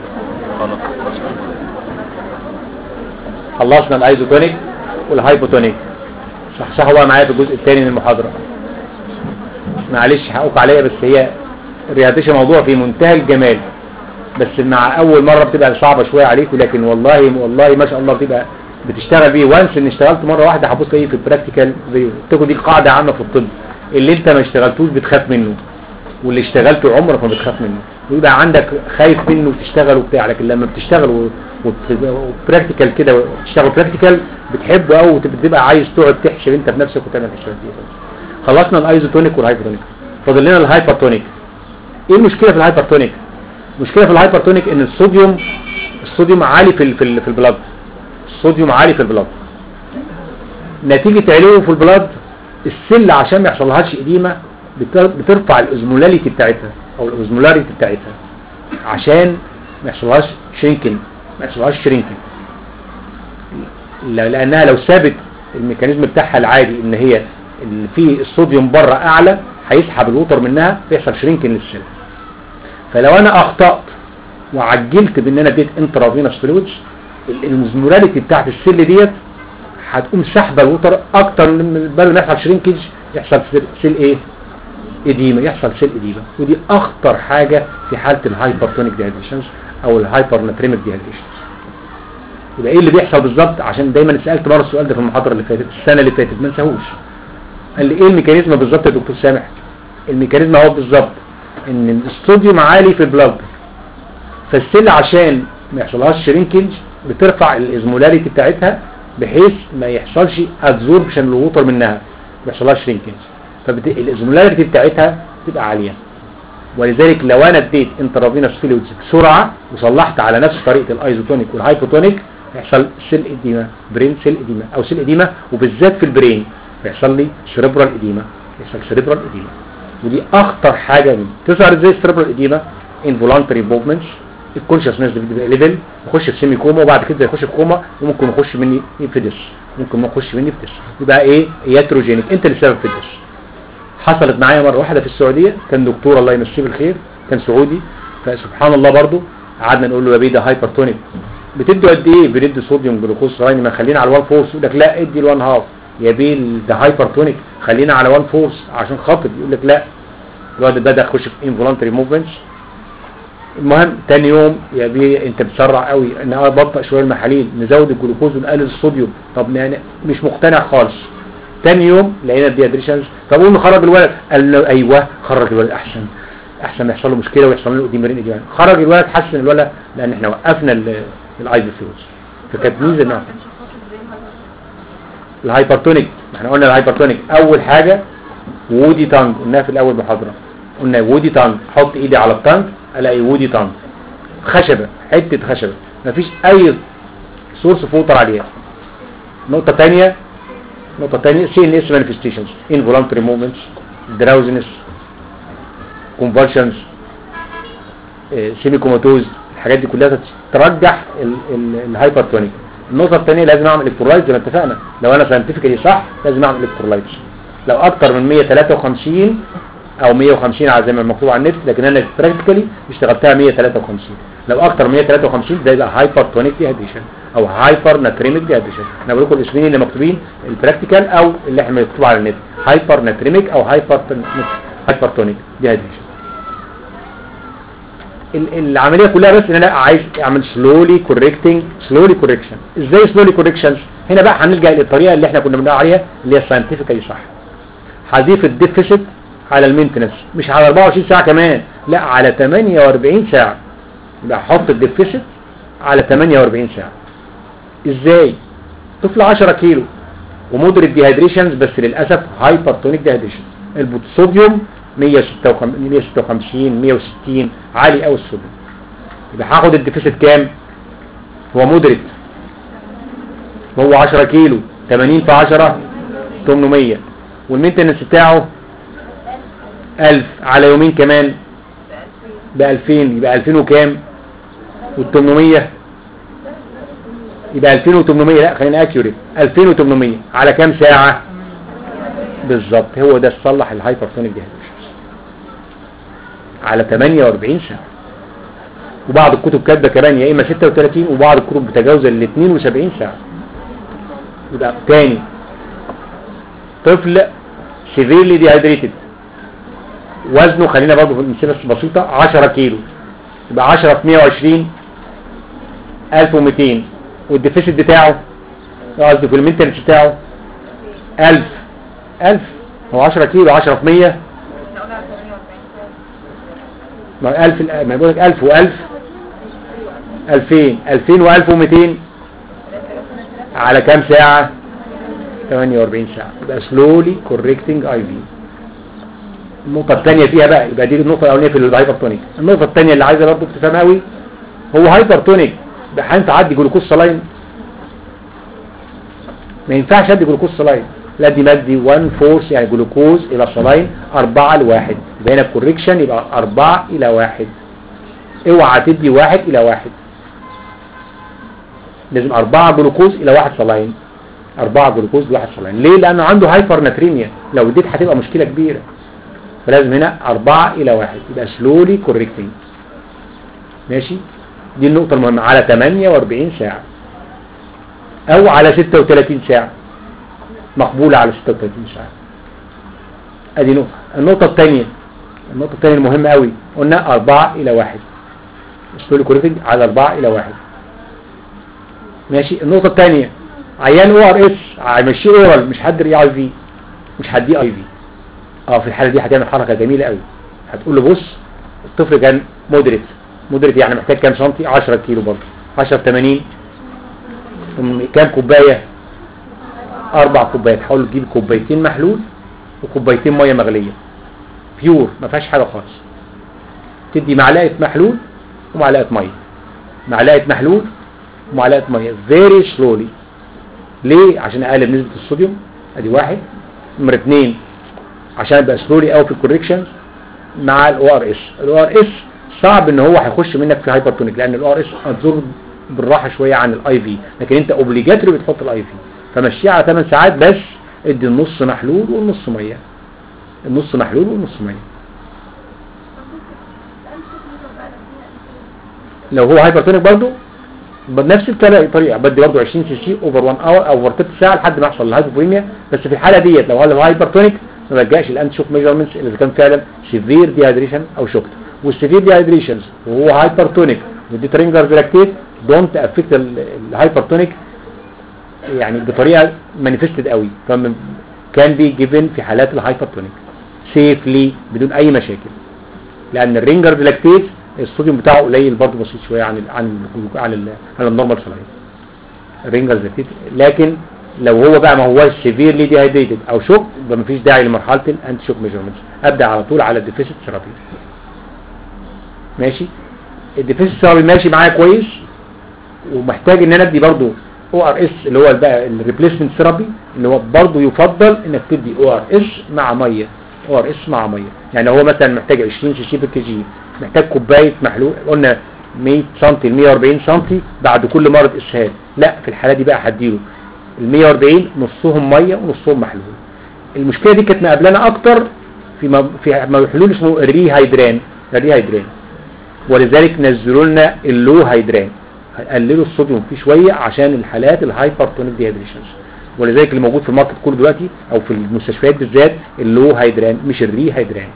[SPEAKER 2] خلصنا الايزوتونيك والهايبوتونيك صحصحوا بقى معايا في الجزء الثاني من المحاضرة معلش حقوق عليا بس هي رياضيش موضوع في منتهى الجمال بس مع اول مرة بتبقى صعبة شوية عليكم لكن والله والله ما شاء الله بتبقى بتشتغل بيه وانس ان اشتغلت مرة واحدة هبص ايه في البراكتيكال فيديو تاخد دي قاعدة عامة في الطب اللي انت ما اشتغلتوش بتخاف منه واللي اشتغلته عمرك ما بتخاف منه ويبقى عندك خايف منه وتشتغل وبتاع لكن لما بتشتغل وبراكتيكال كده وتشتغل براكتيكال بتحبه قوي وتبقى عايز تقعد تحشر انت بنفسك وتعمل تشتغل فيه خلصنا الايزوتونيك والهايبرتونيك فاضل لنا الهايبرتونيك ايه المشكله في الهايبرتونيك المشكله في الهايبرتونيك ان الصوديوم الصوديوم عالي في ال في, ال في البلاد الصوديوم عالي في البلاد نتيجة عليه في البلاد السل عشان ما يحصلهاش اديمة بتر- بترفع الاوزمولاريتي بتاعتها او الاوزمولاريتي بتاعتها عشان ما يحصلهاش شرينكن ما يحصلهاش شرينكن لا- لانها لو سابت الميكانيزم بتاعها العادي ان هي اللي فيه الصوديوم بره اعلى هيسحب الوتر منها فيحصل شرينكن للسل فلو انا اخطأت وعجلت بان انا اديت انترافينوس فلويدز الاوزمولاريتي بتاعت السل ديت هتقوم سحبه الوتر اكتر من بدل ما يحصل شرينكج يحصل سيل, سيل ايه اديمه يحصل سيل اديمه ودي اخطر حاجه في حاله الهايبرتونيك ديهايدريشنز او الهايبر ناتريميك ديهايدريشنز يبقى ايه اللي بيحصل بالظبط عشان دايما سالت مره السؤال ده في المحاضره اللي فاتت السنه اللي فاتت ما انساهوش قال لي ايه الميكانيزم بالظبط يا دكتور سامح الميكانيزم هو بالظبط ان الصوديوم عالي في البلاد فالسيل عشان ما يحصلهاش شرينكج بترفع الازمولاريتي بتاعتها بحيث ما يحصلش ادزوربشن للوتر منها ما يحصلهاش شرينكج فالازمولاريتي بتاعتها تبقى عاليه ولذلك لو انا اديت انترافينوس فلويدز بسرعه وصلحت على نفس طريقه الايزوتونيك والهايبوتونيك يحصل سيل اديما برين سيل اديما او سيل اديما وبالذات في البرين يحصل لي سيريبرال اديما يحصل سيريبرال اديما ودي اخطر حاجه من تظهر ازاي السيريبرال اديما انفولانتري موفمنتس الكونشسنس بيبقى ليفل يخش في سيمي كوما وبعد كده يخش في كوما وممكن يخش مني في ديس ممكن ما يخش مني في ديس يبقى ايه ياتروجينيك انت اللي سبب في الديس حصلت معايا مره واحده في السعوديه كان دكتور الله يمسيه بالخير كان سعودي فسبحان الله برضو قعدنا نقول له يا بيه ده هايبرتونيك بتدوا قد ايه بندي صوديوم جلوكوز ثواني ما خلينا على 1 فورس يقول لك لا ادي ال1 هاف يا بيه ده هايبرتونيك خلينا على 1 فورس عشان خاطر يقول لك لا الواد ده ده يخش في انفولانتري موفمنتس المهم تاني يوم يا بيه انت بتسرع قوي ان انا بطأ شويه المحاليل نزود الجلوكوز ونقلل الصوديوم طب يعني مش مقتنع خالص تاني يوم لقينا الديادريشنز طب قول خرج الولد قال له ايوه خرج الولد احسن احسن ما يحصل له مشكله ويحصل له ديمرين اديمان خرج الولد حسن الولد لان احنا وقفنا الاي بي فلوز فكانت ميزه انها الهايبرتونيك ما احنا قلنا الهايبرتونيك اول حاجه وودي تانج قلناها في الاول محاضره قلنا وودي تانج احط ايدي على التانج الاقي وودي تانج خشبه حته خشبه مفيش اي سورس فوتر عليها نقطه ثانيه نقطة تانية سي ان اس مانيفستيشنز involuntary movements drowsiness convulsions سيمي كوماتوز الحاجات دي كلها ترجح الهايبرتونيك النقطة الثانية لازم اعمل الكترولايت زي ما اتفقنا لو انا ساينتفكلي صح لازم اعمل الكترولايت لو اكتر من 153 او 150 على زي ما مكتوب على النت لكن انا براكتيكالي اشتغلتها 153 لو اكتر من 153 ده يبقى هايبرتونيك ديهيدريشن او هايبر ناتريميك ديهيدريشن انا بقول لكم الاسمين اللي مكتوبين البراكتيكال او اللي احنا مكتوب على النت هايبر ناتريميك او هايبر هايبرتونيك ديهيدريشن ال- العملية كلها بس ان انا عايز اعمل سلولي كوريكتنج سلولي كوريكشن ازاي سلولي كوريكشنز هنا بقى هنلجأ للطريقة اللي احنا كنا بنقول عليها اللي هي ساينتفيكالي صح هضيف الديفيسيت على المينتنس مش على 24 ساعة كمان لا على 48 ساعة يبقى احط الديفيسيت على 48 ساعة ازاي طفل 10 كيلو ومودريت ديهيدريشنز بس للاسف هايبرتونيك ديهيدريشن الصوديوم 156 156 160 عالي قوي الصوديوم يبقى هاخد الديفيسيت كام هو مودريت هو 10 كيلو 80 في 10 800 والمينتنس بتاعه 1000 على يومين كمان ب 2000 يبقى 2000 وكام وال 800 يبقى 2800 لا خلينا اكيوريت 2800 على كام ساعة بالظبط هو ده تصلح الهايبرتونيك ديهيدريشن على 48 ساعة وبعض الكتب كاتبه كمان يا اما 36 وبعض الكتب بتجاوز ال 72 ساعة يبقى تاني طفل سيفيرلي ديهيدريتد وزنه خلينا برضه في الامثله بسيطه 10 كيلو يبقى 10 في 120 1200 والديفيسيت بتاعه قصدي في المينتنس بتاعه 1000 1000 هو 10 كيلو 10 في 100 ما 1000 ما بقول لك 1000 و1000 2000 2000 و1200 على كام ساعة 48 ساعة يبقى slowly correcting IV النقطة الثانية فيها بقى يبقى دي النقطة الأولانية في الهايبرتونيك النقطة الثانية اللي عايزة برضه تفهمها قوي هو هايبرتونيك ده هينفع عدي جلوكوز سلاين ما ينفعش ادي جلوكوز سلاين لا دي مادي 1 فورس يعني جلوكوز الى سلاين 4 لواحد يبقى هنا الكوريكشن يبقى 4 الى 1 اوعى تدي 1 الى 1 لازم 4 جلوكوز الى 1 سلاين 4 جلوكوز لواحد سلاين ليه لانه عنده هايبر ناتريميا لو اديت هتبقى مشكلة كبيرة فلازم هنا 4 الى 1 يبقى سلولي كوريكتنج ماشي دي النقطة المهمة على 48 ساعة او على 36 ساعة مقبولة على 36 ساعة ادي نقطة النقطة الثانية النقطة الثانية المهمة قوي قلنا 4 الى 1 سلولي كوريكتنج على 4 الى 1 ماشي النقطة الثانية عيان او ار اس هيمشيه اورال مش هدي اي في مش هديه اي في اه في الحالة دي هتعمل حركة جميلة قوي هتقول له بص الطفل كان مودريت مودريت يعني محتاج كام سنتي 10 كيلو برضه 10 80 كام كوباية اربع كوبايات حاول تجيب كوبايتين محلول وكوبايتين مية مغلية بيور ما فيهاش حاجة خالص تدي معلقة محلول ومعلقة مية معلقة محلول ومعلقة مية very slowly ليه عشان اقلل نسبة الصوديوم ادي واحد نمرة اتنين عشان ابقى سلولي قوي في الكوريكشن مع الاو ار اس الاو ار اس صعب ان هو هيخش منك في هايبرتونيك لان الاو ار اس هتزور بالراحه شويه عن الاي في لكن انت اوبليجاتوري بتحط الاي في فمشيه على 8 ساعات بس ادي النص محلول والنص ميه النص محلول والنص ميه لو هو هايبرتونيك برضه بنفس الطريقه بدي برضه 20 سي سي اوفر 1 اور او اوفر 3 ساعه لحد ما يحصل الهايبوفيميا بس في الحاله ديت لو هو هايبرتونيك ما بلجاش الانت شوك ميجرمنتس اذا كان فعلا سيفير ديهايدريشن او شوكت والسيفير ديهايدريشنز وهو هايبرتونيك ودي ترينجر فيلاكتيت دونت افكت الهايبرتونيك يعني بطريقه مانيفستد قوي كان بي جيفن في حالات الهايبرتونيك سيفلي بدون اي مشاكل لان الرينجر فيلاكتيت الصوديوم بتاعه قليل برضه بسيط شويه عن ال عن ال عن ال عن النورمال سلاين الرينجر فيلاكتيت لكن لو هو بقى ما هوش سيفيرلي ديهايدريتد او شوك يبقى مفيش داعي لمرحله الانتي شوك ميجرمنتس ابدا على طول على الديفيسيت ثيرابي ماشي الديفيسيت ثيرابي ماشي معايا كويس ومحتاج ان انا ادي برضه او ار اس اللي هو بقى الريبليسمنت ثيرابي اللي هو برضه يفضل انك تدي او ار اس مع ميه او ار اس مع ميه يعني هو مثلا محتاج 20 سي سي بر جي محتاج كوبايه محلول قلنا 100 سم ل 140 سم بعد كل مرض اسهال لا في الحاله دي بقى هديله ال 140 نصهم ميه ونصهم محلول المشكله دي كانت مقابلانا اكتر في م- في محلول اسمه الريهايدران الريهايدران ولذلك نزلوا لنا اللو هيدران قللوا الصوديوم فيه شويه عشان الحالات الهايبرتونيك ديهيدريشنز ولذلك اللي موجود في الماركت كله دلوقتي او في المستشفيات بالذات اللو هيدران مش الري هيدران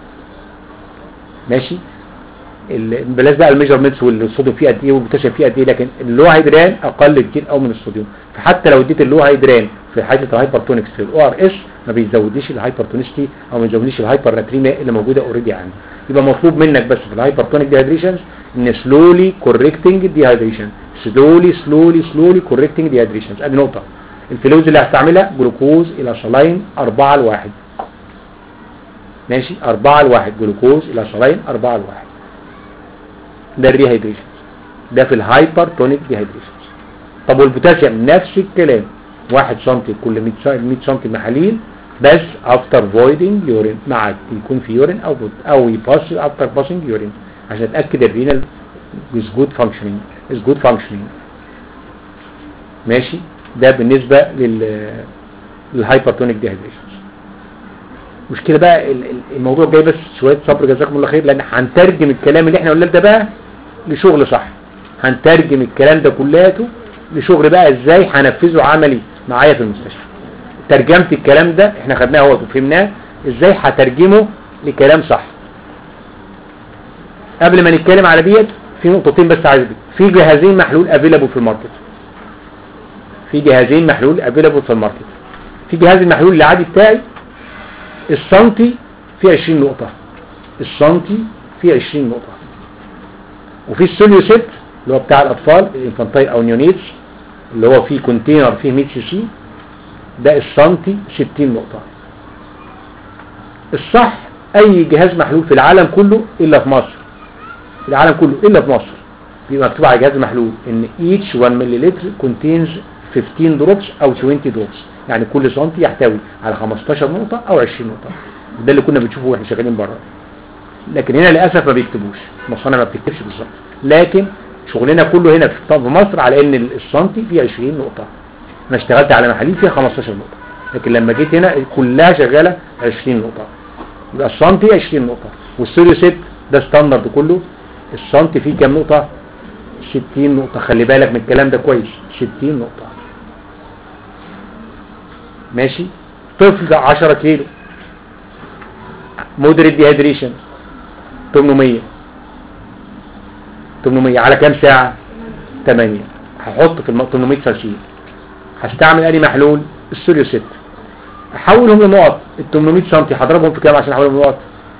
[SPEAKER 2] ماشي ال- بلاش بقى الميجرمنتس والصوديوم فيه قد ايه والبوتاسيوم فيه قد ايه لكن اللو هيدران اقل كتير قوي من الصوديوم فحتى لو اديت اللو هيدران في حاله الهايبرتونكس في الاو ار اس ما بيزوديش الهايبرتونستي او ما بيزوديش الهايبرناتريميا اللي موجوده اوريدي عندي يبقى مطلوب منك بس في الهايبرتونيك ديهيدريشنز ان سلولي كوركتنج ديهيدريشن سلولي سلولي سلولي كوركتنج ديهيدريشنز ادي نقطه الفلوز اللي هستعملها جلوكوز الى صلاين 4 لواحد ماشي 4 لواحد جلوكوز الى صلاين 4 لواحد ده الريهيدريشن ده في الهايبرتونيك ديهيدريشن طب والبوتاسيوم نفس الكلام 1 سم كل 100 سم 100 سم محاليل بس افتر فويدنج يورين مع يكون في يورين او بوت او يباس افتر باسنج يورين عشان اتاكد الرينال is good functioning is good functioning ماشي ده بالنسبه لل للهايبرتونيك ديهيدريشن مشكلة بقى ال- ال- الموضوع جاي بس شوية صبر جزاكم الله خير لان هنترجم الكلام اللي احنا قلنا ده بقى لشغل صح هنترجم الكلام ده كلاته لشغل بقى ازاي هنفذه عملي معايا في المستشفى ترجمت الكلام ده احنا خدناه اهوت وفهمناه ازاي هترجمه لكلام صح قبل ما نتكلم على ديت في نقطتين بس عايز أضيف. في جهازين محلول افيلابل في الماركت في جهازين محلول افيلابل في الماركت في جهاز المحلول العادي بتاعي السنتي فيه 20 نقطة السنتي فيه 20 نقطة وفي السوليوسيت اللي هو بتاع الأطفال الانفانتايل أو نيونيتس اللي هو فيه كونتينر فيه 100 سي سي ده السنتي 60 نقطة الصح أي جهاز محلول في العالم كله إلا في مصر في العالم كله إلا في مصر بيبقى مكتوب على جهاز المحلول إن each 1 مليلتر contains 15 دروبس أو 20 دروبس يعني كل سنتي يحتوي على 15 نقطة أو 20 نقطة ده اللي كنا بنشوفه واحنا شغالين بره لكن هنا للأسف ما بيكتبوش المصانع ما بتكتبش بالظبط لكن شغلنا كله هنا في في مصر على ان السنتي فيه 20 نقطة انا اشتغلت على محاليل فيها 15 نقطة لكن لما جيت هنا كلها شغالة 20 نقطة يبقى السنتي 20 نقطة والسوريو سيت ده ستاندرد كله السنتي فيه كام نقطة 60 نقطة خلي بالك من الكلام ده كويس 60 نقطة ماشي طفل 10 كيلو مودريت ديهيدريشن 800 800 على كام ساعة 8 هحط في الم 800 ساشيه هستعمل اني محلول السوريو 6 احولهم لنقط ال 800 سم هضربهم في كام عشان احولهم لنقط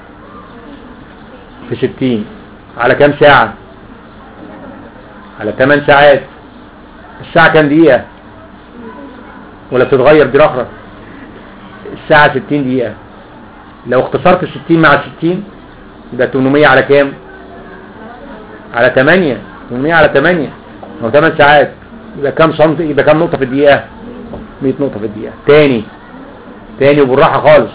[SPEAKER 2] في 60 على كام ساعة على 8 ساعات الساعة كام دقيقة ولا بتتغير دي اخرى الساعة 60 دقيقة لو اختصرت ال 60 مع 60 يبقى 800 على كام على 8 800 على 8 هو 8 ساعات يبقى كام سم يبقى كام نقطة في الدقيقة 100 نقطة في الدقيقة تاني تاني وبالراحة خالص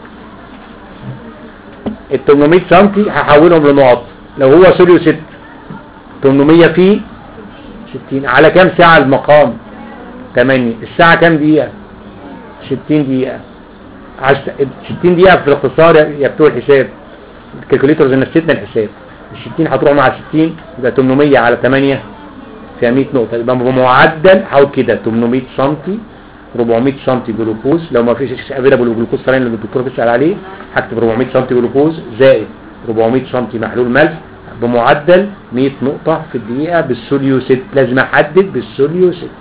[SPEAKER 2] ال 800 سم هحولهم لنقط لو هو سوريو 6 800 في 60 على كام ساعة المقام 8 الساعة كام دقيقة 60 دقيقة عش... 60 دقيقة في الاختصار يا يا بتوع الحساب الكالكوليترز نسيتنا الحساب ال 60 هتروح مع 60 يبقى 800 على 8 فيها 100 نقطة يبقى بمعدل حاول كده 800 سم 400 سم جلوكوز لو ما فيش افيلابل جلوكوز فعلا اللي الدكتور بيسأل عليه هكتب 400 سم جلوكوز زائد 400 سم محلول ملح بمعدل 100 نقطة في الدقيقة بالسوليو 6 لازم احدد بالسوليو 6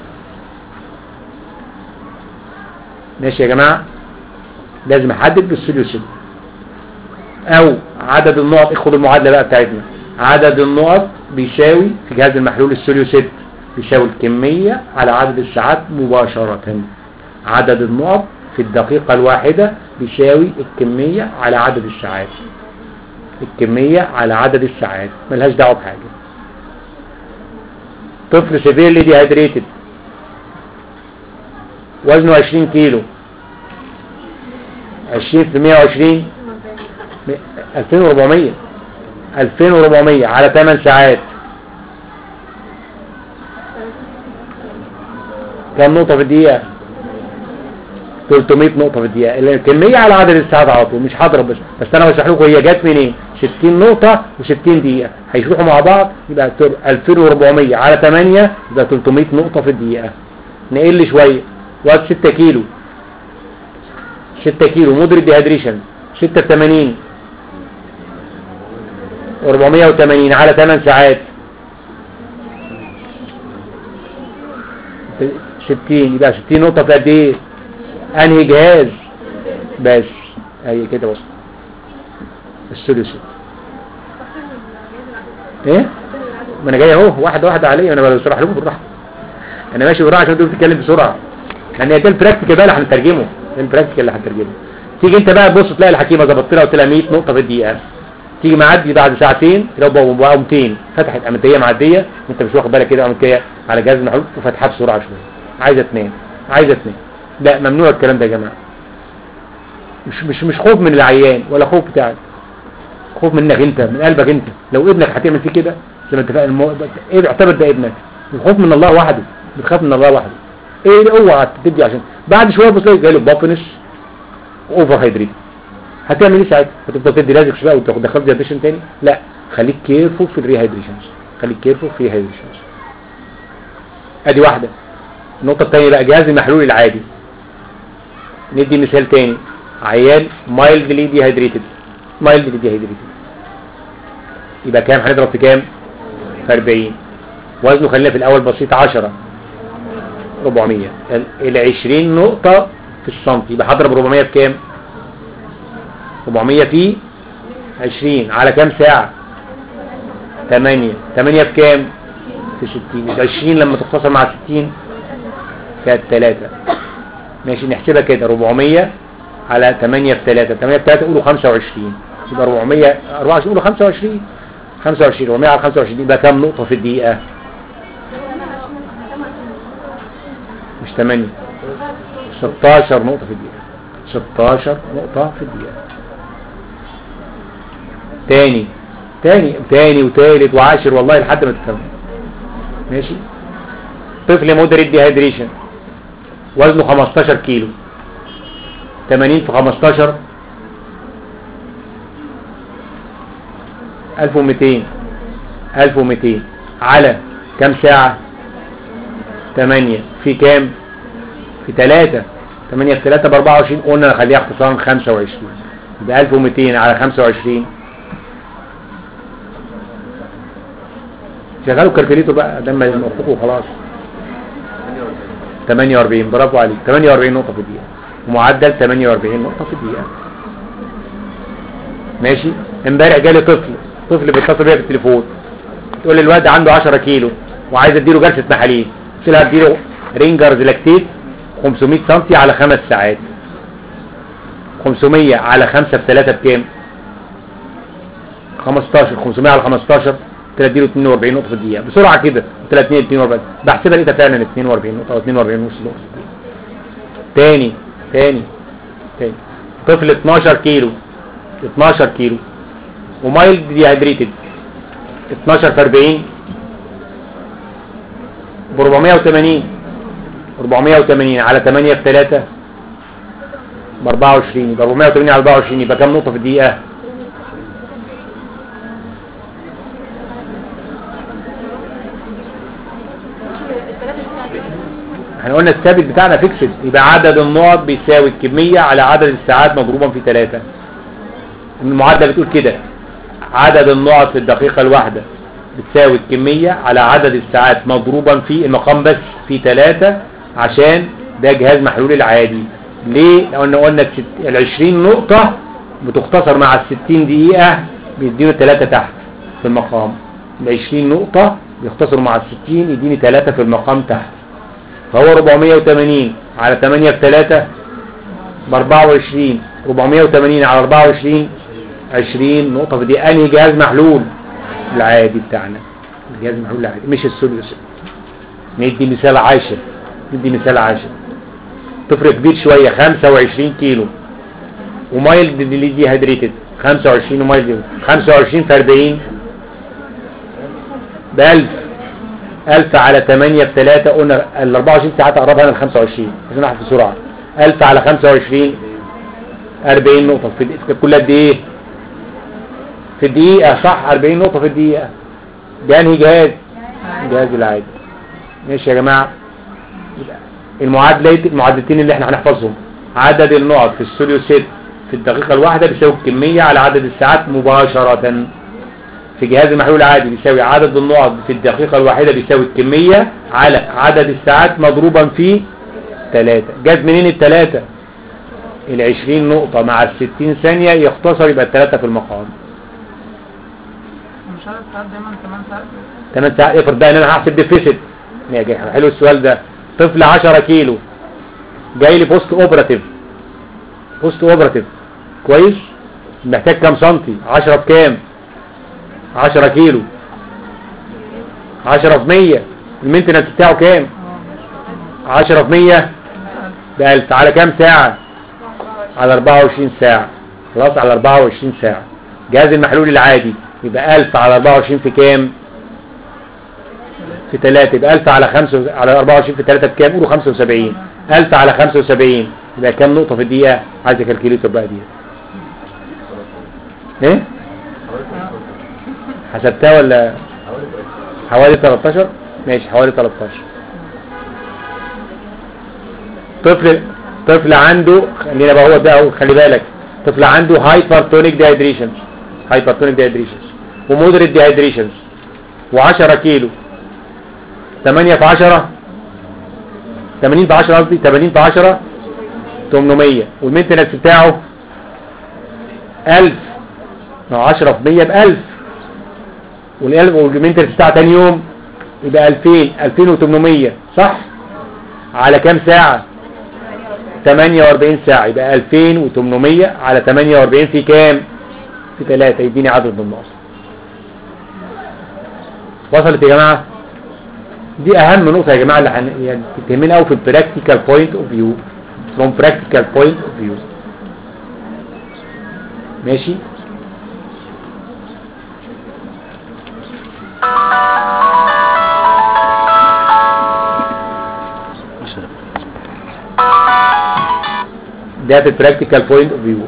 [SPEAKER 2] ماشي يا جماعة لازم احدد بالسوليو 6 او عدد النقط اخد المعادلة بقى بتاعتنا عدد النقط بيساوي في جهاز المحلول السوليو 6 بيساوي الكمية على عدد الساعات مباشرة عدد النقط في الدقيقة الواحدة بيساوي الكمية على عدد الساعات الكمية على عدد الساعات ملهاش دعوة بحاجة طفل سيفيرلي ديهيدريتد وزنه 20 كيلو 20 في 120 م- 2400 2400 على 8 ساعات كم نقطة في الدقيقة 300 نقطة في الدقيقة الكمية على عدد الساعات على طول مش هضرب بس بس انا بشرح لكم هي جت منين 60 نقطة و60 دقيقة هيشوفوا مع بعض يبقى 2400 على 8 يبقى 300 نقطة في الدقيقة نقل شوية وقت 6 كيلو 6 كيلو مودريت ديهيدريشن 6 في 80 480 على 8 ساعات 60 يبقى 60 نقطة في قد ايه انهي جهاز بس اي كده بص الثلثي ايه ما انا جاي اهو واحده واحده عليا انا بشرح لكم بالراحه انا ماشي بالراحه عشان انتوا بتتكلم بسرعه يعني ده البراكتيكال بقى اللي هنترجمه ده البراكتيكال اللي هنترجمه تيجي انت بقى تبص تلاقي الحكيمه ظبطت لها قلت لها 100 نقطه في الدقيقه تيجي معدي بعد ساعتين لو بقوا بقوا 200 فتحت قامت هي معديه وانت مش واخد بالك كده قامت هي على جهاز المحلول وفتحها بسرعه شويه عايزه تنام عايزه تنام لا ممنوع الكلام ده يا جماعه مش مش مش خوف من العيان ولا خوف بتاعك خوف منك انت من قلبك انت لو ابنك هتعمل فيه كده زي ما اتفقنا المو... ايه اعتبر ده ابنك الخوف من الله وحده بتخاف من الله وحده ايه اوعى تدي عشان بعد شويه بص تلاقي جاي له بابنس اوفر هيدريت هتعمل ايه ساعتها هتفضل تدي لازكس بقى وتاخد دخلت ديهيدريشن تاني لا خليك كيرفول في الريهايدريشنز خليك كيرفول في الريهايدريشنز ادي واحده النقطه الثانيه بقى جهاز المحلول العادي ندي مثال تاني عيان مايلدلي ديهيدريتد مايلدلي ديهيدريتد يبقى كام هنضرب في كام في 40 وزنه خلينا في الاول بسيط 10 400 ال 20 نقطة في السنتي يبقى هضرب 400 في كام 400 في 20 على كام ساعة 8 8 في كام في 60 مش 20 لما تختصر مع 60 كانت 3 ماشي نحسبها كده 400 على 8 في 3 8 في 3 قولوا 25 يبقى 400 24 قولوا 25 25 400 على 25 يبقى كام نقطة في الدقيقة مش 8 16 نقطة في الدقيقة 16 نقطة في الدقيقة تاني تاني تاني وتالت وعاشر والله لحد ما تفهم ماشي طفل مودريت ديهيدريشن وزنه 15 كيلو 80 في 15 1200 1200 على كم ساعة 8 في كام في 3 8 في 3 ب 24 قلنا نخليها اختصارا 25 يبقى 1200 على 25 شغلوا الكالكوليتور بقى ده ما يوفقوا خلاص 48 برافو عليك 48 نقطة في الدقيقة ومعدل 48 نقطة في الدقيقة ماشي امبارح جالي طفل طفل بيتصل بيا في التليفون تقول لي الواد عنده 10 كيلو وعايز اديله جلسة محاليل قلت لها اديله رينجرز لاكتيت 500 سم على 5 ساعات 500 على 5 في 3 بكام 15 500 على 15 قلت لها اديله 42 نقطة في الدقيقة بسرعة كده قلت لها 2 42 بحسبها لقيتها فعلا 42 نقطة او 42 ونص نقطة في الدقيقة تاني تاني تاني طفل 12 كيلو 12 كيلو ومايلد ديهيدريتد 12 في 40 ب 480 480 على 8 في 3 ب 24 يبقى 480 على 24 يبقى كام نقطة في الدقيقة؟ احنا قلنا الثابت بتاعنا فيكسد يبقى عدد النقط بيساوي الكمية على عدد الساعات مضروبا في 3 المعادلة بتقول كده عدد النقط في الدقيقة الواحدة بتساوي الكمية على عدد الساعات مضروبا في المقام بس في 3 عشان ده جهاز محلول العادي ليه؟ لأن قلنا ال 20 نقطة بتختصر مع ال 60 دقيقة بيديني 3 تحت في المقام ال 20 نقطة بيختصروا مع ال 60 يديني 3 في المقام تحت فهو 480 على 8 في 3 ب 24 480 على 24 20 نقطة في دي انهي جهاز محلول العادي بتاعنا الجهاز المحلول العادي مش السوليوس ندي مثال عاشر ندي مثال عاشر طفل كبير شوية 25 كيلو ومايلد دي هيدريتد 25 ومايلد 25 في 40 ب 1000 1000 على 8 ب 3 قلنا ال 24 ساعات اقربها من 25 عشان احسب بسرعه 1000 على 25 40 نقطة في الدقيقة كل قد ايه في الدقيقة صح 40 نقطة في الدقيقة ده انهي جهاز الجهاز العادي ماشي يا جماعة يبقى المعادلة المعادلتين اللي احنا هنحفظهم عدد النقط في السوليو سيت في الدقيقة الواحدة بيساوي الكمية على عدد الساعات مباشرة في جهاز المحلول العادي بيساوي عدد النقط في الدقيقة الواحدة بيساوي الكمية على عدد الساعات مضروبا في ثلاثة جاز منين الثلاثة العشرين نقطة مع الستين ثانية يختصر يبقى الثلاثة في المقام
[SPEAKER 1] مش عارف ساعات دايما 8 ساعات
[SPEAKER 2] 8 ساعات افرض بقى ان انا هحسب ديفيسيت ماشي حلو السؤال ده طفل 10 كيلو جاي لي بوست اوبراتيف بوست اوبراتيف كويس محتاج كام سنتي 10 بكام 10 كيلو 10 في 100 المينتنس بتاعه كام 10 في 100 ب 1000 على كام ساعة على 24 ساعة خلاص على 24 ساعة جهاز المحلول العادي يبقى 1000 على 24 في كام في 3 يبقى 1000 على 5 على 24 في 3 بكام قولوا 75 1000 على 75 يبقى كام نقطة في الدقيقة عايز الكالكوليتر بقى دي ايه حسبتها ولا حوالي 13 ماشي حوالي 13 طفل طفل عنده خلينا بقى هو ده اهو خلي بالك طفل عنده هايبرتونيك ديهايدريشن هايبرتونيك ديهايدريشن ومودريت ديهايدريشن و10 كيلو 8 في 10 80 في 10 قصدي 80 في 10 800 والمينتنس بتاعه 1000 ما هو 10 في 100 ب 1000 والقلب والمينتنس بتاع تاني يوم يبقى 2000 2800 صح على كام ساعة 48 ساعة يبقى 2800 على 48 في كام في 3 يديني عدد الناقص وصلت يا جماعة دي اهم نقطة يا جماعة اللي هن... يعني تهمنا قوي في البراكتيكال بوينت اوف فيو from practical point of view ماشي ده في practical point of view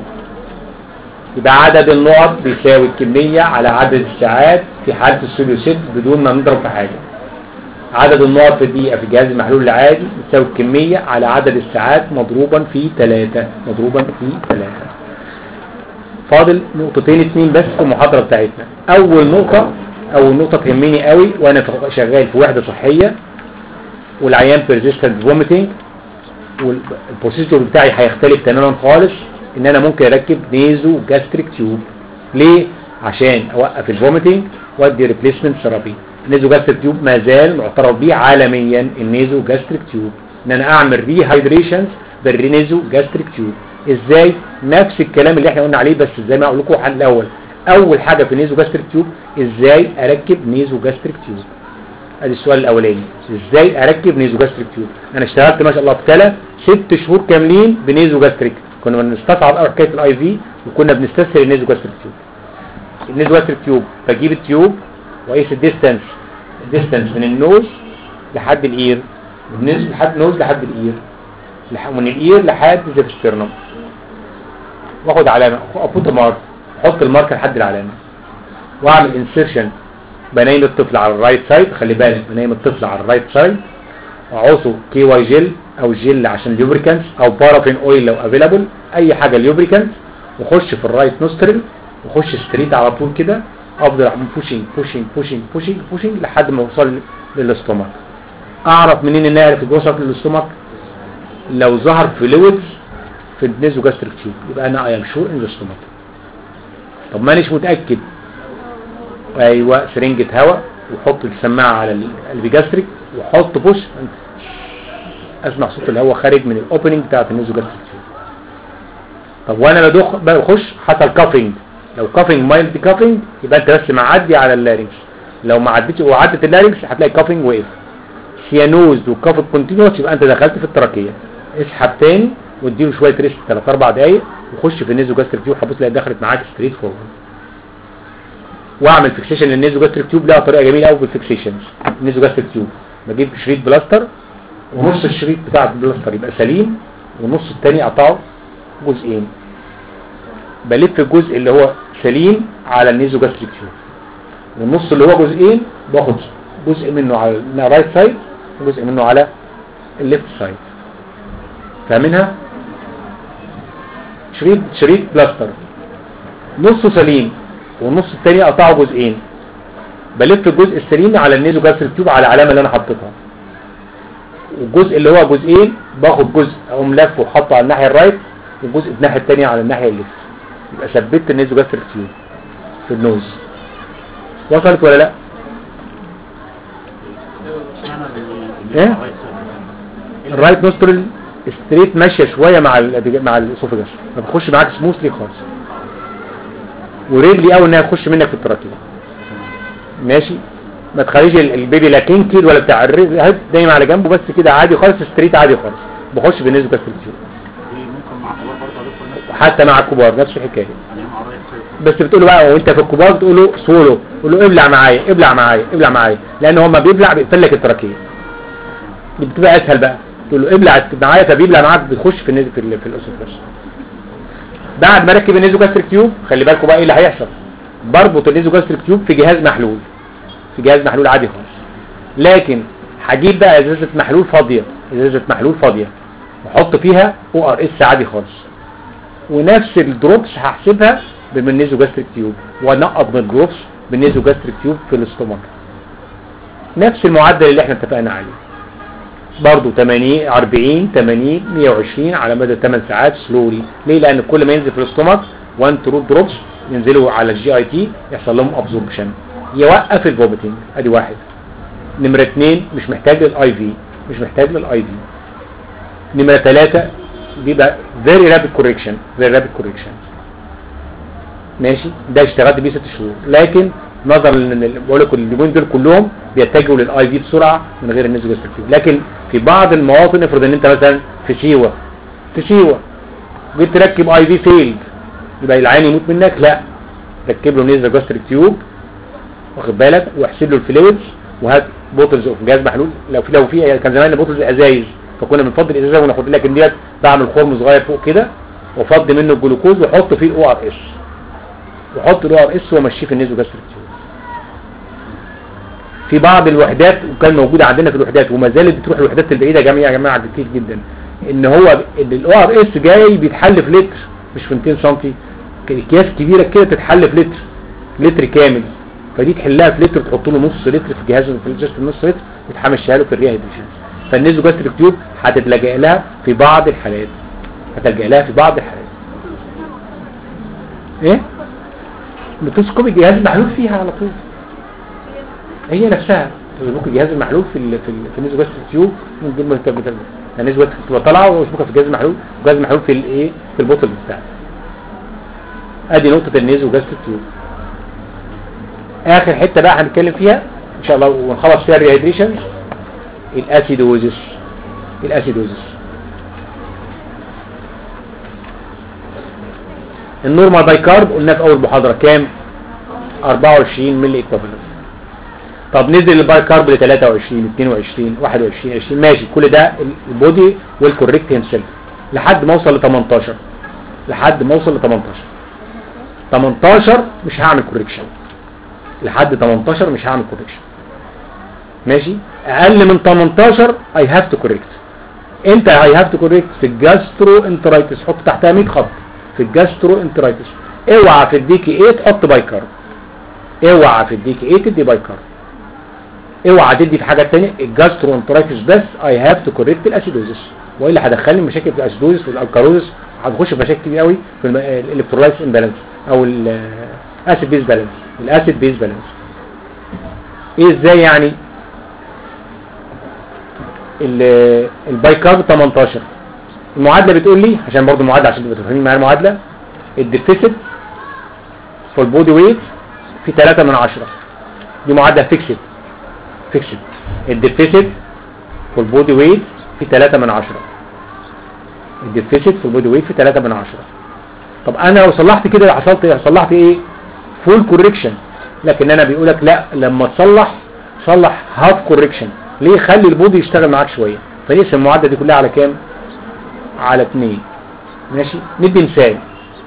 [SPEAKER 2] يبقى عدد النقط بيساوي الكمية على عدد الساعات في حالة السوليوسيت بدون ما نضرب في حاجة عدد النقط في الدقيقة في جهاز المحلول العادي بتساوي الكمية على عدد الساعات مضروبا في 3 مضروبا في 3 فاضل نقطتين اتنين بس في المحاضرة بتاعتنا اول نقطة اول نقطة تهمني قوي وانا في- شغال في وحدة صحية والعيان persistent vomiting والبروسيجر بتاعي هيختلف تماما خالص ان انا ممكن اركب نيزو جاستريك تيوب ليه عشان اوقف الفوميتنج وادي ريبليسمنت ثيرابي النيزو جاستريك تيوب ما زال معترف بيه عالميا النيزو جاستريك تيوب ان انا اعمل ريهايدريشنز بالنيزو جاستريك تيوب ازاي نفس الكلام اللي احنا قلنا عليه بس زي ما اقول لكم حل الاول اول حاجه في النيزو جاستريك تيوب ازاي اركب نيزو جاستريك تيوب ادي السؤال الاولاني ازاي اركب نيزو جاستريك تيوب انا اشتغلت ما شاء الله في ثلاث ست شهور كاملين بنيزو جاستريك كنا بنستصعب قوي حكايه الاي في وكنا بنستسهل النيزو جاستريك تيوب النيزو جاستريك تيوب بجيب التيوب واقيس الديستانس الديستانس من النوز لحد الاير من النوز لحد نوز لحد الاير لح- من الاير لحد السترنم واخد علامه ابوت مارك احط الماركه لحد العلامه واعمل انسيرشن بنيم الطفل على الرايت سايد خلي بالك بنيم الطفل على الرايت سايد اعوصه كي واي جل او جل عشان ليوبريكانس او بارافين اويل لو افيلابل اي حاجه ليوبريكانس وخش في الرايت نوسترل وخش ستريت على طول كده افضل اعمل بوشنج بوشنج بوشنج بوشنج بوشنج لحد ما اوصل للاستومك اعرف منين ان اعرف وصلت للاستومك لو ظهر فلويدز في النيزو جاستريك تيوب يبقى انا اي ام شور ان الاستومك طب مانيش متاكد ايوه سرنجة هواء وحط السماعة على ال- البيجاستريك وحط بوش اسمع صوت الهواء خارج من الاوبننج بتاعت النيزوجاستريك تيوب طب وانا بدخ بخش حصل كافينج لو كافينج مايلد كافينج يبقى انت بس معدي على اللارنكس لو ما عدتش وعدت اللارنكس هتلاقي كافينج وقف سيانوز وكافينج كونتينوس يبقى انت دخلت في التراكيه اسحب تاني واديله شويه ريست 3 4 دقايق وخش في النيزو جاستريك تيوب هتبص تلاقي دخلت معاك ستريت فورورد واعمل فيكسيشن للنيزو جاستريك تيوب لها طريقه جميله قوي في الفيكسيشن النيزو جاستريك تيوب بجيب شريط بلاستر ونص الشريط بتاع البلاستر يبقى سليم والنص التاني اقطعه جزئين بلف الجزء اللي هو سليم على النيزو جاستريك تيوب والنص اللي هو جزئين باخد جزء منه على الرايت سايد وجزء منه على الليفت سايد فاهمينها شريط شريط بلاستر نصه سليم والنص التاني اقطعه جزئين بلف الجزء السليم على النيزو جاستريك تيوب على العلامه اللي انا حطيتها والجزء اللي هو جزئين باخد جزء اقوم لفه وحطه على الناحيه الرايت والجزء الناحيه الثانيه على الناحيه الليفت يبقى ثبت النيزو جاستريك تيوب في النوز وصلت ولا لا ايه الرايت نوسترل ستريت ماشيه شويه مع ال مع الاسوفجاس ما بتخش معاك سموثلي خالص وريدلي قوي انها تخش منك في التراكيب ماشي ما تخليش ال- البيبي لا كينكيد ولا بتاع الريد هات دايما على جنبه بس كده عادي خالص ستريت عادي خالص بخش بالنسبه في التيوب حتى مع الكبار نفس الحكايه بس بتقول له بقى وانت في الكبار تقول له سولو قول له ابلع معايا ابلع معايا ابلع معايا لان هو ما بيبلع بيقفل لك التراكيه دي بتبقى اسهل بقى تقول له ابلع معايا فبيبلع معاك بتخش في النز في ال- في الاسوفاج بعد ما ركب النيزو جاستريك تيوب خلي بالكم بقى ايه اللي هيحصل بربط النيزو جاستريك تيوب في جهاز محلول في جهاز محلول عادي خالص لكن هجيب بقى ازازه محلول فاضيه ازازه محلول فاضيه واحط فيها او ار اس عادي خالص ونفس الدروبس هحسبها بالنيزو جاستريك تيوب وانقط من الدروبس بالنيزو جاستريك تيوب في الاستومك نفس المعدل اللي احنا اتفقنا عليه برضو 80 40 80 120 على مدى 8 ساعات سلوري ليه لان كل ما ينزل في الاستومك 1 تو دروبس ينزلوا على الجي اي تي يحصل لهم ابزوربشن يوقف الفوميتنج ادي واحد نمرة اتنين مش محتاج للاي في مش محتاج للاي في نمرة ثلاثة بيبقى very rapid correction very rapid correction ماشي ده اشتغلت بيه ست شهور لكن نظرا لان بقول لكم اليومين دول كلهم بيتجهوا للاي في بسرعه من غير النيزو جاستريك لكن في بعض المواطن افرض ان انت مثلا في سيوه في سيوه جيت تركب اي في فيلد يبقى العين يموت منك لا ركب له نيزو جاستريك تيوب واخد بالك واحسب له الفلويدز وهات بوتلز اوف جاز محلول لو في لو في كان زمان بوتلز ازايز فكنا بنفضل الازازه وناخد لكن ديت بعمل خرم صغير فوق كده وافضي منه الجلوكوز واحط فيه الاو ار اس واحط الاو ار اس وامشيه في النيزو جاستريك تيوب في بعض الوحدات وكان موجوده عندنا في الوحدات وما زالت بتروح الوحدات البعيده يا جماعه يا جماعه كتير جدا ان هو الاو ار اس جاي بيتحل في لتر مش في 200 سم اكياس كبيره كده تتحل في لتر لتر كامل فدي تحلها في لتر تحط له نص لتر في جهاز في الجهاز نص لتر وتحمشها له في الريهيدريشن فالنيزو جاستريك تيوب هتتلجأ لها في بعض الحالات هتلجأ لها في بعض الحالات ايه بتسكب الجهاز المحلول فيها على طول هي نفسها ممكن الجهاز المحلول في ال في ال في النيزو جاستريك تيوب من دون ما تبقى يعني النيزو جاستريك تبقى طالعه ومسبوكه في الجهاز المحلول والجهاز المحلول في الايه في البوتل بتاعها ادي نقطه النيزو جاستريك تيوب اخر حته بقى هنتكلم فيها ان شاء الله ونخلص فيها الريهيدريشن الاسيدوزس الاسيدوزس النورمال بايكارب قلنا في اول محاضره كام 24 ملي ايكوفالنت طب نزل البايكارب ل 23 22 21 20 ماشي كل ده البودي والكوريكت هيمسيلف لحد ما اوصل ل 18 لحد ما اوصل ل 18 18 مش هعمل كوريكشن لحد 18 مش هعمل كوريكشن ماشي اقل من 18 اي هاف تو كوريكت انت اي هاف تو كوريكت في الجاسترو انترايتس حط تحتها 100 خط في الجاسترو انترايتس اوعى في الديكي 8 تحط بايكارب اوعى في الديكي 8 تدي بايكارب اوعى تدي في حاجه ثانيه الجاسترو انترايتس بس اي هاف تو كوريكت الاسيدوزس والا هدخلني مشاكل في الاسيدوزس والالكاروزس هتخش في مشاكل كتير قوي في الالكترولايتس امبالانس او الاسيد بيز بالانس الاسيد بيز بالانس ايه ازاي يعني البايكارب 18 المعادله بتقول لي عشان برضو المعادله عشان تبقوا فاهمين معايا المعادله الديفيسيت في البودي ويت في 3 من 10 دي معادله فيكسد فيكسد الديفيسيت في البودي ويت في 3 من 10 الديفيسيت في البودي ويت في 3 من 10 طب انا لو صلحت كده حصلت ايه صلحت ايه فول كوريكشن لكن انا بيقولك لا لما تصلح صلح هاف كوريكشن ليه خلي البودي يشتغل معاك شويه فنقسم المعادله دي كلها على كام على 2 ماشي ندي مثال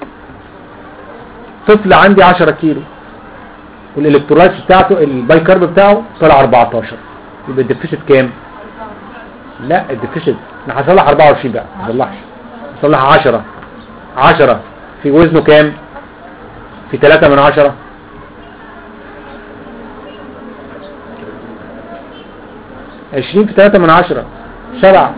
[SPEAKER 2] طفل عندي 10 كيلو والالكترولايت بتاعته الباي كارب بتاعه طلع 14 يبقى الديفيسيت كام لا الديفيسيت انا هصلح 24 بقى ما هصلحش هصلح 10 10 في وزنه كام في 3 من 10 20 في 3 من 10 7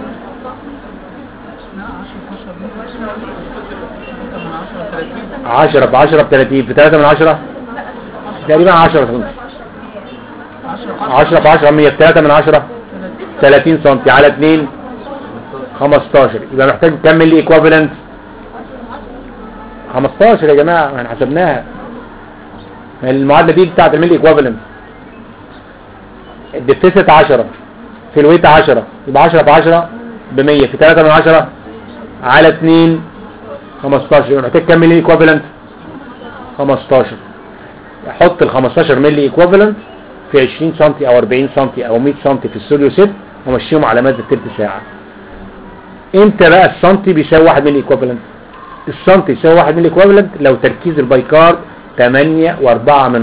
[SPEAKER 2] 10 ب 10 ب 30 في 3 من 10 تقريبا 10 سم 10 ب 10 100 في 3 من 10 30 سم على 2 15 يبقى محتاج تكمل لي ايكوفالنت 15 يا جماعه ما احنا حسبناها ما المعادله دي بتاعت الملي ايكوفالنت الديفيسيت 10 في الويت 10 يبقى 10 في 10 ب 100 في 3 من 10 على 2 15 يبقى محتاج كام ملي ايكوفالنت 15 احط ال 15 ملي ايكوفالنت في 20 سم او 40 سم او 100 سم في السوليو سيت وامشيهم على مدى تلت ساعه امتى بقى السنتي بيساوي 1 ملي ايكوفالنت السنتي يساوي 1 ملي ايكوفالنت لو تركيز البايكارب 8 و4 من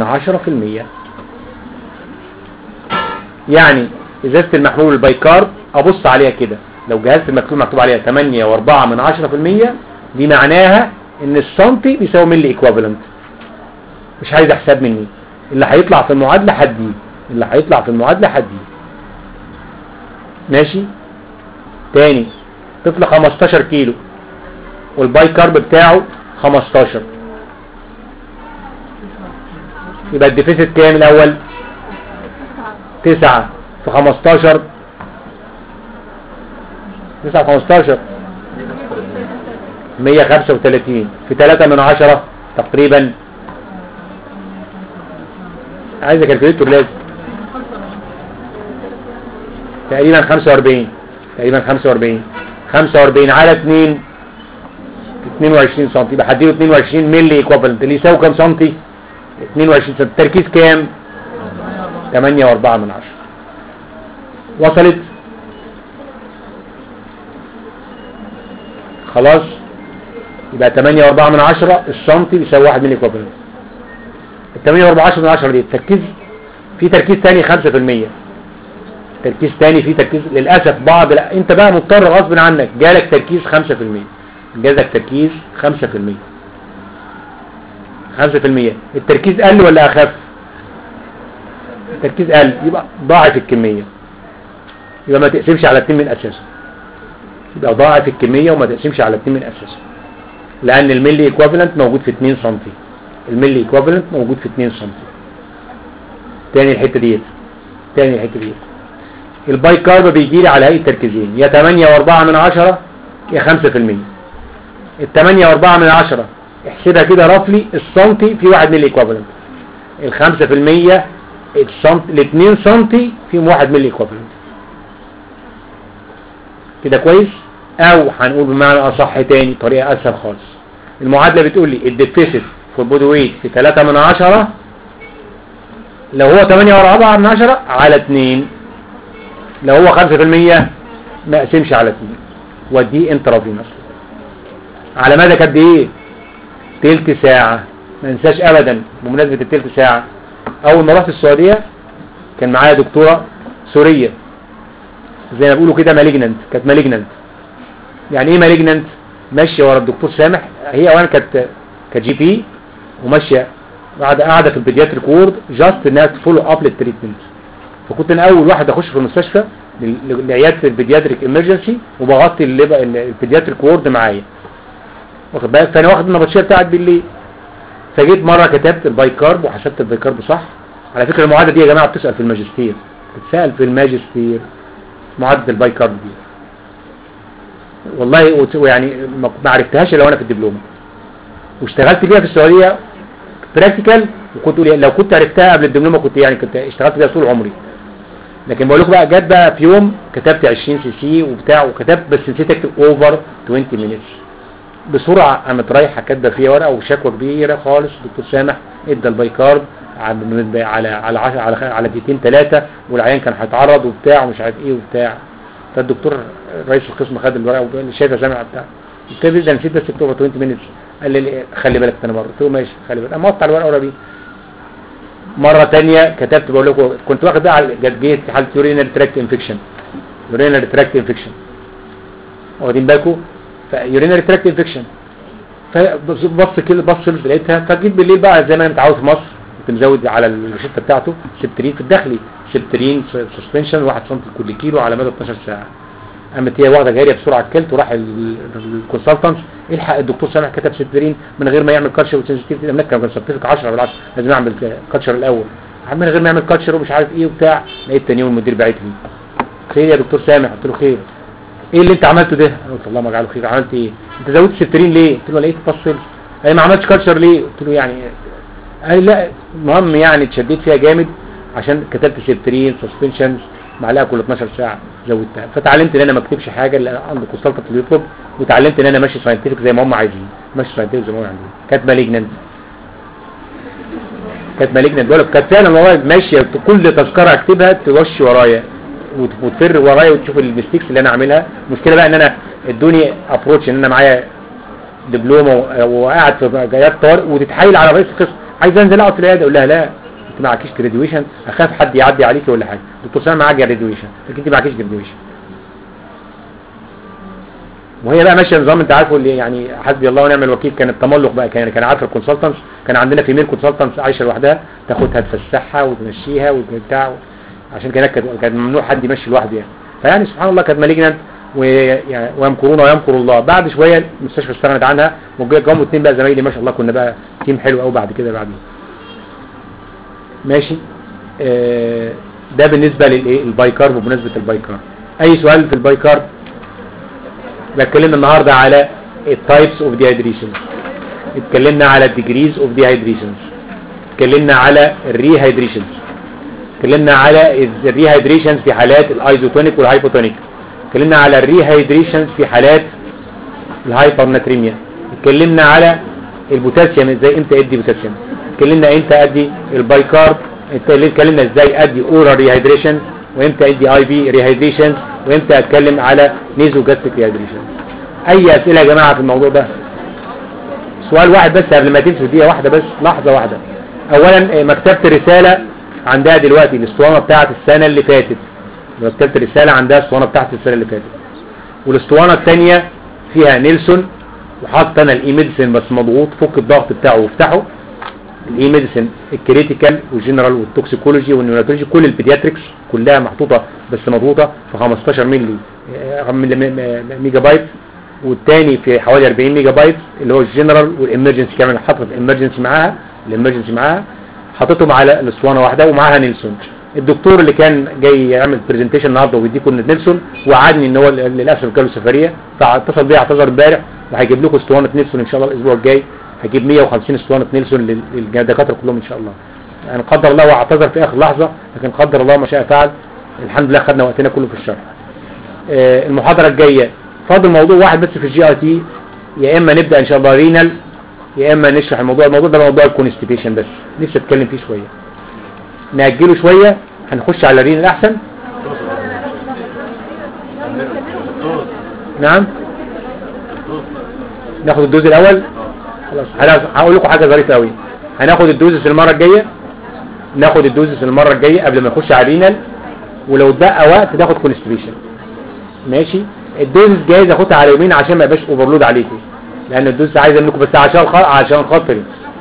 [SPEAKER 2] 10% يعني ازازه المحلول البايكارب ابص عليها كده لو جهازة المكتوب مكتوب عليها 8 و4 من 10% دي معناها ان السنتي بيساوي ملي ايكوفالنت مش عايز حساب مني اللي هيطلع في المعادله حديه اللي هيطلع في المعادله حديه ماشي تاني طفل 15 كيلو والباي كارب بتاعه 15 يبقى الديفيسيت كام الاول 9 في 15 9 في 15 135 في 3 من 10 تقريبا عايز كالكوليتور لازم تقريبا 45 تقريبا 45 45 على 2 22 سم يبقى هديله 22 ملي ايكوفالنت اللي يساوي كام سم 22 سم التركيز كام 8 و4 من 10 وصلت خلاص يبقى 8 و4 من 10 السنتي بيساوي 1 ملي ايكوفالنت ال 8 و4 من 10 دي التركيز في تركيز تاني 5% تركيز تاني في تركيز للاسف بعض لا انت بقى مضطر غصب عنك جالك تركيز 5% جالك تركيز 5% 5% التركيز قل ولا اخف التركيز قل يبقى ضاعف الكميه يبقى ما تقسمش على 2 من اساسه يبقى ضاعف الكميه وما تقسمش على 2 من اساسه لان الملي ايكوفالنت موجود في 2 سم الملي ايكوفالنت موجود في 2 سم تاني الحته ديت تاني الحته ديت الباي كارب بيجي لي على هيئه تركيزين يا 8 و4 من 10 يا 5% ال 8 و4 من 10 احسبها كده رفلي السنتي في 1 ملي ايكوفالنت ال 5% السنت ال 2 سنتي فيهم 1 ملي ايكوفالنت كده كويس او هنقول بمعنى اصح تاني طريقه اسهل خالص المعادله بتقول لي الديفيسيت في البودي ويت في 3 من 10 لو هو 8 و4 من 10 على 2 لو هو 5% ما اقسمش على 2 ودي انترافينوس على مدى قد ايه تلت ساعة ما ننساش ابدا بمناسبة التلت ساعة اول ما رحت السعودية كان معايا دكتورة سورية زي ما بيقولوا كده مالجننت كانت مالجننت يعني ايه مالجننت ماشية ورا الدكتور سامح هي وانا كانت كجي بي وماشية قاعدة قاعدة في البيدياتريك وورد جاست انها تفولو اب للتريتمنت فكنت انا اول واحد اخش في المستشفى لعياده البيدياتريك امرجنسي وبغطي الليبا البيدياتريك وورد معايا واخد بالك فانا واخد النبطشيه بتاعت بالليل فجيت مره كتبت الباي كارب وحسبت الباي كارب صح على فكره المعادله دي يا جماعه بتسال في الماجستير بتسال في الماجستير معادله الباي كارب دي والله يعني ما عرفتهاش الا وانا في الدبلومه واشتغلت بيها في السعوديه براكتيكال وكنت لو كنت عرفتها قبل الدبلومه كنت يعني كنت اشتغلت بيها طول عمري لكن بقول لكم بقى جت بقى في يوم كتبت 20 سي سي وبتاع وكتبت بس نسيت اكتب اوفر 20 مينتس بسرعه قامت رايحه كاتبه فيها ورقه وشكوى كبيره خالص الدكتور سامح ادى البايكارد على على على عشر- على على دقيقتين ثلاثه والعيان كان هيتعرض وبتاع ومش عارف ايه وبتاع فالدكتور رئيس القسم خد الورقه وقال لي شايف يا سامح بتاع قلت له ده نسيت بس اكتب 20 مينتس قال لي خلي بالك تاني مره قلت له ماشي خلي بالك اما على الورقه ورا بيه مرة تانية كتبت بقول لكم كنت واخد بقى على جت جيت في حالة يورينال تراكت انفكشن يورينال تراكت انفكشن واخدين بالكم فيورينال تراكت انفكشن فبص كده بص لقيتها فجيت بالليل بقى زي ما انا متعود في مصر كنت مزود على الروشته بتاعته سبترين في الداخلي سبترين سسبنشن 1 سم كل كيلو على مدى 12 ساعه قامت هي واخده جاريه بسرعه الكلت وراح الكونسلتنت الحق الدكتور سامح كتب سبترين من غير ما يعمل كاتشر وسنسيتيفيتي لما كان سبتيفيك 10 بالعكس لازم اعمل كاتشر الاول من غير ما يعمل كاتشر ومش عارف ايه وبتاع لقيت تاني يوم المدير باعت لي خير يا دكتور سامح قلت له خير ايه اللي انت عملته ده انا قلت الله ما جعله خير عملت ايه انت زودت سبترين ليه قلت له لقيت فصل قال لي ما عملتش كاتشر ليه قلت له يعني قال لي لا المهم يعني اتشديت فيها جامد عشان كتبت سبترين سسبنشنز معلقه كل 12 ساعه زودتها فتعلمت ان انا ما اكتبش حاجه اللي عند الكونسلتنت اللي يطلب وتعلمت ان انا ماشي ساينتفك زي ما هم عايزين ماشي ساينتفك زي ما هم عايزين كانت مالجننت كانت مالجننت بقول لك كانت فعلا والله ماشيه كل تذكره اكتبها توش ورايا وت- وتفر ورايا وتشوف الميستيكس اللي انا عاملها المشكله بقى ان انا ادوني ابروتش ان انا معايا دبلومه و- وقاعد في جايات طارق وتتحايل على رئيس القسم عايز انزل اقعد في العياده اقول لها لا انت معكيش جراديويشن اخاف حد يعدي عليكي ولا حاجه دكتور سامع معاك جراديويشن لكن انت معكيش جراديويشن وهي بقى ماشيه نظام انت عارفه اللي يعني حسبي الله ونعم الوكيل كان التملق بقى كان كان عارف الكونسلتنتس كان عندنا في ميل كونسلتنتس عايشه لوحدها تاخدها تفسحها وتمشيها وبتاع عشان كده كان كان ممنوع حد يمشي لوحده يعني فيعني سبحان الله كانت مالجنت ويعني ويمكرون ويمكر الله بعد شويه المستشفى استغنت عنها وجم اثنين بقى زمايلي ما شاء الله كنا بقى تيم حلو قوي بعد كده بعدين ماشي آه ده بالنسبه للايه البايكارب وبمناسبه البايكارب اي سؤال في البايكارب اتكلمنا النهارده على التايبس اوف ديهايدريشن اتكلمنا على الديجريز اوف ديهايدريشن اتكلمنا على الريهايدريشن اتكلمنا على الريهايدريشن في حالات الايزوتونيك والهايبوتونيك اتكلمنا على الريهايدريشن في حالات الهايبرناتريميا اتكلمنا على البوتاسيوم ازاي امتى ادي بوتاسيوم اتكلمنا امتى ادي البايكارب اتكلمنا ازاي ادي اورال ريهايدريشن وامتى ادي اي في ريهايدريشن وامتى اتكلم على نيزو جاستريك ريهايدريشن اي اسئله يا جماعه في الموضوع ده سؤال واحد بس قبل ما تمشي دقيقه واحده بس لحظه واحده اولا مكتبه رساله عندها دلوقتي الاسطوانه بتاعه السنه اللي فاتت مكتبه رساله عندها الاسطوانه بتاعه السنه اللي فاتت والاسطوانه الثانيه فيها نيلسون وحاطط انا الاي ميديسن بس مضغوط فك الضغط بتاعه وافتحه الاي ميديسن الكريتيكال والجنرال والتوكسيكولوجي والنيوناتولوجي كل البيدياتريكس كلها محطوطه بس مضغوطه في 15 مللي آه، ملي- ميجا بايت والتاني في حوالي 40 ميجا بايت اللي هو الجنرال والامرجنسي كمان حاطط الامرجنسي معاها الامرجنسي معاها حاططهم على الاسطوانه واحده ومعاها نيلسون الدكتور اللي كان جاي يعمل برزنتيشن النهارده وبيديكم نيلسون وعدني ان هو للاسف جاله سفريه فاتصل بيا اعتذر امبارح وهيجيب لكم اسطوانه نيلسون ان شاء الله الاسبوع الجاي هجيب 150 اسطوانه نيلسون لل- للدكاتره كلهم ان شاء الله يعني قدر الله واعتذر في اخر لحظه لكن قدر الله ما شاء فعل الحمد لله خدنا وقتنا كله في الشرح آه، المحاضره الجايه فاضل موضوع واحد بس في الجي اي تي يا اما نبدا ان شاء الله رينال يا اما نشرح الموضوع الموضوع ده موضوع الكونستيبيشن بس نفسي اتكلم فيه شويه ناجله شويه هنخش على رينال احسن نعم ناخد الدوز الاول خلاص خلاص هقول لكم حاجه ظريفه قوي هناخد الدوزس المره الجايه ناخد الدوزس المره الجايه قبل ما نخش على رينال ولو اتبقى وقت ناخد كونستيبيشن ماشي الدوز جايز اخدها على يومين عشان ما يبقاش اوفرلود عليكم لان الدوز عايز منكم بس عشان خ... عشان خاطري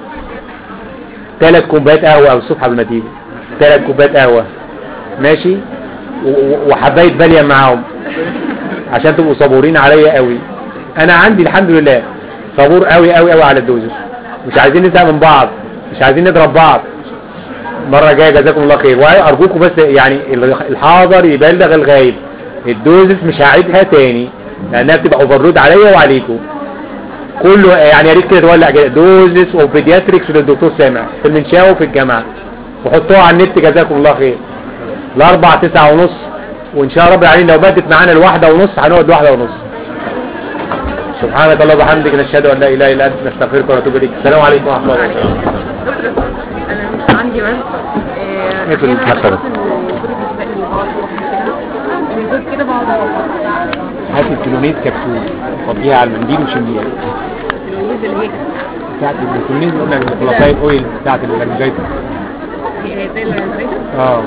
[SPEAKER 2] ثلاث كوبايات قهوه او الصبح قبل ما تيجي ثلاث كوبايات قهوه ماشي و- و- وحبايه باليه معاهم عشان تبقوا صبورين عليا قوي انا عندي الحمد لله صبور قوي قوي قوي على الدوزس مش عايزين نزهق من بعض مش عايزين نضرب بعض مرة جاية جزاكم الله خير وارجوكم بس يعني الحاضر يبلغ الغايب الدوزس مش هعيدها تاني لانها بتبقى اوفرلود عليا وعليكم كله يعني يا ريت كده تولع كده دوزس وبيدياتريكس للدكتور سامع في المنشاوي وفي الجامعه وحطوها على النت جزاكم الله خير الاربع تسعة ونص وان شاء رب العالمين لو بدت معانا الواحدة ونص هنقعد واحدة ونص سبحانك اللهم وبحمدك نشهد ان لا اله الا انت نستغفرك ونتوب اليك السلام عليكم ورحمه الله وبركاته
[SPEAKER 8] انا عندي بس
[SPEAKER 2] ايه في المكتبة؟
[SPEAKER 8] كده بقعد
[SPEAKER 2] هات الكيلونيت كبسول فضيها على المنديل وشميها
[SPEAKER 8] اللي هي
[SPEAKER 2] بتاعت الكيلونيت قلنا الخلاصايه الاويل بتاعت الانجايتا
[SPEAKER 8] هي زي اللي
[SPEAKER 2] اه